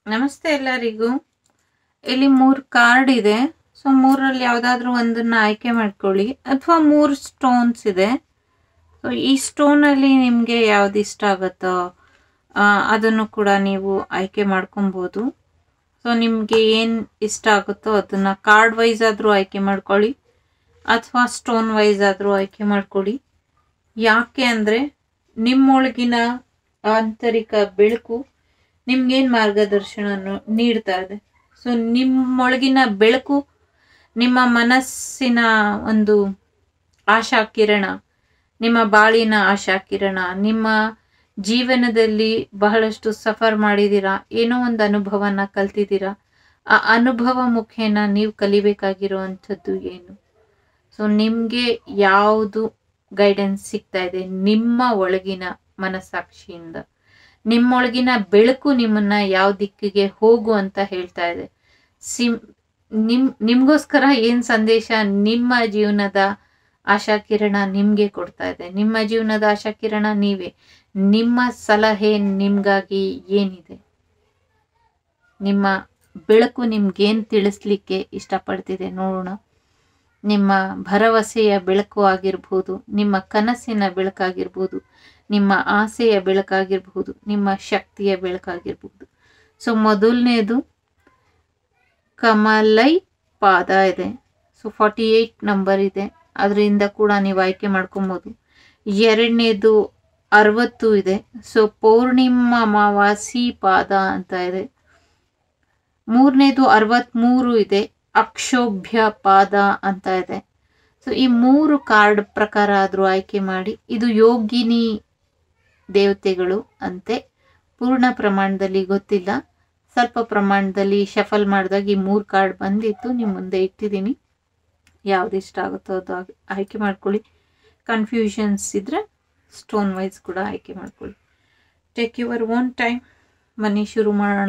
ನಮಸ್ತೆ ಎಲ್ಲರಿಗೂ ಇಲ್ಲಿ ಮೂರು ಕಾರ್ಡ್ ಇದೆ ಸೊ ಮೂರಲ್ಲಿ ಯಾವುದಾದ್ರೂ ಒಂದನ್ನು ಆಯ್ಕೆ ಮಾಡ್ಕೊಳ್ಳಿ ಅಥವಾ ಮೂರು ಸ್ಟೋನ್ಸ್ ಇದೆ ಸೊ ಈ ಸ್ಟೋನಲ್ಲಿ ನಿಮಗೆ ಯಾವ್ದು ಇಷ್ಟ ಆಗುತ್ತೋ ಆ, ಅದನ್ನು ಕೂಡ ನೀವು ಆಯ್ಕೆ ಮಾಡ್ಕೊಬೋದು ಸೊ ನಿಮಗೆ ಏನು ಇಷ್ಟ ಆಗುತ್ತೋ ಅದನ್ನು ಕಾರ್ಡ್ ವೈಸ್ ಆದರೂ ಆಯ್ಕೆ ಮಾಡ್ಕೊಳ್ಳಿ ಅಥವಾ ಸ್ಟೋನ್ ವೈಸ್ ಆದರೂ ಆಯ್ಕೆ ಮಾಡ್ಕೊಳ್ಳಿ ಯಾಕೆ ಅಂದರೆ ನಿಮ್ಮೊಳಗಿನ ಆಂತರಿಕ ಬೆಳಕು ನಿಮ್ಗೇನು ಮಾರ್ಗದರ್ಶನ ನೀಡ್ತಾ ಇದೆ ಸೊ ನಿಮ್ಮೊಳಗಿನ ಬೆಳಕು ನಿಮ್ಮ ಮನಸ್ಸಿನ ಒಂದು ಆಶಾ ಕಿರಣ ನಿಮ್ಮ ಬಾಳಿನ ಆಶಾ ಕಿರಣ ನಿಮ್ಮ ಜೀವನದಲ್ಲಿ ಬಹಳಷ್ಟು ಸಫರ್ ಮಾಡಿದ್ದೀರಾ ಏನೋ ಒಂದು ಅನುಭವನ ಕಲ್ತಿದ್ದೀರಾ ಆ ಅನುಭವ ಮುಖೇನ ನೀವು ಕಲಿಬೇಕಾಗಿರುವಂಥದ್ದು ಏನು ಸೊ ನಿಮಗೆ ಯಾವುದು ಗೈಡೆನ್ಸ್ ಸಿಗ್ತಾ ಇದೆ ನಿಮ್ಮ ಒಳಗಿನ ಮನಸ್ಸಾಕ್ಷಿಯಿಂದ ನಿಮ್ಮೊಳಗಿನ ಬೆಳಕು ನಿಮ್ಮನ್ನ ಯಾವ ದಿಕ್ಕಿಗೆ ಹೋಗು ಅಂತ ಹೇಳ್ತಾ ಇದೆ ಸಿಮ್ ನಿಮ್ ನಿಮ್ಗೋಸ್ಕರ ಏನ್ ಸಂದೇಶ ನಿಮ್ಮ ಜೀವನದ ಆಶಾ ಕಿರಣ ನಿಮ್ಗೆ ಕೊಡ್ತಾ ಇದೆ ನಿಮ್ಮ ಜೀವನದ ಆಶಾ ಕಿರಣ ನೀವೇ ನಿಮ್ಮ ಸಲಹೆ ನಿಮ್ಗಾಗಿ ಏನಿದೆ ನಿಮ್ಮ ಬೆಳಕು ನಿಮ್ಗೇನ್ ತಿಳಿಸ್ಲಿಕ್ಕೆ ಇಷ್ಟಪಡ್ತಿದೆ ನೋಡೋಣ ನಿಮ್ಮ ಭರವಸೆಯ ಬೆಳಕು ಆಗಿರ್ಬೋದು ನಿಮ್ಮ ಕನಸಿನ ಬೆಳಕಾಗಿರ್ಬೋದು ನಿಮ್ಮ ಆಸೆಯ ಬೆಳಕಾಗಿರ್ಬಹುದು ನಿಮ್ಮ ಶಕ್ತಿಯ ಬೆಳಕಾಗಿರ್ಬಹುದು ಸೊ ಮೊದಲನೇದು ಕಮಲೈ ಪಾದ ಇದೆ ಸೊ ಫಾರ್ಟಿ ಏಯ್ಟ್ ನಂಬರ್ ಇದೆ ಅದರಿಂದ ಕೂಡ ನೀವು ಆಯ್ಕೆ ಮಾಡ್ಕೊಬೋದು ಎರಡನೇದು ಅರವತ್ತು ಇದೆ ಸೊ ಪೌರ್ಣಿಮಾ ಅಮಾವಾಸಿ ಪಾದ ಅಂತ ಇದೆ ಮೂರನೇದು ಅರವತ್ಮೂರು ಇದೆ ಅಕ್ಷೋಭ್ಯ ಪಾದ ಅಂತ ಇದೆ ಸೊ ಈ ಮೂರು ಕಾರ್ಡ್ ಪ್ರಕಾರ ಆದರೂ ಆಯ್ಕೆ ಮಾಡಿ ಇದು ಯೋಗಿನಿ ದೇವತೆಗಳು ಅಂತೆ ಪೂರ್ಣ ಪ್ರಮಾಣದಲ್ಲಿ ಗೊತ್ತಿಲ್ಲ ಸ್ವಲ್ಪ ಪ್ರಮಾಣದಲ್ಲಿ ಶಫಲ್ ಮಾಡಿದಾಗ ಈ ಮೂರು ಕಾರ್ಡ್ ಬಂದಿತ್ತು ನಿಮ್ಮ ಮುಂದೆ ಇಟ್ಟಿದ್ದೀನಿ ಯಾವ್ದು ಇಷ್ಟ ಆಗುತ್ತೋ ಅದು ಆಗ್- ಆಯ್ಕೆ ಮಾಡ್ಕೊಳ್ಳಿ ಕನ್ಫ್ಯೂಷನ್ಸ್ ಇದ್ರೆ ಸ್ಟೋನ್ ವೈಸ್ ಕೂಡ ಆಯ್ಕೆ ಮಾಡ್ಕೊಳ್ಳಿ ಟೇಕ್ ಯುವರ್ ಓನ್ ಟೈಮ್ ಬನ್ನಿ ಶುರು ಮಾಡೋಣ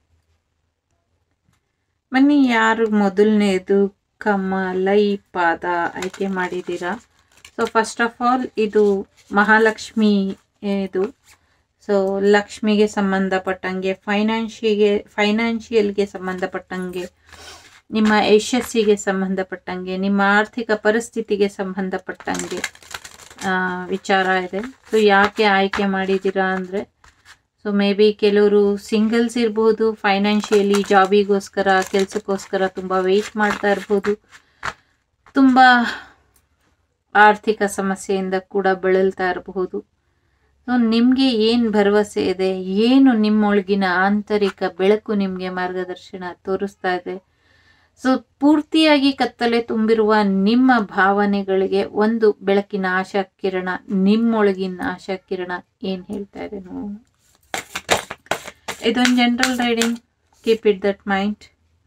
ಬನ್ನಿ ಯಾರು ಮೊದಲನೇದು ಕಮಲೈ ಪಾದ ಆಯ್ಕೆ ಮಾಡಿದ್ದೀರಾ ಸೊ ಫಸ್ಟ್ ಆಫ್ ಆಲ್ ಇದು ಮಹಾಲಕ್ಷ್ಮಿ ಇದು ಸೊ ಲಕ್ಷ್ಮಿಗೆ ಸಂಬಂಧಪಟ್ಟಂಗೆ ಫೈನಾನ್ಷಿಗೆ ಫೈನಾನ್ಷಿಯಲ್ಗೆ ಸಂಬಂಧಪಟ್ಟಂಗೆ ನಿಮ್ಮ ಯಶಸ್ಸಿಗೆ ಸಂಬಂಧಪಟ್ಟಂಗೆ ನಿಮ್ಮ ಆರ್ಥಿಕ ಪರಿಸ್ಥಿತಿಗೆ ಸಂಬಂಧಪಟ್ಟಂಗೆ ಆ, ವಿಚಾರ ಇದೆ ಸೊ ಯಾಕೆ ಆಯ್ಕೆ ಮಾಡಿದ್ದೀರಾ ಅಂದರೆ ಸೊ ಮೇ ಬಿ ಕೆಲವರು ಸಿಂಗಲ್ಸ್ ಇರ್ಬೋದು ಫೈನಾನ್ಷಿಯಲಿ ಜಾಬಿಗೋಸ್ಕರ ಕೆಲಸಕ್ಕೋಸ್ಕರ ತುಂಬ ವೆಯ್ಟ್ ಮಾಡ್ತಾ ಇರ್ಬೋದು ತುಂಬ ಆರ್ಥಿಕ ಸಮಸ್ಯೆಯಿಂದ ಕೂಡ ಬಳಲ್ತಾ ಇರಬಹುದು ಸೊ ನಿಮಗೆ ಏನು ಭರವಸೆ ಇದೆ ಏನು ನಿಮ್ಮೊಳಗಿನ ಆಂತರಿಕ ಬೆಳಕು ನಿಮಗೆ ಮಾರ್ಗದರ್ಶನ ತೋರಿಸ್ತಾ ಇದೆ ಸೊ ಪೂರ್ತಿಯಾಗಿ ಕತ್ತಲೆ ತುಂಬಿರುವ ನಿಮ್ಮ ಭಾವನೆಗಳಿಗೆ ಒಂದು ಬೆಳಕಿನ ಆಶಾ ಕಿರಣ ನಿಮ್ಮೊಳಗಿನ ಆಶಾ ಕಿರಣ ಏನು ಹೇಳ್ತಾ ಇದೆ ನೋಡೋಣ ಇದೊಂದು general riding keep it that mind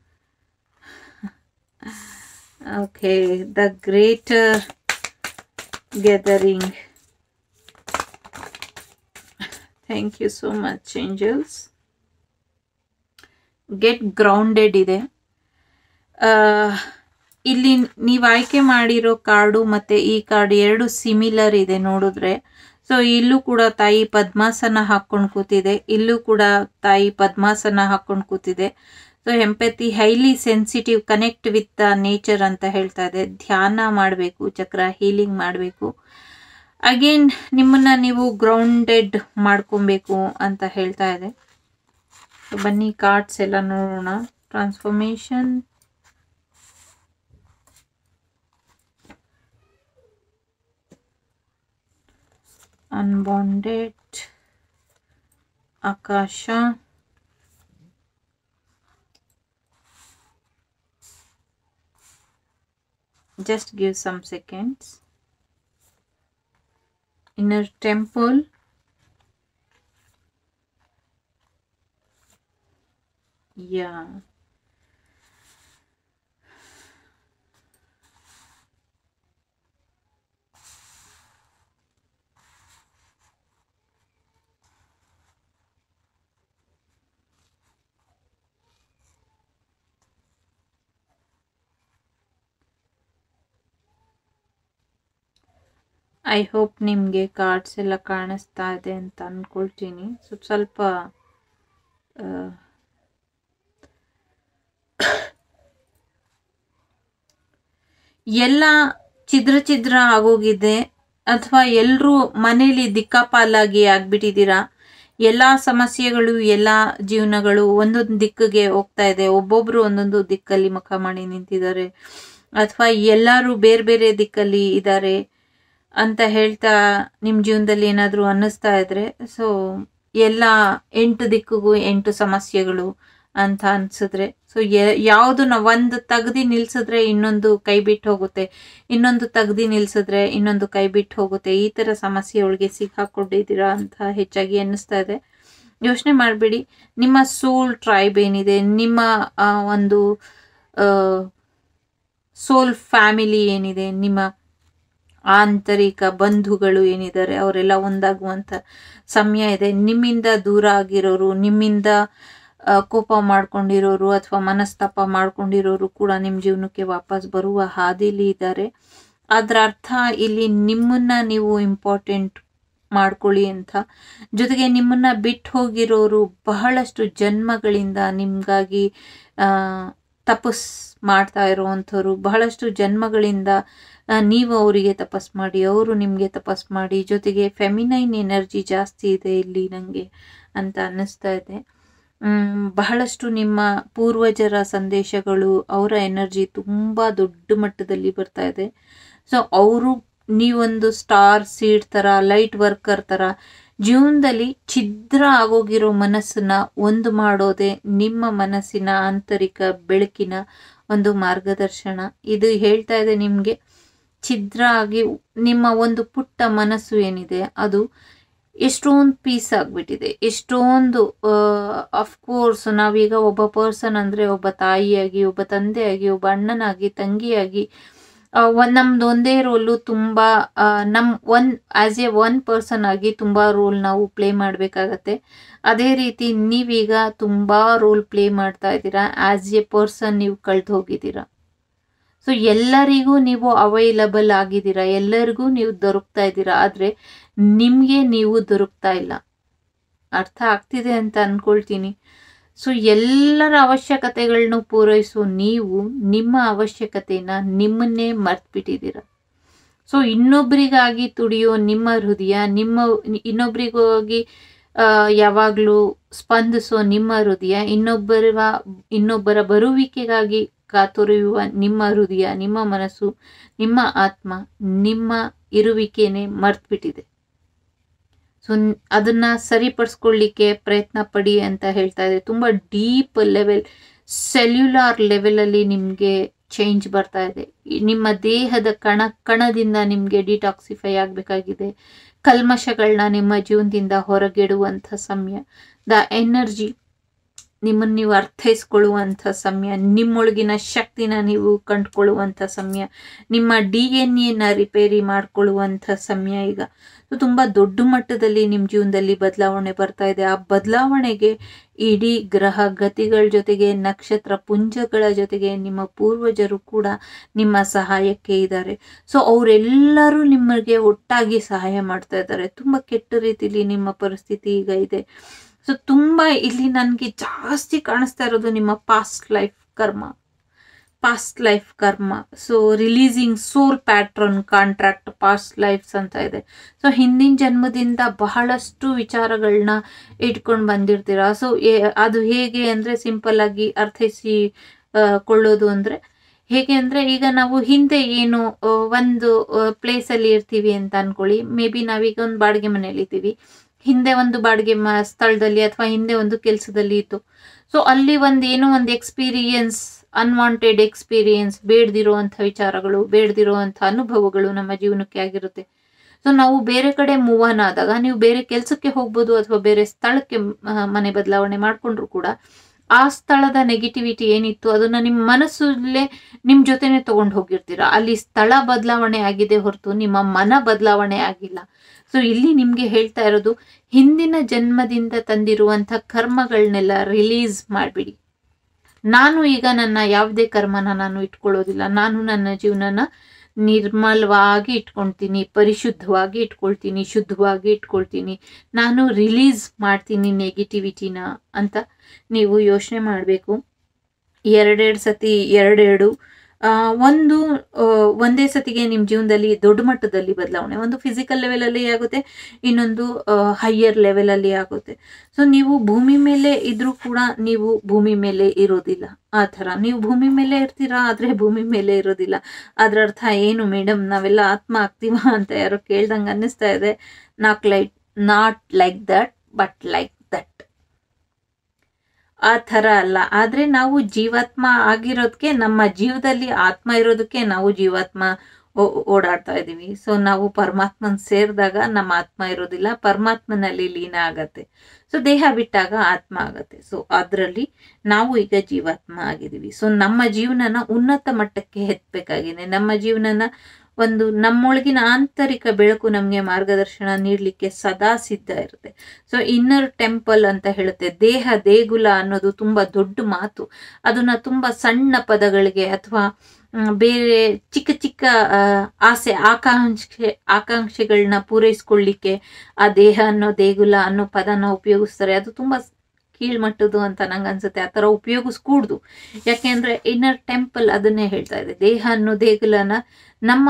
okay the greater gathering thank you so much angels get grounded ಇದೆ ಆ, ಇಲ್ಲಿ ನೀವು ಆಯ್ಕೆ ಮಾಡಿರೋ ಕಾರ್ಡು ಮತ್ತೆ ಈ ಕಾರ್ಡ್ ಎರಡು ಸಿಮಿಲರ್ ಇದೆ ನೋಡಿದ್ರೆ ಸೊ ಇಲ್ಲೂ ಕೂಡ ತಾಯಿ ಪದ್ಮಾಸನ ಹಾಕೊಂಡು ಕೂತಿದೆ ಇಲ್ಲೂ ಕೂಡ ತಾಯಿ ಪದ್ಮಾಸನ ಹಾಕೊಂಡು ಕೂತಿದೆ so empathy highly sensitive connect with the nature ಅಂತ ಹೇಳ್ತಾ ಇದೆ ಧ್ಯಾನ ಮಾಡಬೇಕು ಚಕ್ರ ಹೀಲಿಂಗ್ ಮಾಡಬೇಕು ಅಗೇನ್ ನಿಮ್ಮನ್ನ ನೀವು ಗ್ರೌಂಡೆಡ್ ಮಾಡ್ಕೊಬೇಕು ಅಂತ ಹೇಳ್ತಾ ಇದೆ So, ಬನ್ನಿ ಕಾರ್ಡ್ಸ್ ಎಲ್ಲ ನೋಡೋಣ ಟ್ರಾನ್ಸ್ಫಾರ್ಮೇಶನ್ ಅನ್ಬಾಂಡೆಡ್ ಆಕಾಶ just give some seconds inner temple yeah I hope ನಿಮಗೆ ಕಾರ್ಡ್ಸ್ ಎಲ್ಲ ಕಾಣಿಸ್ತಾ ಇದೆ ಅಂತ ಅಂದ್ಕೊಳ್ತೀನಿ ಸ್ವಲ್ಪ ಸ್ವಲ್ಪ ಎಲ್ಲ ಛಿದ್ರ ಛಿದ್ರ ಆಗೋಗಿದೆ ಅಥವಾ ಎಲ್ಲರೂ ಮನೇಲಿ ದಿಕ್ಕಾಪಾಲಾಗಿ ಆಗ್ಬಿಟ್ಟಿದ್ದೀರಾ ಎಲ್ಲ ಸಮಸ್ಯೆಗಳು ಎಲ್ಲ ಜೀವನಗಳು ಒಂದೊಂದು ದಿಕ್ಕಿಗೆ ಹೋಗ್ತಾ ಇದೆ ಒಬ್ಬೊಬ್ರು ಒಂದೊಂದು ದಿಕ್ಕಲ್ಲಿ ಮುಖ ಮಾಡಿ ನಿಂತಿದ್ದಾರೆ ಅಥವಾ ಎಲ್ಲರೂ ಬೇರೆ ಬೇರೆ ದಿಕ್ಕಲ್ಲಿ ಇದ್ದಾರೆ ಅಂತ ಹೇಳ್ತಾ ನಿಮ್ಮ ಜೀವನದಲ್ಲಿ ಏನಾದರೂ ಅನ್ನಿಸ್ತಾ ಇದ್ರೆ ಸೊ ಎಲ್ಲ ಎಂಟು ದಿಕ್ಕಿಗೂ ಎಂಟು ಸಮಸ್ಯೆಗಳು ಅಂತ ಅನ್ಸಿದ್ರೆ ಸೊ ಯಾವುದನ್ನ ಒಂದು ತೆಗ್ದು ನಿಲ್ಸಿದ್ರೆ ಇನ್ನೊಂದು ಕೈ ಬಿಟ್ಟು ಹೋಗುತ್ತೆ ಇನ್ನೊಂದು ತೆಗ್ದು ನಿಲ್ಸಿದ್ರೆ ಇನ್ನೊಂದು ಕೈ ಬಿಟ್ಟು ಹೋಗುತ್ತೆ ಈ ಥರ ಸಮಸ್ಯೆ ಒಳಗೆ ಸಿಕ್ಕಾಕೊಂಡಿದ್ದೀರಾ ಅಂತ ಹೆಚ್ಚಾಗಿ ಅನ್ನಿಸ್ತಾ ಇದೆ ಯೋಚನೆ ಮಾಡಬೇಡಿ ನಿಮ್ಮ ಸೋಲ್ ಟ್ರೈಬ್ ಏನಿದೆ ನಿಮ್ಮ ಆ, ಒಂದು ಸೋಲ್ ಫ್ಯಾಮಿಲಿ ಏನಿದೆ ನಿಮ್ಮ ಆಂತರಿಕ ಬಂಧುಗಳು ಏನಿದ್ದಾರೆ ಅವರೆಲ್ಲ ಒಂದಾಗುವಂಥ ಸಮಯ ಇದೆ ನಿಮ್ಮಿಂದ ದೂರ ಆಗಿರೋರು ನಿಮ್ಮಿಂದ ಆ, ಕೋಪ ಮಾಡ್ಕೊಂಡಿರೋರು ಅಥವಾ ಮನಸ್ತಾಪ ಮಾಡ್ಕೊಂಡಿರೋರು ಕೂಡ ನಿಮ್ಮ ಜೀವನಕ್ಕೆ ವಾಪಸ್ ಬರುವ ಹಾದಿಲಿ ಇದ್ದಾರೆ ಅದರ ಅರ್ಥ ಇಲ್ಲಿ ನಿಮ್ಮನ್ನ ನೀವು ಇಂಪಾರ್ಟೆಂಟ್ ಮಾಡ್ಕೊಳ್ಳಿ ಅಂತ ಜೊತೆಗೆ ನಿಮ್ಮನ್ನ ಬಿಟ್ಟು ಹೋಗಿರೋರು ಬಹಳಷ್ಟು ಜನ್ಮಗಳಿಂದ ನಿಮ್ಗಾಗಿ ಆ, ತಪಸ್ ಮಾಡ್ತಾ ಇರೋವಂಥವ್ರು ಬಹಳಷ್ಟು ಜನ್ಮಗಳಿಂದ ಆ, ನೀವು ಅವರಿಗೆ ತಪಸ್ ಮಾಡಿ ಅವರು ನಿಮಗೆ ತಪಸ್ ಮಾಡಿ ಜೊತೆಗೆ ಫೆಮಿನೈನ್ ಎನರ್ಜಿ ಜಾಸ್ತಿ ಇದೆ ಇಲ್ಲಿ ನನಗೆ ಅಂತ ಅನ್ನಿಸ್ತಾ ಇದೆ ಮ್, ಬಹಳಷ್ಟು ನಿಮ್ಮ ಪೂರ್ವಜರ ಸಂದೇಶಗಳು ಅವರ ಎನರ್ಜಿ ತುಂಬ ದೊಡ್ಡ ಮಟ್ಟದಲ್ಲಿ ಬರ್ತಾ ಇದೆ ಸೊ ಅವರು ನೀವೊಂದು ಸ್ಟಾರ್ ಸೀಡ್ ಥರ ಲೈಟ್ ವರ್ಕರ್ ಥರ ಜೀವನದಲ್ಲಿ ಛಿದ್ರ ಆಗೋಗಿರೋ ಮನಸ್ಸನ್ನ ಒಂದು ಮಾಡೋದೇ ನಿಮ್ಮ ಮನಸ್ಸಿನ ಆಂತರಿಕ ಬೆಳಕಿನ ಒಂದು ಮಾರ್ಗದರ್ಶನ ಇದು ಹೇಳ್ತಾ ಇದೆ ನಿಮಗೆ ಛಿದ್ರ ಆಗಿ ನಿಮ್ಮ ಒಂದು ಪುಟ್ಟ ಮನಸ್ಸು ಏನಿದೆ ಅದು ಎಷ್ಟೊಂದು ಪೀಸ್ ಆಗಿಬಿಟ್ಟಿದೆ ಎಷ್ಟೊಂದು ಅಫ್ಕೋರ್ಸ್ ನಾವೀಗ ಒಬ್ಬ ಪರ್ಸನ್ ಅಂದರೆ ಒಬ್ಬ ತಾಯಿಯಾಗಿ ಒಬ್ಬ ತಂದೆಯಾಗಿ ಒಬ್ಬ ಅಣ್ಣನಾಗಿ ತಂಗಿಯಾಗಿ ಆ, ಒಂದ್ ನಮ್ದು ಒಂದೇ ರೋಲು ತುಂಬ ನಮ್ಮ one as a one person ಆಗಿ ತುಂಬ ರೋಲ್ ನಾವು ಪ್ಲೇ ಮಾಡಬೇಕಾಗತ್ತೆ ಅದೇ ರೀತಿ ನೀವೀಗ ತುಂಬ ರೋಲ್ ಪ್ಲೇ ಮಾಡ್ತಾ ಇದ್ದೀರಾ ಆ್ಯಸ್ ಎ ಪರ್ಸನ್ ನೀವು ಕಳೆದು ಹೋಗಿದ್ದೀರಾ ಸೊ ಎಲ್ಲರಿಗೂ ನೀವು ಅವೈಲಬಲ್ ಆಗಿದ್ದೀರಾ ಎಲ್ಲರಿಗೂ ನೀವು ದೊರಕ್ತಾ ಇದ್ದೀರಾ ಆದರೆ ನಿಮಗೆ ನೀವು ದೊರಕ್ತಾ ಇಲ್ಲ ಅರ್ಥ ಆಗ್ತಿದೆ ಅಂತ ಅನ್ಕೊಳ್ತೀನಿ ಸೊ ಎಲ್ಲರ ಅವಶ್ಯಕತೆಗಳನ್ನೂ ಪೂರೈಸೋ ನೀವು ನಿಮ್ಮ ಅವಶ್ಯಕತೆನ ನಿಮ್ಮನ್ನೇ ಮರ್ತ್ಬಿಟ್ಟಿದ್ದೀರ ಸೊ ಇನ್ನೊಬ್ಬರಿಗಾಗಿ ತುಡಿಯೋ ನಿಮ್ಮ ಹೃದಯ ನಿಮ್ಮ ಇನ್ನೊಬ್ರಿಗಾಗಿ ಆ, ಯಾವಾಗಲೂ ಸ್ಪಂದಿಸೋ ನಿಮ್ಮ ಹೃದಯ ಇನ್ನೊಬ್ಬರ ಇನ್ನೊಬ್ಬರ ಬರುವಿಕೆಗಾಗಿ ಕಾತೊರೆಯುವ ನಿಮ್ಮ ಹೃದಯ ನಿಮ್ಮ ಮನಸ್ಸು ನಿಮ್ಮ ಆತ್ಮ ನಿಮ್ಮ ಇರುವಿಕೆನೆ ಮರ್ತ್ಬಿಟ್ಟಿದೆ ಸೊ ಅದನ್ನ ಸರಿಪಡಿಸ್ಕೊಳ್ಳಿಕ್ಕೆ ಪ್ರಯತ್ನ ಪಡಿ ಅಂತ ಹೇಳ್ತಾ ಇದೆ ತುಂಬ ಡೀಪ್ ಲೆವೆಲ್ ಸೆಲ್ಯುಲಾರ್ ಲೆವೆಲಲ್ಲಿ ನಿಮಗೆ ಚೇಂಜ್ ಬರ್ತಾ ಇದೆ ಈ ನಿಮ್ಮ ದೇಹದ ಕಣ ಕಣದಿಂದ ನಿಮಗೆ ಡಿಟಾಕ್ಸಿಫೈ ಆಗಬೇಕಾಗಿದೆ ಕಲ್ಮಶಗಳನ್ನ ನಿಮ್ಮ ಜೀವನದಿಂದ ಹೊರಗೆಡುವಂಥ ಸಮಯ ದ ಎನರ್ಜಿ ನಿಮ್ಮನ್ನು ನೀವು ಅರ್ಥೈಸ್ಕೊಳ್ಳುವಂಥ ಸಮಯ ನಿಮ್ಮೊಳಗಿನ ಶಕ್ತಿನ ನೀವು ಕಂಡುಕೊಳ್ಳುವಂಥ ಸಮಯ ನಿಮ್ಮ ಡಿ ಎನ್ ಎನ ರಿಪೇರಿ ಮಾಡ್ಕೊಳ್ಳುವಂಥ ಸಮಯ ಈಗ ಸೊ ತುಂಬ ದೊಡ್ಡ ಮಟ್ಟದಲ್ಲಿ ನಿಮ್ಮ ಜೀವನದಲ್ಲಿ ಬದಲಾವಣೆ ಬರ್ತಾ ಇದೆ ಆ ಬದಲಾವಣೆಗೆ ಇಡೀ ಗ್ರಹ ಗತಿಗಳ ಜೊತೆಗೆ ನಕ್ಷತ್ರ ಪುಂಜಗಳ ಜೊತೆಗೆ ನಿಮ್ಮ ಪೂರ್ವಜರು ಕೂಡ ನಿಮ್ಮ ಸಹಾಯಕ್ಕೆ ಇದ್ದಾರೆ ಸೊ ಅವರೆಲ್ಲರೂ ನಿಮಗೆ ಒಟ್ಟಾಗಿ ಸಹಾಯ ಮಾಡ್ತಾ ಇದ್ದಾರೆ ತುಂಬ ಕೆಟ್ಟ ರೀತಿಲಿ ನಿಮ್ಮ ಪರಿಸ್ಥಿತಿ ಈಗ ಇದೆ ಸೊ ತುಂಬ ಇಲ್ಲಿ ನನಗೆ ಜಾಸ್ತಿ ಕಾಣಿಸ್ತಾ ಇರೋದು ನಿಮ್ಮ past life karma past life karma so releasing soul pattern contract past lives ಅಂತ ಇದೆ ಸೊ ಹಿಂದಿನ ಜನ್ಮದಿಂದ ಬಹಳಷ್ಟು ವಿಚಾರಗಳನ್ನ ಇಟ್ಕೊಂಡು ಬಂದಿರ್ತೀರ ಸೊ ಅದು ಹೇಗೆ ಅಂದರೆ ಸಿಂಪಲ್ ಆಗಿ ಅರ್ಥೈಸಿ ಆ, ಕೊಳ್ಳೋದು ಅಂದರೆ ಹೇಗೆ ಅಂದರೆ ಈಗ ನಾವು ಹಿಂದೆ ಏನು ಆ, ಒಂದು ಪ್ಲೇಸಲ್ಲಿ ಇರ್ತೀವಿ ಅಂತ ಅನ್ಕೊಳ್ಳಿ ಮೇ ಬಿ ನಾವೀಗ ಒಂದು ಬಾಡಿಗೆ ಮನೆಯಲ್ಲಿ ಇದ್ದೀವಿ ಹಿಂದೆ ಒಂದು ಬಾಡಿಗೆ ಮ ಸ್ಥಳದಲ್ಲಿ ಅಥವಾ ಹಿಂದೆ ಒಂದು ಕೆಲಸದಲ್ಲಿ ಇತ್ತು ಸೊ ಅಲ್ಲಿ ಒಂದು ಏನೋ ಒಂದು ಎಕ್ಸ್ಪೀರಿಯನ್ಸ್ ಅನ್ವಾಂಟೆಡ್ ಎಕ್ಸ್ಪೀರಿಯನ್ಸ್ ಬೇಡದಿರುವಂಥ ವಿಚಾರಗಳು ಬೇಡದಿರುವಂಥ ಅನುಭವಗಳು ನಮ್ಮ ಜೀವನಕ್ಕೆ ಆಗಿರುತ್ತೆ ಸೊ ನಾವು ಬೇರೆ ಕಡೆ ಮೂವ್ ಆನ್ ಆದಾಗ ನೀವು ಬೇರೆ ಕೆಲಸಕ್ಕೆ ಹೋಗ್ಬೋದು ಅಥವಾ ಬೇರೆ ಸ್ಥಳಕ್ಕೆ ಆ, ಮನೆ ಬದಲಾವಣೆ ಮಾಡಿಕೊಂಡ್ರು ಕೂಡ ಆ ಸ್ಥಳದ ನೆಗೆಟಿವಿಟಿ ಏನಿತ್ತು ಅದನ್ನ ನಿಮ್ಮ ಮನಸ್ಸಲ್ಲೇ ನಿಮ್ಮ ಜೊತೆನೆ ತಗೊಂಡು ಹೋಗಿರ್ತೀರಾ ಅಲ್ಲಿ ಸ್ಥಳ ಬದಲಾವಣೆ ಆಗಿದೆ ಹೊರತು ನಿಮ್ಮ ಮನ ಬದಲಾವಣೆ ಆಗಿಲ್ಲ ಸೊ ಇಲ್ಲಿ ನಿಮಗೆ ಹೇಳ್ತಾ ಇರೋದು ಹಿಂದಿನ ಜನ್ಮದಿಂದ ತಂದಿರುವಂಥ ಕರ್ಮಗಳನ್ನೆಲ್ಲ ರಿಲೀಸ್ ಮಾಡಿಬಿಡಿ ನಾನು ಈಗ ನನ್ನ ಯಾವುದೇ ಕರ್ಮನ ನಾನು ಇಟ್ಕೊಳ್ಳೋದಿಲ್ಲ ನಾನು ನನ್ನ ಜೀವನನ ನಿರ್ಮಲವಾಗಿ ಇಟ್ಕೊಳ್ತೀನಿ ಪರಿಶುದ್ಧವಾಗಿ ಇಟ್ಕೊಳ್ತೀನಿ ಶುದ್ಧವಾಗಿ ಇಟ್ಕೊಳ್ತೀನಿ ನಾನು ರಿಲೀಸ್ ಮಾಡ್ತೀನಿ ನೆಗೆಟಿವಿಟಿನ ಅಂತ ನೀವು ಯೋಚನೆ ಮಾಡಬೇಕು ಎರಡೆರಡು ಸತಿ ಎರಡೆರಡು ಆ, ಒಂದು ಆ, ಒಂದೇ ಸತಿಗೆ ನಿಮ್ಮ ಜೀವನದಲ್ಲಿ ದೊಡ್ಡ ಮಟ್ಟದಲ್ಲಿ ಬದಲಾವಣೆ ಒಂದು ಫಿಸಿಕಲ್ ಲೆವೆಲಲ್ಲಿ ಆಗುತ್ತೆ ಇನ್ನೊಂದು ಹೈಯರ್ ಲೆವೆಲಲ್ಲಿ ಆಗುತ್ತೆ ಸೊ ನೀವು ಭೂಮಿ ಮೇಲೆ ಇದ್ರೂ ಕೂಡ ನೀವು ಭೂಮಿ ಮೇಲೆ ಇರೋದಿಲ್ಲ ಆ ಥರ ನೀವು ಭೂಮಿ ಮೇಲೆ ಇರ್ತೀರಾ ಆದರೆ ಭೂಮಿ ಮೇಲೆ ಇರೋದಿಲ್ಲ ಅದರ ಅರ್ಥ ಏನು ಮೇಡಮ್ ನಾವೆಲ್ಲ ಆತ್ಮ ಆಗ್ತೀವ ಅಂತ ಯಾರೋ ಕೇಳ್ದಂಗೆ ಅನ್ನಿಸ್ತಾ ಇದೆ not like not like that but like that ಆ ಥರ ಅಲ್ಲ ಆದರೆ ನಾವು ಜೀವಾತ್ಮ ಆಗಿರೋದಕ್ಕೆ ನಮ್ಮ ಜೀವದಲ್ಲಿ ಆತ್ಮ ಇರೋದಕ್ಕೆ ನಾವು ಜೀವಾತ್ಮ ಓ- ಓಡಾಡ್ತಾ ಇದ್ದೀವಿ ಸೊ ನಾವು ಪರಮಾತ್ಮನ ಸೇರಿದಾಗ ನಮ್ಮ ಆತ್ಮ ಇರೋದಿಲ್ಲ ಪರಮಾತ್ಮನಲ್ಲಿ ಲೀನ ಆಗತ್ತೆ ಸೊ ದೇಹ ಬಿಟ್ಟಾಗ ಆತ್ಮ ಆಗತ್ತೆ ಸೊ ಅದರಲ್ಲಿ ನಾವು ಈಗ ಜೀವಾತ್ಮ ಆಗಿದ್ದೀವಿ ಸೊ ನಮ್ಮ ಜೀವನನ ಉನ್ನತ ಮಟ್ಟಕ್ಕೆ ಎತ್ತಬೇಕಾಗಿದೆ ನಮ್ಮ ಜೀವನನ ಒಂದು ನಮ್ಮೊಳಗಿನ ಆಂತರಿಕ ಬೆಳಕು ನಮಗೆ ಮಾರ್ಗದರ್ಶನ ನೀಡಲಿಕ್ಕೆ ಸದಾ ಸಿದ್ಧ ಇರುತ್ತೆ ಸೊ ಇನ್ನರ್ ಟೆಂಪಲ್ ಅಂತ ಹೇಳುತ್ತೆ ದೇಹ ದೇಗುಲ ಅನ್ನೋದು ತುಂಬಾ ದೊಡ್ಡ ಮಾತು ಅದನ್ನ ತುಂಬಾ ಸಣ್ಣ ಪದಗಳಿಗೆ ಅಥವಾ ಬೇರೆ ಚಿಕ್ಕ ಚಿಕ್ಕ ಆ, ಆಸೆ ಆಕಾಂಕ್ಷೆ ಆಕಾಂಕ್ಷೆಗಳನ್ನ ಪೂರೈಸ್ಕೊಳ್ಳಿಕ್ಕೆ ಆ ದೇಹ ಅನ್ನೋ ದೇಗುಲ ಅನ್ನೋ ಪದನ ಉಪಯೋಗಿಸ್ತಾರೆ ಅದು ತುಂಬಾ ಕೀಳ್ಮಟ್ಟದ್ದು ಅಂತ ನಂಗೆ ಅನ್ಸುತ್ತೆ ಆ ಥರ ಉಪಯೋಗಿಸ್ಕೂಡ್ದು ಯಾಕೆಂದ್ರೆ ಇನ್ನರ್ ಟೆಂಪಲ್ ಅದನ್ನೇ ಹೇಳ್ತಾ ಇದೆ ದೇಹ ಅನ್ನೋ ದೇಗುಲನ ನಮ್ಮ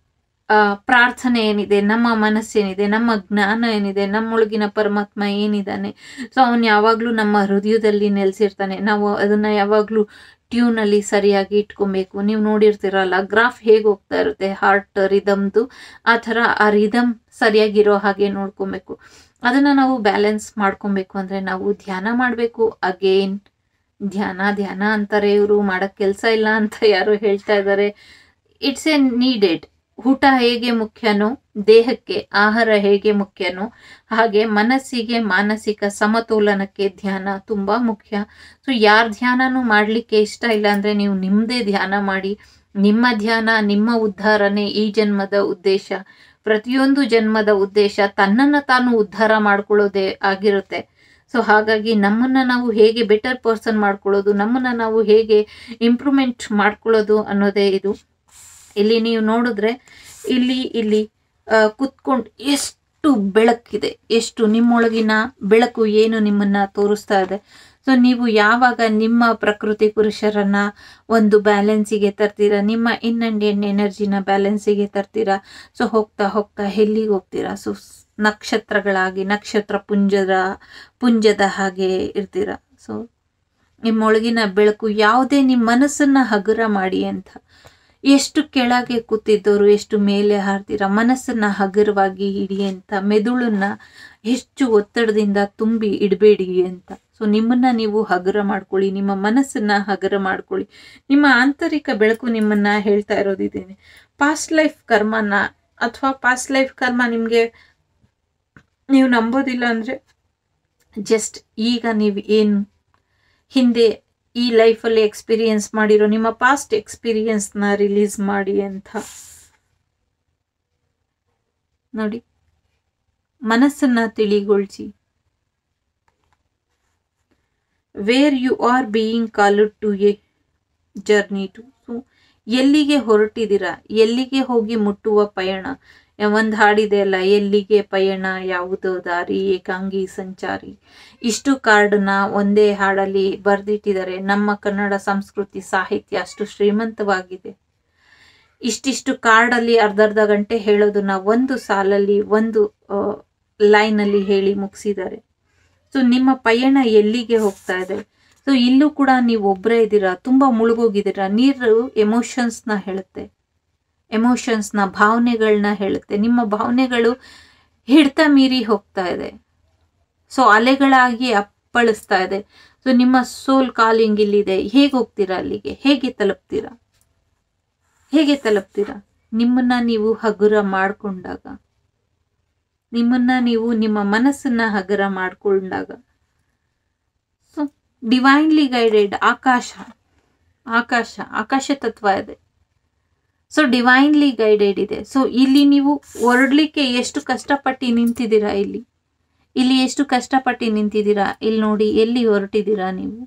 ಆ, ಪ್ರಾರ್ಥನೆ ಏನಿದೆ ನಮ್ಮ ಮನಸ್ಸೇನಿದೆ ನಮ್ಮ ಜ್ಞಾನ ಏನಿದೆ ನಮ್ಮೊಳಗಿನ ಪರಮಾತ್ಮ ಏನಿದ್ದಾನೆ ಸೊ ಅವನು ಯಾವಾಗಲೂ ನಮ್ಮ ಹೃದಯದಲ್ಲಿ ನೆಲೆಸಿರ್ತಾನೆ ನಾವು ಅದನ್ನ ಯಾವಾಗಲೂ ಟ್ಯೂನಲ್ಲಿ ಸರಿಯಾಗಿ ಇಟ್ಕೊಬೇಕು ನೀವು ನೋಡಿರ್ತೀರಲ್ಲ ಗ್ರಾಫ್ ಹೇಗೆ ಹೋಗ್ತಾ ಇರುತ್ತೆ ಹಾರ್ಟ್ ರಿದಮ್ದು ಆ ಥರ ಆ ರಿದಮ್ ಸರಿಯಾಗಿರೋ ಹಾಗೆ ನೋಡ್ಕೊಬೇಕು ಅದನ್ನ ನಾವು ಬ್ಯಾಲೆನ್ಸ್ ಮಾಡ್ಕೊಬೇಕು ಅಂದ್ರೆ ನಾವು ಧ್ಯಾನ ಮಾಡಬೇಕು ಅಗೇನ್ ಧ್ಯಾನ ಧ್ಯಾನ ಅಂತಾರೆ ಇವರು ಮಾಡಕ್ ಕೆಲಸ ಇಲ್ಲ ಅಂತ ಯಾರೋ ಹೇಳ್ತಾ ಇದ್ದಾರೆ ಇಟ್ಸ್ ಎ ನೀಡೆಡ್ ಊಟ ಹೇಗೆ ಮುಖ್ಯನೋ ದೇಹಕ್ಕೆ ಆಹಾರ ಹೇಗೆ ಮುಖ್ಯನೋ ಹಾಗೆ ಮನಸ್ಸಿಗೆ ಮಾನಸಿಕ ಸಮತೋಲನಕ್ಕೆ ಧ್ಯಾನ ತುಂಬಾ ಮುಖ್ಯ ಸೊ ಯಾರ ಧ್ಯಾನನೂ ಮಾಡಲಿಕ್ಕೆ ಇಷ್ಟ ಇಲ್ಲ ಅಂದ್ರೆ ನೀವು ನಿಮ್ಮದೇ ಧ್ಯಾನ ಮಾಡಿ ನಿಮ್ಮ ಧ್ಯಾನ ನಿಮ್ಮ ಉದ್ಧಾರನೇ ಈ ಜನ್ಮದ ಉದ್ದೇಶ ಪ್ರತಿಯೊಂದು ಜನ್ಮದ ಉದ್ದೇಶ ತನ್ನನ್ನು ತಾನು ಉದ್ಧಾರ ಮಾಡ್ಕೊಳ್ಳೋದೇ ಆಗಿರುತ್ತೆ ಸೊ ಹಾಗಾಗಿ ನಮ್ಮನ್ನ ನಾವು ಹೇಗೆ ಬೆಟರ್ ಪರ್ಸನ್ ಮಾಡ್ಕೊಳ್ಳೋದು ನಮ್ಮನ್ನ ನಾವು ಹೇಗೆ ಇಂಪ್ರೂವ್ಮೆಂಟ್ ಮಾಡ್ಕೊಳ್ಳೋದು ಅನ್ನೋದೇ ಇದು ಇಲ್ಲಿ ನೀವು ನೋಡಿದ್ರೆ ಇಲ್ಲಿ ಇಲ್ಲಿ ಕುತ್ಕೊಂಡು ಎಷ್ಟು ಬೆಳಕಿದೆ ಎಷ್ಟು ನಿಮ್ಮೊಳಗಿನ ಬೆಳಕು ಏನು ನಿಮ್ಮನ್ನ ತೋರಿಸ್ತಾ ಇದೆ ಸೊ ನೀವು ಯಾವಾಗ ನಿಮ್ಮ ಪ್ರಕೃತಿ ಪುರುಷರನ್ನ ಒಂದು ಬ್ಯಾಲೆನ್ಸಿಗೆ ತರ್ತೀರಾ ನಿಮ್ಮ ಇನ್ ಅಂಡ್ ಎನ್ ಎನರ್ಜಿನ ಬ್ಯಾಲೆನ್ಸಿಗೆ ತರ್ತೀರಾ ಸೊ ಹೋಗ್ತಾ ಹೋಗ್ತಾ ಎಲ್ಲಿಗೆ ಹೋಗ್ತೀರಾ ಸೊ ನಕ್ಷತ್ರಗಳಾಗಿ ನಕ್ಷತ್ರ ಪುಂಜದ ಪುಂಜದ ಹಾಗೆ ಇರ್ತೀರಾ ಸೊ ನಿಮ್ಮೊಳಗಿನ ಬೆಳಕು ಯಾವುದೇ ನಿಮ್ಮ ಮನಸ್ಸನ್ನ ಹಗುರ ಮಾಡಿ ಅಂತ ಎಷ್ಟು ಕೆಳಗೆ ಕೂತಿದ್ದವರು ಎಷ್ಟು ಮೇಲೆ ಹಾರ್ತೀರಾ ಮನಸ್ಸನ್ನ ಹಗುರವಾಗಿ ಇಡಿ ಅಂತ ಮೆದುಳನ್ನ ಹೆಚ್ಚು ಒತ್ತಡದಿಂದ ತುಂಬಿ ಇಡಬೇಡಿ ಅಂತ ಸೊ ನಿಮ್ಮನ್ನ ನೀವು ಹಗುರ ಮಾಡ್ಕೊಳ್ಳಿ ನಿಮ್ಮ ಮನಸ್ಸನ್ನ ಹಗುರ ಮಾಡ್ಕೊಳ್ಳಿ ನಿಮ್ಮ ಆಂತರಿಕ ಬೆಳಕು ನಿಮ್ಮನ್ನ ಹೇಳ್ತಾ ಇರೋದಿದ್ದೇನೆ ಪಾಸ್ಟ್ ಲೈಫ್ ಕರ್ಮನ ಅಥವಾ ಪಾಸ್ಟ್ ಲೈಫ್ ಕರ್ಮ ನಿಮಗೆ ನೀವು ನಂಬೋದಿಲ್ಲ ಅಂದ್ರೆ ಜಸ್ಟ್ ಈಗ ನೀವು ಏನು ಹಿಂದೆ ಈ ಲೈಫಲ್ಲಿ ಎಕ್ಸ್ಪೀರಿಯನ್ಸ್ ಮಾಡಿರೋ ನಿಮ್ಮ ಪಾಸ್ಟ್ ಎಕ್ಸ್ಪೀರಿಯನ್ಸ್ನ ರಿಲೀಸ್ ಮಾಡಿ ಅಂತ ನೋಡಿ ಮನಸ್ಸನ್ನ ತಿಳಿಗೊಳಿಸಿ where you are being called to a journey to so ಎಲ್ಲಿಗೆ ಹೊರಟಿದ್ದೀರಾ ಎಲ್ಲಿಗೆ ಹೋಗಿ ಮುಟ್ಟುವ ಪಯಣ ಒಂದು ಹಾಡಿದೆ ಅಲ್ಲ ಎಲ್ಲಿಗೆ ಪಯಣ ಯಾವುದೋ ದಾರಿ ಏಕಾಂಗಿ ಸಂಚಾರಿ ಇಷ್ಟು ಕಾರ್ಡನ್ನ ಒಂದೇ ಹಾಡಲ್ಲಿ ಬರೆದಿಟ್ಟಿದ್ದಾರೆ ನಮ್ಮ ಕನ್ನಡ ಸಂಸ್ಕೃತಿ ಸಾಹಿತ್ಯ ಅಷ್ಟು ಶ್ರೀಮಂತವಾಗಿದೆ ಇಷ್ಟಿಷ್ಟು ಕಾರ್ಡಲ್ಲಿ ಅರ್ಧ ಅರ್ಧ ಗಂಟೆ ಹೇಳೋದನ್ನ ಒಂದು ಸಾಲಲ್ಲಿ ಒಂದು ಲೈನಲ್ಲಿ ಹೇಳಿ ಮುಗಿಸಿದ್ದಾರೆ ಸೊ ನಿಮ್ಮ ಪಯಣ ಎಲ್ಲಿಗೆ ಹೋಗ್ತಾ ಇದೆ ಸೊ ಇಲ್ಲೂ ಕೂಡ ನೀವು ಒಬ್ಬರೇ ಇದ್ದೀರಾ ತುಂಬಾ ಮುಳುಗೋಗಿದ್ದೀರಾ ನೀರು ಎಮೋಷನ್ಸ್ನ ಹೇಳುತ್ತೆ ಎಮೋಷನ್ಸ್ನ ಭಾವನೆಗಳನ್ನ ಹೇಳುತ್ತೆ ನಿಮ್ಮ ಭಾವನೆಗಳು ಹಿಡ್ತ ಮೀರಿ ಹೋಗ್ತಾ ಇದೆ ಸೊ ಅಲೆಗಳಾಗಿ ಅಪ್ಪಳಿಸ್ತಾ ಇದೆ ಸೊ ನಿಮ್ಮ ಸೋಲ್ ಕಾಲಿಂಗ್ ಇಲ್ಲಿದೆ ಹೇಗೆ ಹೋಗ್ತೀರಾ ಅಲ್ಲಿಗೆ ಹೇಗೆ ತಲುಪ್ತೀರಾ ಹೇಗೆ ತಲುಪ್ತೀರಾ ನಿಮ್ಮನ್ನ ನೀವು ಹಗುರ ಮಾಡ್ಕೊಂಡಾಗ ನಿಮ್ಮನ್ನ ನೀವು ನಿಮ್ಮ ಮನಸ್ಸನ್ನ ಹಗುರ ಮಾಡ್ಕೊಂಡಾಗ ಸೊ ಡಿವೈನ್ಲಿ ಗೈಡೆಡ್ ಆಕಾಶ ಆಕಾಶ ಆಕಾಶ ತತ್ವ ಇದೆ ಸೊ ಡಿವೈನ್ಲಿ ಗೈಡೆಡ್ ಇದೆ ಸೊ ಇಲ್ಲಿ ನೀವು ಹೊರಡ್ಲಿಕ್ಕೆ ಎಷ್ಟು ಕಷ್ಟಪಟ್ಟು ನಿಂತಿದ್ದೀರಾ ಇಲ್ಲಿ ಇಲ್ಲಿ ಎಷ್ಟು ಕಷ್ಟಪಟ್ಟು ನಿಂತಿದ್ದೀರಾ ಇಲ್ಲಿ ನೋಡಿ ಎಲ್ಲಿ ಹೊರಟಿದ್ದೀರಾ ನೀವು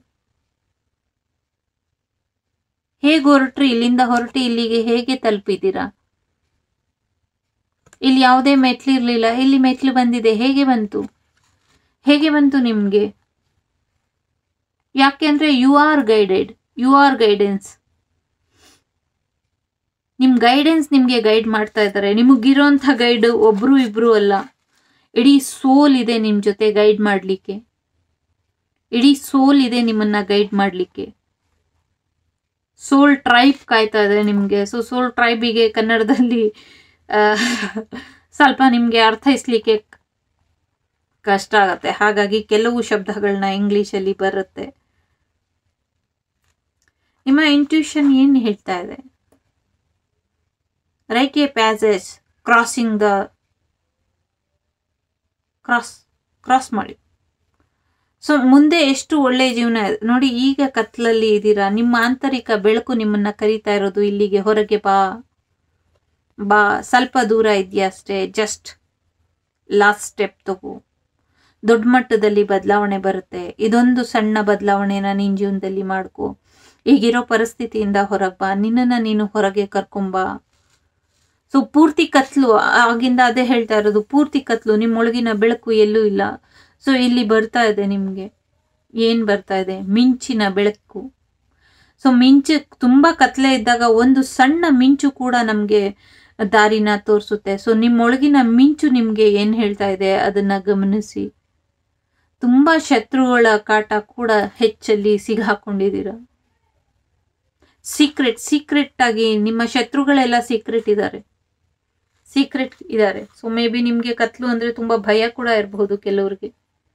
ಹೇಗೆ ಹೊರಟ್ರಿ ಇಲ್ಲಿಂದ ಹೊರಟಿ ಇಲ್ಲಿಗೆ ಹೇಗೆ ತಲುಪಿದ್ದೀರಾ ಇಲ್ಲಿ ಯಾವುದೇ ಮೆಟ್ಲು ಇರಲಿಲ್ಲ ಇಲ್ಲಿ ಮೆಟ್ಲು ಬಂದಿದೆ ಹೇಗೆ ಬಂತು ಹೇಗೆ ಬಂತು ನಿಮಗೆ ಯಾಕೆಂದ್ರೆ you are guided you are guidance ನಿಮ್ಮ ಗೈಡೆನ್ಸ್ ನಿಮಗೆ ಗೈಡ್ ಮಾಡ್ತಾ ಇದ್ದಾರೆ ನಿಮಗಿರೋಂಥ ಗೈಡ್ ಒಬ್ರು ಇಬ್ರು ಅಲ್ಲ ಇಡೀ ಸೋಲ್ ಇದೆ ನಿಮ್ಮ ಜೊತೆ ಗೈಡ್ ಮಾಡಲಿಕ್ಕೆ ಇಡೀ ಸೋಲ್ ಇದೆ ನಿಮ್ಮನ್ನ ಗೈಡ್ ಮಾಡಲಿಕ್ಕೆ ಸೋಲ್ ಟ್ರೈಬ್ ಕಾಯ್ತಾ ಇದೆ ನಿಮಗೆ ಸೊ ಸೋಲ್ ಟ್ರೈಬಿಗೆ ಕನ್ನಡದಲ್ಲಿ ಆ, ಸ್ವಲ್ಪ ನಿಮಗೆ ಅರ್ಥೈಸ್ಲಿಕ್ಕೆ ಕಷ್ಟ ಆಗತ್ತೆ ಹಾಗಾಗಿ ಕೆಲವು ಶಬ್ದಗಳನ್ನ ಇಂಗ್ಲಿಷಲ್ಲಿ ಬರುತ್ತೆ ನಿಮ್ಮ ಇಂಟ್ಯೂಷನ್ ಏನು ಹೇಳ್ತಾ ಇದೆ right a passage crossing the cross cross ಮಾಡಿ ಸೊ ಮುಂದೆ ಎಷ್ಟು ಒಳ್ಳೆ ಜೀವನ ಇದೆ ನೋಡಿ ಈಗ ಕತ್ಲಲ್ಲಿ ಇದ್ದೀರಾ ನಿಮ್ಮ ಆಂತರಿಕ ಬೆಳಕು ನಿಮ್ಮನ್ನ ಕರೀತಾ ಇರೋದು ಇಲ್ಲಿಗೆ ಹೊರಗೆ ಬಾ ಬಾ ಸ್ವಲ್ಪ ದೂರ ಇದೆಯಾ ಅಷ್ಟೇ ಜಸ್ಟ್ ಲಾಸ್ಟ್ ಸ್ಟೆಪ್ ತಗೋ ದೊಡ್ಡ ಮಟ್ಟದಲ್ಲಿ ಬದಲಾವಣೆ ಬರುತ್ತೆ ಇದೊಂದು ಸಣ್ಣ ಬದಲಾವಣೆನ ನಿನ್ನ ಜೀವನದಲ್ಲಿ ಮಾಡ್ಕೋ ಈಗಿರೋ ಪರಿಸ್ಥಿತಿಯಿಂದ ಹೊರಗೆ ಬಾ ನಿನ್ನನ್ನು ನೀನು ಹೊರಗೆ ಕರ್ಕೊಂಬಾ ಸೊ ಪೂರ್ತಿ ಕತ್ಲು ಆಗಿಂದ ಅದೇ ಹೇಳ್ತಾ ಇರೋದು ಪೂರ್ತಿ ಕತ್ಲು ನಿಮ್ಮೊಳಗಿನ ಬೆಳಕು ಎಲ್ಲೂ ಇಲ್ಲ ಸೊ ಇಲ್ಲಿ ಬರ್ತಾ ಇದೆ ನಿಮಗೆ ಏನು ಬರ್ತಾ ಇದೆ ಮಿಂಚಿನ ಬೆಳಕು ಸೊ ಮಿಂಚು ತುಂಬ ಕತ್ಲೆ ಇದ್ದಾಗ ಒಂದು ಸಣ್ಣ ಮಿಂಚು ಕೂಡ ನಮಗೆ ದಾರಿನ ತೋರಿಸುತ್ತೆ ಸೊ ನಿಮ್ಮೊಳಗಿನ ಮಿಂಚು ನಿಮಗೆ ಏನು ಹೇಳ್ತಾ ಇದೆ ಅದನ್ನ ಗಮನಿಸಿ ತುಂಬ ಶತ್ರುಗಳ ಕಾಟ ಕೂಡ ಹೆಚ್ಚಲ್ಲಿ ಸಿಗಾಕೊಂಡಿದ್ದೀರ ಸೀಕ್ರೆಟ್ ಸೀಕ್ರೆಟ್ ಆಗಿ ನಿಮ್ಮ ಶತ್ರುಗಳೆಲ್ಲ ಸೀಕ್ರೆಟ್ ಇದ್ದಾರೆ ಸೀಕ್ರೆಟ್ ಇದ್ದಾರೆ ಸೊ ಮೇ ಬಿ ನಿಮಗೆ ಕತ್ಲು ಅಂದ್ರೆ ತುಂಬಾ ಭಯ ಕೂಡ ಇರಬಹುದು ಕೆಲವ್ರಿಗೆ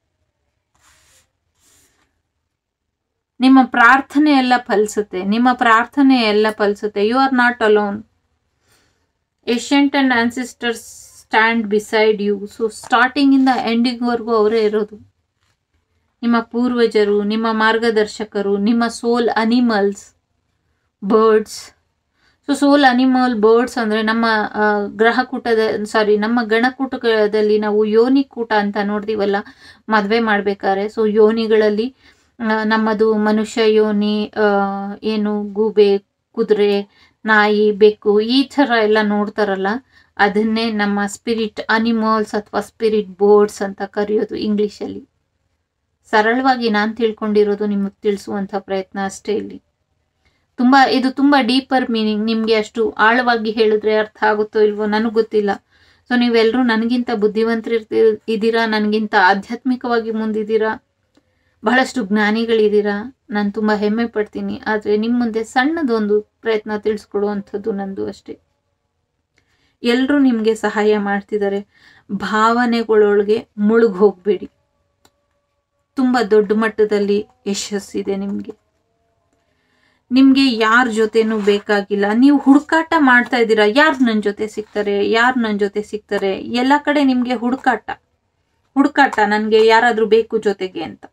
ನಿಮ್ಮ ಪ್ರಾರ್ಥನೆ ಎಲ್ಲ ಫಲಿಸುತ್ತೆ ನಿಮ್ಮ ಪ್ರಾರ್ಥನೆ ಎಲ್ಲ ಫಲಿಸುತ್ತೆ you are not alone ancient and ancestors stand beside you so starting ಇಂದ ಎಂಡಿಂಗ್ವರೆಗೂ ಅವರೇ ಇರೋದು ನಿಮ್ಮ ಪೂರ್ವಜರು ನಿಮ್ಮ ಮಾರ್ಗದರ್ಶಕರು ನಿಮ್ಮ soul animals birds so soul animal birds ಅಂದರೆ ನಮ್ಮ ಆ, ಗ್ರಹಕೂಟದ ಸಾರಿ ನಮ್ಮ ಗಣಕೂಟದಲ್ಲಿ ನಾವು ಯೋನಿ ಕೂಟ ಅಂತ ನೋಡ್ತೀವಲ್ಲ ಮದುವೆ ಮಾಡ್ಬೇಕಾದ್ರೆ ಸೊ ಯೋನಿಗಳಲ್ಲಿ ಆ, ನಮ್ಮದು ಮನುಷ್ಯ ಯೋನಿ ಆ, ಏನು ಗೂಬೆ ಕುದುರೆ ನಾಯಿ ಬೆಕ್ಕು ಈ ಥರ ಎಲ್ಲ ನೋಡ್ತಾರಲ್ಲ ಅದನ್ನೇ ನಮ್ಮ ಸ್ಪಿರಿಟ್ ಅನಿಮಲ್ಸ್ ಅಥವಾ ಸ್ಪಿರಿಟ್ ಬೋರ್ಡ್ಸ್ ಅಂತ ಕರೆಯೋದು ಇಂಗ್ಲೀಷಲ್ಲಿ ಸರಳವಾಗಿ ನಾನು ತಿಳ್ಕೊಂಡಿರೋದು ನಿಮಗೆ ತಿಳಿಸುವಂಥ ಪ್ರಯತ್ನ ಅಷ್ಟೇ ಇಲ್ಲಿ ತುಂಬ ಇದು ತುಂಬ ಡೀಪರ್ ಮೀನಿಂಗ್ ನಿಮಗೆ ಅಷ್ಟು ಆಳವಾಗಿ ಹೇಳಿದ್ರೆ ಅರ್ಥ ಆಗುತ್ತೋ ಇಲ್ವೋ ನನಗೆ ಗೊತ್ತಿಲ್ಲ ಸೊ ನೀವೆಲ್ಲರೂ ನನಗಿಂತ ಬುದ್ಧಿವಂತರು ಇದ್ದೀರಾ ನನಗಿಂತ ಆಧ್ಯಾತ್ಮಿಕವಾಗಿ ಮುಂದಿದ್ದೀರಾ ಬಹಳಷ್ಟು ಜ್ಞಾನಿಗಳಿದ್ದೀರಾ ನಾನು ತುಂಬ ಹೆಮ್ಮೆ ಪಡ್ತೀನಿ ಆದರೆ ನಿಮ್ಮ ಮುಂದೆ ಸಣ್ಣದೊಂದು ಪ್ರಯತ್ನ ತಿಳಿಸ್ಕೊಡುವಂಥದ್ದು ನಂದು ಅಷ್ಟೇ ಎಲ್ಲರೂ ನಿಮಗೆ ಸಹಾಯ ಮಾಡ್ತಿದ್ದಾರೆ ಭಾವನೆಗಳೊಳಗೆ ಮುಳುಗ್ ಹೋಗಬೇಡಿ ತುಂಬ ದೊಡ್ಡ ಮಟ್ಟದಲ್ಲಿ ಯಶಸ್ಸಿದೆ ನಿಮಗೆ ನಿಮಗೆ ಯಾರ ಜೊತೆನೂ ಬೇಕಾಗಿಲ್ಲ ನೀವು ಹುಡುಕಾಟ ಮಾಡ್ತಾ ಇದ್ದೀರಾ ಯಾರು ನನ್ನ ಜೊತೆ ಸಿಗ್ತಾರೆ ಯಾರು ನನ್ನ ಜೊತೆ ಸಿಗ್ತಾರೆ ಎಲ್ಲ ಕಡೆ ನಿಮಗೆ ಹುಡುಕಾಟ ಹುಡುಕಾಟ ನನಗೆ ಯಾರಾದರೂ ಬೇಕು ಜೊತೆಗೆ ಅಂತ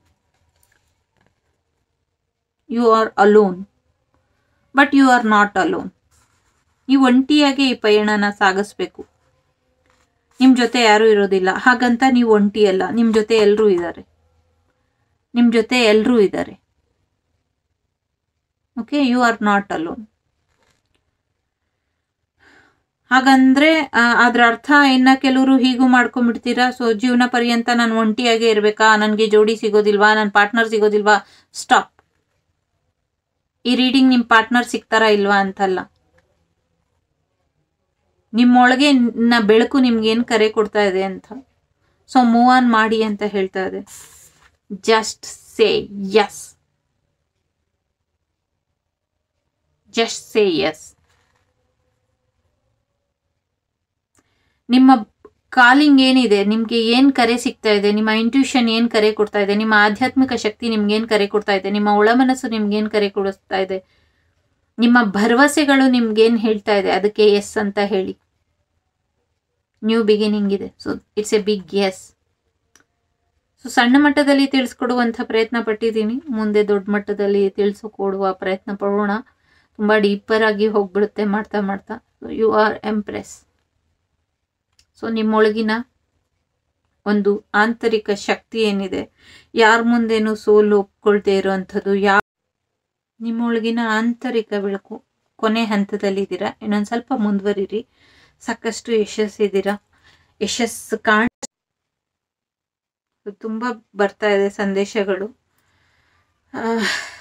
you are alone but you are not alone ನೀವು ಒಂಟಿಯಾಗಿ ಈ ಪಯಣನ ಸಾಗಿಸ್ಬೇಕು ನಿಮ್ಮ ಜೊತೆ ಯಾರೂ ಇರೋದಿಲ್ಲ ಹಾಗಂತ ನೀವು ಒಂಟಿ ಅಲ್ಲ ನಿಮ್ಮ ಜೊತೆ ಎಲ್ಲರೂ ಇದ್ದಾರೆ ನಿಮ್ಮ ಜೊತೆ ಎಲ್ಲರೂ ಇದ್ದಾರೆ okay you are not alone ಹಾಗಂದ್ರೆ ಆ, ಅದ್ರ ಅರ್ಥ ಇನ್ನ ಕೆಲವರು ಹೀಗೂ ಮಾಡ್ಕೊಂಡ್ಬಿಡ್ತೀರಾ ಸೊ ಜೀವನ ಪರ್ಯಂತ ನಾನು ಒಂಟಿಯಾಗೇ ಇರ್ಬೇಕಾ ನನಗೆ ಜೋಡಿ ಸಿಗೋದಿಲ್ವಾ ನನ್ನ ಪಾರ್ಟ್ನರ್ ಸಿಗೋದಿಲ್ವಾ ಸ್ಟಾಪ್ ಈ ರೀಡಿಂಗ್ ನಿಮ್ಮ ಪಾರ್ಟ್ನರ್ ಸಿಗ್ತಾರಾ ಇಲ್ವಾ ಅಂತಲ್ಲ ನಿಮ್ಮೊಳಗೆ ನ ಬೆಳಕು ನಿಮ್ಗೇನು ಕರೆ ಕೊಡ್ತಾ ಇದೆ ಅಂತ ಸೊ ಮೂವ್ ಆನ್ ಮಾಡಿ ಅಂತ ಹೇಳ್ತಾ ಇದೆ just say yes just say yes ನಿಮ್ಮ ಕಾಲಿಂಗ್ ಏನಿದೆ ನಿಮ್ಗೆ ಏನ್ ಕರೆ ಸಿಗ್ತಾ ಇದೆ ನಿಮ್ಮ ಇಂಟ್ಯೂಷನ್ ಏನ್ ಕರೆ ಕೊಡ್ತಾ ಇದೆ ನಿಮ್ಮ ಆಧ್ಯಾತ್ಮಿಕ ಶಕ್ತಿ ನಿಮ್ಗೆ ಏನ್ ಕರೆ ಕೊಡ್ತಾ ಇದೆ ನಿಮ್ಮ ಒಳಮನಸ್ಸು ನಿಮ್ಗೆ ಏನ್ ಕರೆ ಕೊಡಿಸ್ತಾ ಇದೆ ನಿಮ್ಮ ಭರವಸೆಗಳು ನಿಮ್ಗೇನ್ ಹೇಳ್ತಾ ಇದೆ ಅದಕ್ಕೆ ಎಸ್ ಅಂತ ಹೇಳಿ ನ್ಯೂ ಬಿಗಿನಿಂಗ್ ಇದೆ so it's a big yes so ಸಣ್ಣ ಮಟ್ಟದಲ್ಲಿ ತಿಳಿಸ್ಕೊಡುವಂಥ ಪ್ರಯತ್ನ ಪಟ್ಟಿದ್ದೀನಿ ಮುಂದೆ ದೊಡ್ಡ ಮಟ್ಟದಲ್ಲಿ ತಿಳಿಸ್ಕೊಡುವ ಪ್ರಯತ್ನ ಪಡೋಣ ತುಂಬ ಡೀಪರ್ ಆಗಿ ಹೋಗ್ಬಿಡುತ್ತೆ ಮಾಡ್ತಾ ಮಾಡ್ತಾ ಯು ಆರ್ ಎಂಪ್ರೆಸ್ ಸೊ ನಿಮ್ಮೊಳಗಿನ ಒಂದು ಆಂತರಿಕ ಶಕ್ತಿ ಏನಿದೆ ಯಾರ ಮುಂದೇನು ಸೋಲು ಒಪ್ಕೊಳ್ದೇ ಇರುವಂಥದ್ದು ಯಾವ ನಿಮ್ಮೊಳಗಿನ ಆಂತರಿಕ ಬೆಳಕು ಕೊನೆ ಹಂತದಲ್ಲಿದ್ದೀರಾ ಇನ್ನೊಂದು ಸ್ವಲ್ಪ ಮುಂದುವರಿರಿ ಸಾಕಷ್ಟು ಯಶಸ್ಸಿದ್ದೀರಾ ಯಶಸ್ಸು ಕಾಣ ತುಂಬ ಬರ್ತಾ ಇದೆ ಸಂದೇಶಗಳು ಆ,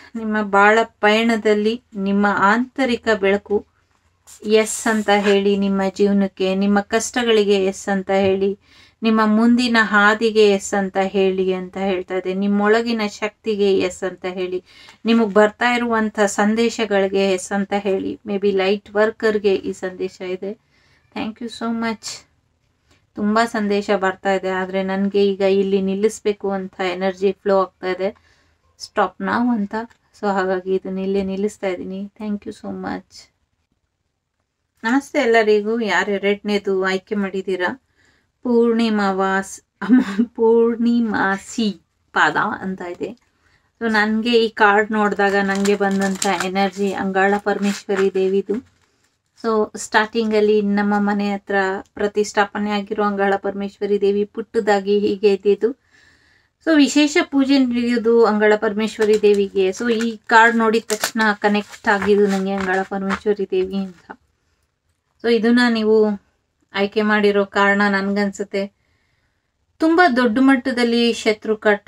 ನಿಮ್ಮ ಬಾಳ ಪಯಣದಲ್ಲಿ ನಿಮ್ಮ ಆಂತರಿಕ ಬೆಳಕು ಎಸ್ ಅಂತ ಹೇಳಿ ನಿಮ್ಮ ಜೀವನಕ್ಕೆ ನಿಮ್ಮ ಕಷ್ಟಗಳಿಗೆ ಎಸ್ ಅಂತ ಹೇಳಿ ನಿಮ್ಮ ಮುಂದಿನ ಹಾದಿಗೆ ಎಸ್ ಅಂತ ಹೇಳಿ ಅಂತ ಹೇಳ್ತಾ ಇದೆ ನಿಮ್ಮೊಳಗಿನ ಶಕ್ತಿಗೆ ಎಸ್ ಅಂತ ಹೇಳಿ ನಿಮಗೆ ಬರ್ತಾ ಇರುವಂಥ ಸಂದೇಶಗಳಿಗೆ ಎಸ್ ಅಂತ ಹೇಳಿ ಮೇ ಬಿ ಲೈಟ್ ವರ್ಕರ್ಗೆ ಈ ಸಂದೇಶ ಇದೆ ಥ್ಯಾಂಕ್ ಯು ಸೋ ಮಚ್ ತುಂಬ ಸಂದೇಶ ಬರ್ತಾ ಇದೆ ಆದರೆ ನನಗೆ ಈಗ ಇಲ್ಲಿ ನಿಲ್ಲಿಸ್ಬೇಕು ಅಂತ ಎನರ್ಜಿ ಫ್ಲೋ ಆಗ್ತಾ ಇದೆ ಸ್ಟಾಪ್ ನಾವು ಅಂತ ಸೊ ಹಾಗಾಗಿ ಇದನ್ನ ಇಲ್ಲೇ ನಿಲ್ಲಿಸ್ತಾ ಇದ್ದೀನಿ ಥ್ಯಾಂಕ್ ಯು ಸೋ ಮಚ್ ನಮಸ್ತೆ ಎಲ್ಲರಿಗೂ ಯಾರು ಎರಡನೇದು ಆಯ್ಕೆ ಮಾಡಿದ್ದೀರಾ ಪೂರ್ಣಿಮಾವಾಸ್ ಪೂರ್ಣಿಮಾಸಿ ಪಾದ ಅಂತ ಇದೆ ಸೊ ನನಗೆ ಈ ಕಾರ್ಡ್ ನೋಡಿದಾಗ ನನಗೆ ಬಂದಂಥ ಎನರ್ಜಿ ಅಂಗಾಳ ಪರಮೇಶ್ವರಿ ದೇವಿದು ಸೊ ಸ್ಟಾರ್ಟಿಂಗಲ್ಲಿ ನಮ್ಮ ಮನೆ ಹತ್ರ ಪ್ರತಿಷ್ಠಾಪನೆ ಆಗಿರೋ ಅಂಗಾಳ ಪರಮೇಶ್ವರಿ ದೇವಿ ಪುಟ್ಟದಾಗಿ ಹೀಗೆ ಇದ್ದಿದ್ದು ಸೊ ವಿಶೇಷ ಪೂಜೆ ನಡೆಯೋದು ಅಂಗಾಳ ಪರಮೇಶ್ವರಿ ದೇವಿಗೆ ಸೊ ಈ ಕಾರ್ಡ್ ನೋಡಿದ ತಕ್ಷಣ ಕನೆಕ್ಟ್ ಆಗಿದ್ದು ನನಗೆ ಅಂಗಾಳ ಪರಮೇಶ್ವರಿ ದೇವಿ ಅಂತ ಸೊ ಇದನ್ನ ನೀವು ಆಯ್ಕೆ ಮಾಡಿರೋ ಕಾರಣ ನನಗನ್ಸುತ್ತೆ ತುಂಬ ದೊಡ್ಡ ಮಟ್ಟದಲ್ಲಿ ಶತ್ರುಕಟ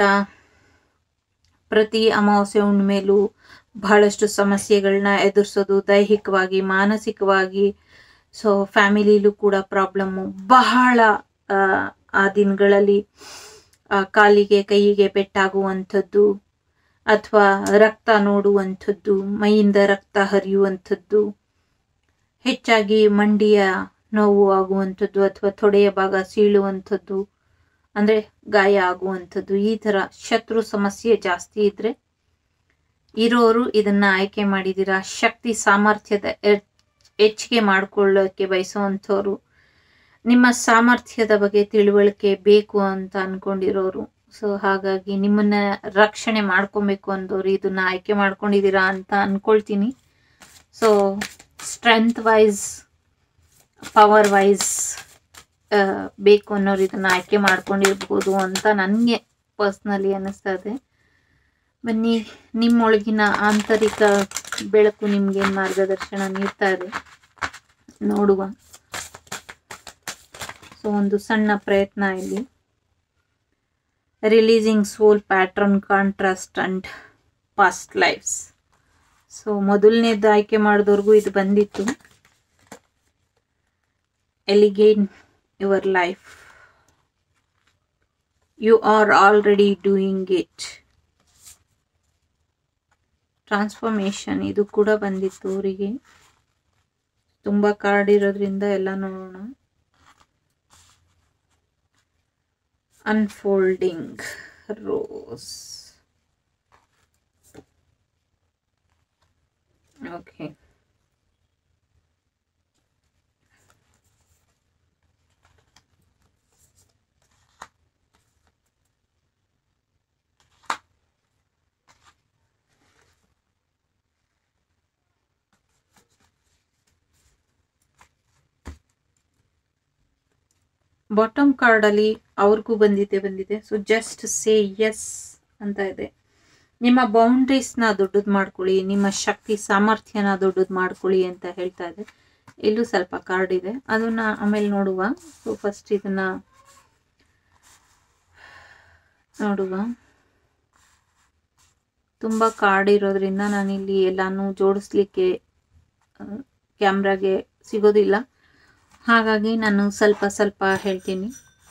ಪ್ರತಿ ಅಮಾವಾಸ್ಯೆ ಹುಣ್ಣಿಮೆಲೂ ಬಹಳಷ್ಟು ಸಮಸ್ಯೆಗಳನ್ನ ಎದುರಿಸೋದು ದೈಹಿಕವಾಗಿ ಮಾನಸಿಕವಾಗಿ ಸೊ ಫ್ಯಾಮಿಲಿಲೂ ಕೂಡ ಪ್ರಾಬ್ಲಮ್ಮು ಬಹಳ ಆ, ಆ ದಿನಗಳಲ್ಲಿ ಆ, ಕಾಲಿಗೆ ಕೈಯಿಗೆ ಪೆಟ್ಟಾಗುವಂಥದ್ದು ಅಥವಾ ರಕ್ತ ನೋಡುವಂಥದ್ದು ಮೈಯಿಂದ ರಕ್ತ ಹರಿಯುವಂಥದ್ದು ಹೆಚ್ಚಾಗಿ ಮಂಡಿಯ ನೋವು ಆಗುವಂಥದ್ದು ಅಥವಾ ತೊಡೆಯ ಭಾಗ ಸೀಳುವಂಥದ್ದು ಅಂದರೆ ಗಾಯ ಆಗುವಂಥದ್ದು ಈ ಥರ ಶತ್ರು ಸಮಸ್ಯೆ ಜಾಸ್ತಿ ಇದ್ರೆ ಇರೋರು ಇದನ್ನ ಆಯ್ಕೆ ಮಾಡಿದ್ದೀರಾ ಶಕ್ತಿ ಸಾಮರ್ಥ್ಯದ ಎ- ಹೆಚ್ಚಿಗೆ ಮಾಡ್ಕೊಳ್ಳೋಕೆ ಬಯಸುವಂಥವ್ರು ನಿಮ್ಮ ಸಾಮರ್ಥ್ಯದ ಬಗ್ಗೆ ತಿಳುವಳಿಕೆ ಬೇಕು ಅಂತ ಅನ್ಕೊಂಡಿರೋರು ಸೊ ಹಾಗಾಗಿ ನಿಮ್ಮನ್ನ ರಕ್ಷಣೆ ಮಾಡ್ಕೊಬೇಕು ಅಂದವರು ಇದನ್ನ ಆಯ್ಕೆ ಮಾಡ್ಕೊಂಡಿದ್ದೀರಾ ಅಂತ ಅನ್ಕೊಳ್ತೀನಿ so strength wise power wise ಬೇಕು ಅನ್ನೋರು ಇದನ್ನ ಆಯ್ಕೆ ಮಾಡ್ಕೊಂಡಿರ್ಬೋದು ಅಂತ ನನಗೆ ಪರ್ಸ್ನಲಿ ಅನ್ನಿಸ್ತಾ ಇದೆ ಬನ್ನಿ ನಿಮ್ಮೊಳಗಿನ ಆಂತರಿಕ ಬೆಳಕು ನಿಮ್ಗೆ ಮಾರ್ಗದರ್ಶನ ನೀಡ್ತಾ ಇದೆ ನೋಡುವ ಸೊ ಒಂದು ಸಣ್ಣ ಪ್ರಯತ್ನ ಇಲ್ಲಿ releasing soul pattern contrast and past lives so ಮೊದಲನೇದು ಆಯ್ಕೆ ಮಾಡಿದವ್ರಿಗೂ ಇದು ಬಂದಿತ್ತು align your life you are already doing it transformation ಇದು ಕೂಡ ಬಂದಿತ್ತು ಅವರಿಗೆ ತುಂಬ ಕಾರ್ಡ್ ಇರೋದ್ರಿಂದ ಎಲ್ಲ ನೋಡೋಣ ಅನ್ಫೋಲ್ಡಿಂಗ್ ರೋಸ್ ಓಕೆ ಬಾಟಮ್ ಕಾರ್ಡಲ್ಲಿ ಅವ್ರಿಗೂ ಬಂದಿದೆ ಬಂದಿದೆ ಸೊ ಜಸ್ಟ್ ಸೇ ಎಸ್ ಅಂತ ಇದೆ ನಿಮ್ಮ ಬೌಂಡ್ರೀಸ್ನ ದೊಡ್ಡದು ಮಾಡ್ಕೊಳ್ಳಿ ನಿಮ್ಮ ಶಕ್ತಿ ಸಾಮರ್ಥ್ಯನ ದೊಡ್ಡದು ಮಾಡ್ಕೊಳ್ಳಿ ಅಂತ ಹೇಳ್ತಾ ಇದೆ ಇಲ್ಲೂ ಸ್ವಲ್ಪ ಕಾರ್ಡ್ ಇದೆ ಅದನ್ನ ಆಮೇಲೆ ನೋಡುವ ಸೊ ಫಸ್ಟ್ ಇದನ್ನ ನೋಡುವ ತುಂಬ ಕಾರ್ಡ್ ಇರೋದ್ರಿಂದ ನಾನಿಲ್ಲಿ ಎಲ್ಲಾನು ಜೋಡಿಸ್ಲಿಕ್ಕೆ ಕ್ಯಾಮ್ರಾಗೆ ಸಿಗೋದಿಲ್ಲ ಹಾಗಾಗಿ ನಾನು ಸ್ವಲ್ಪ ಸ್ವಲ್ಪ ಹೇಳ್ತೀನಿ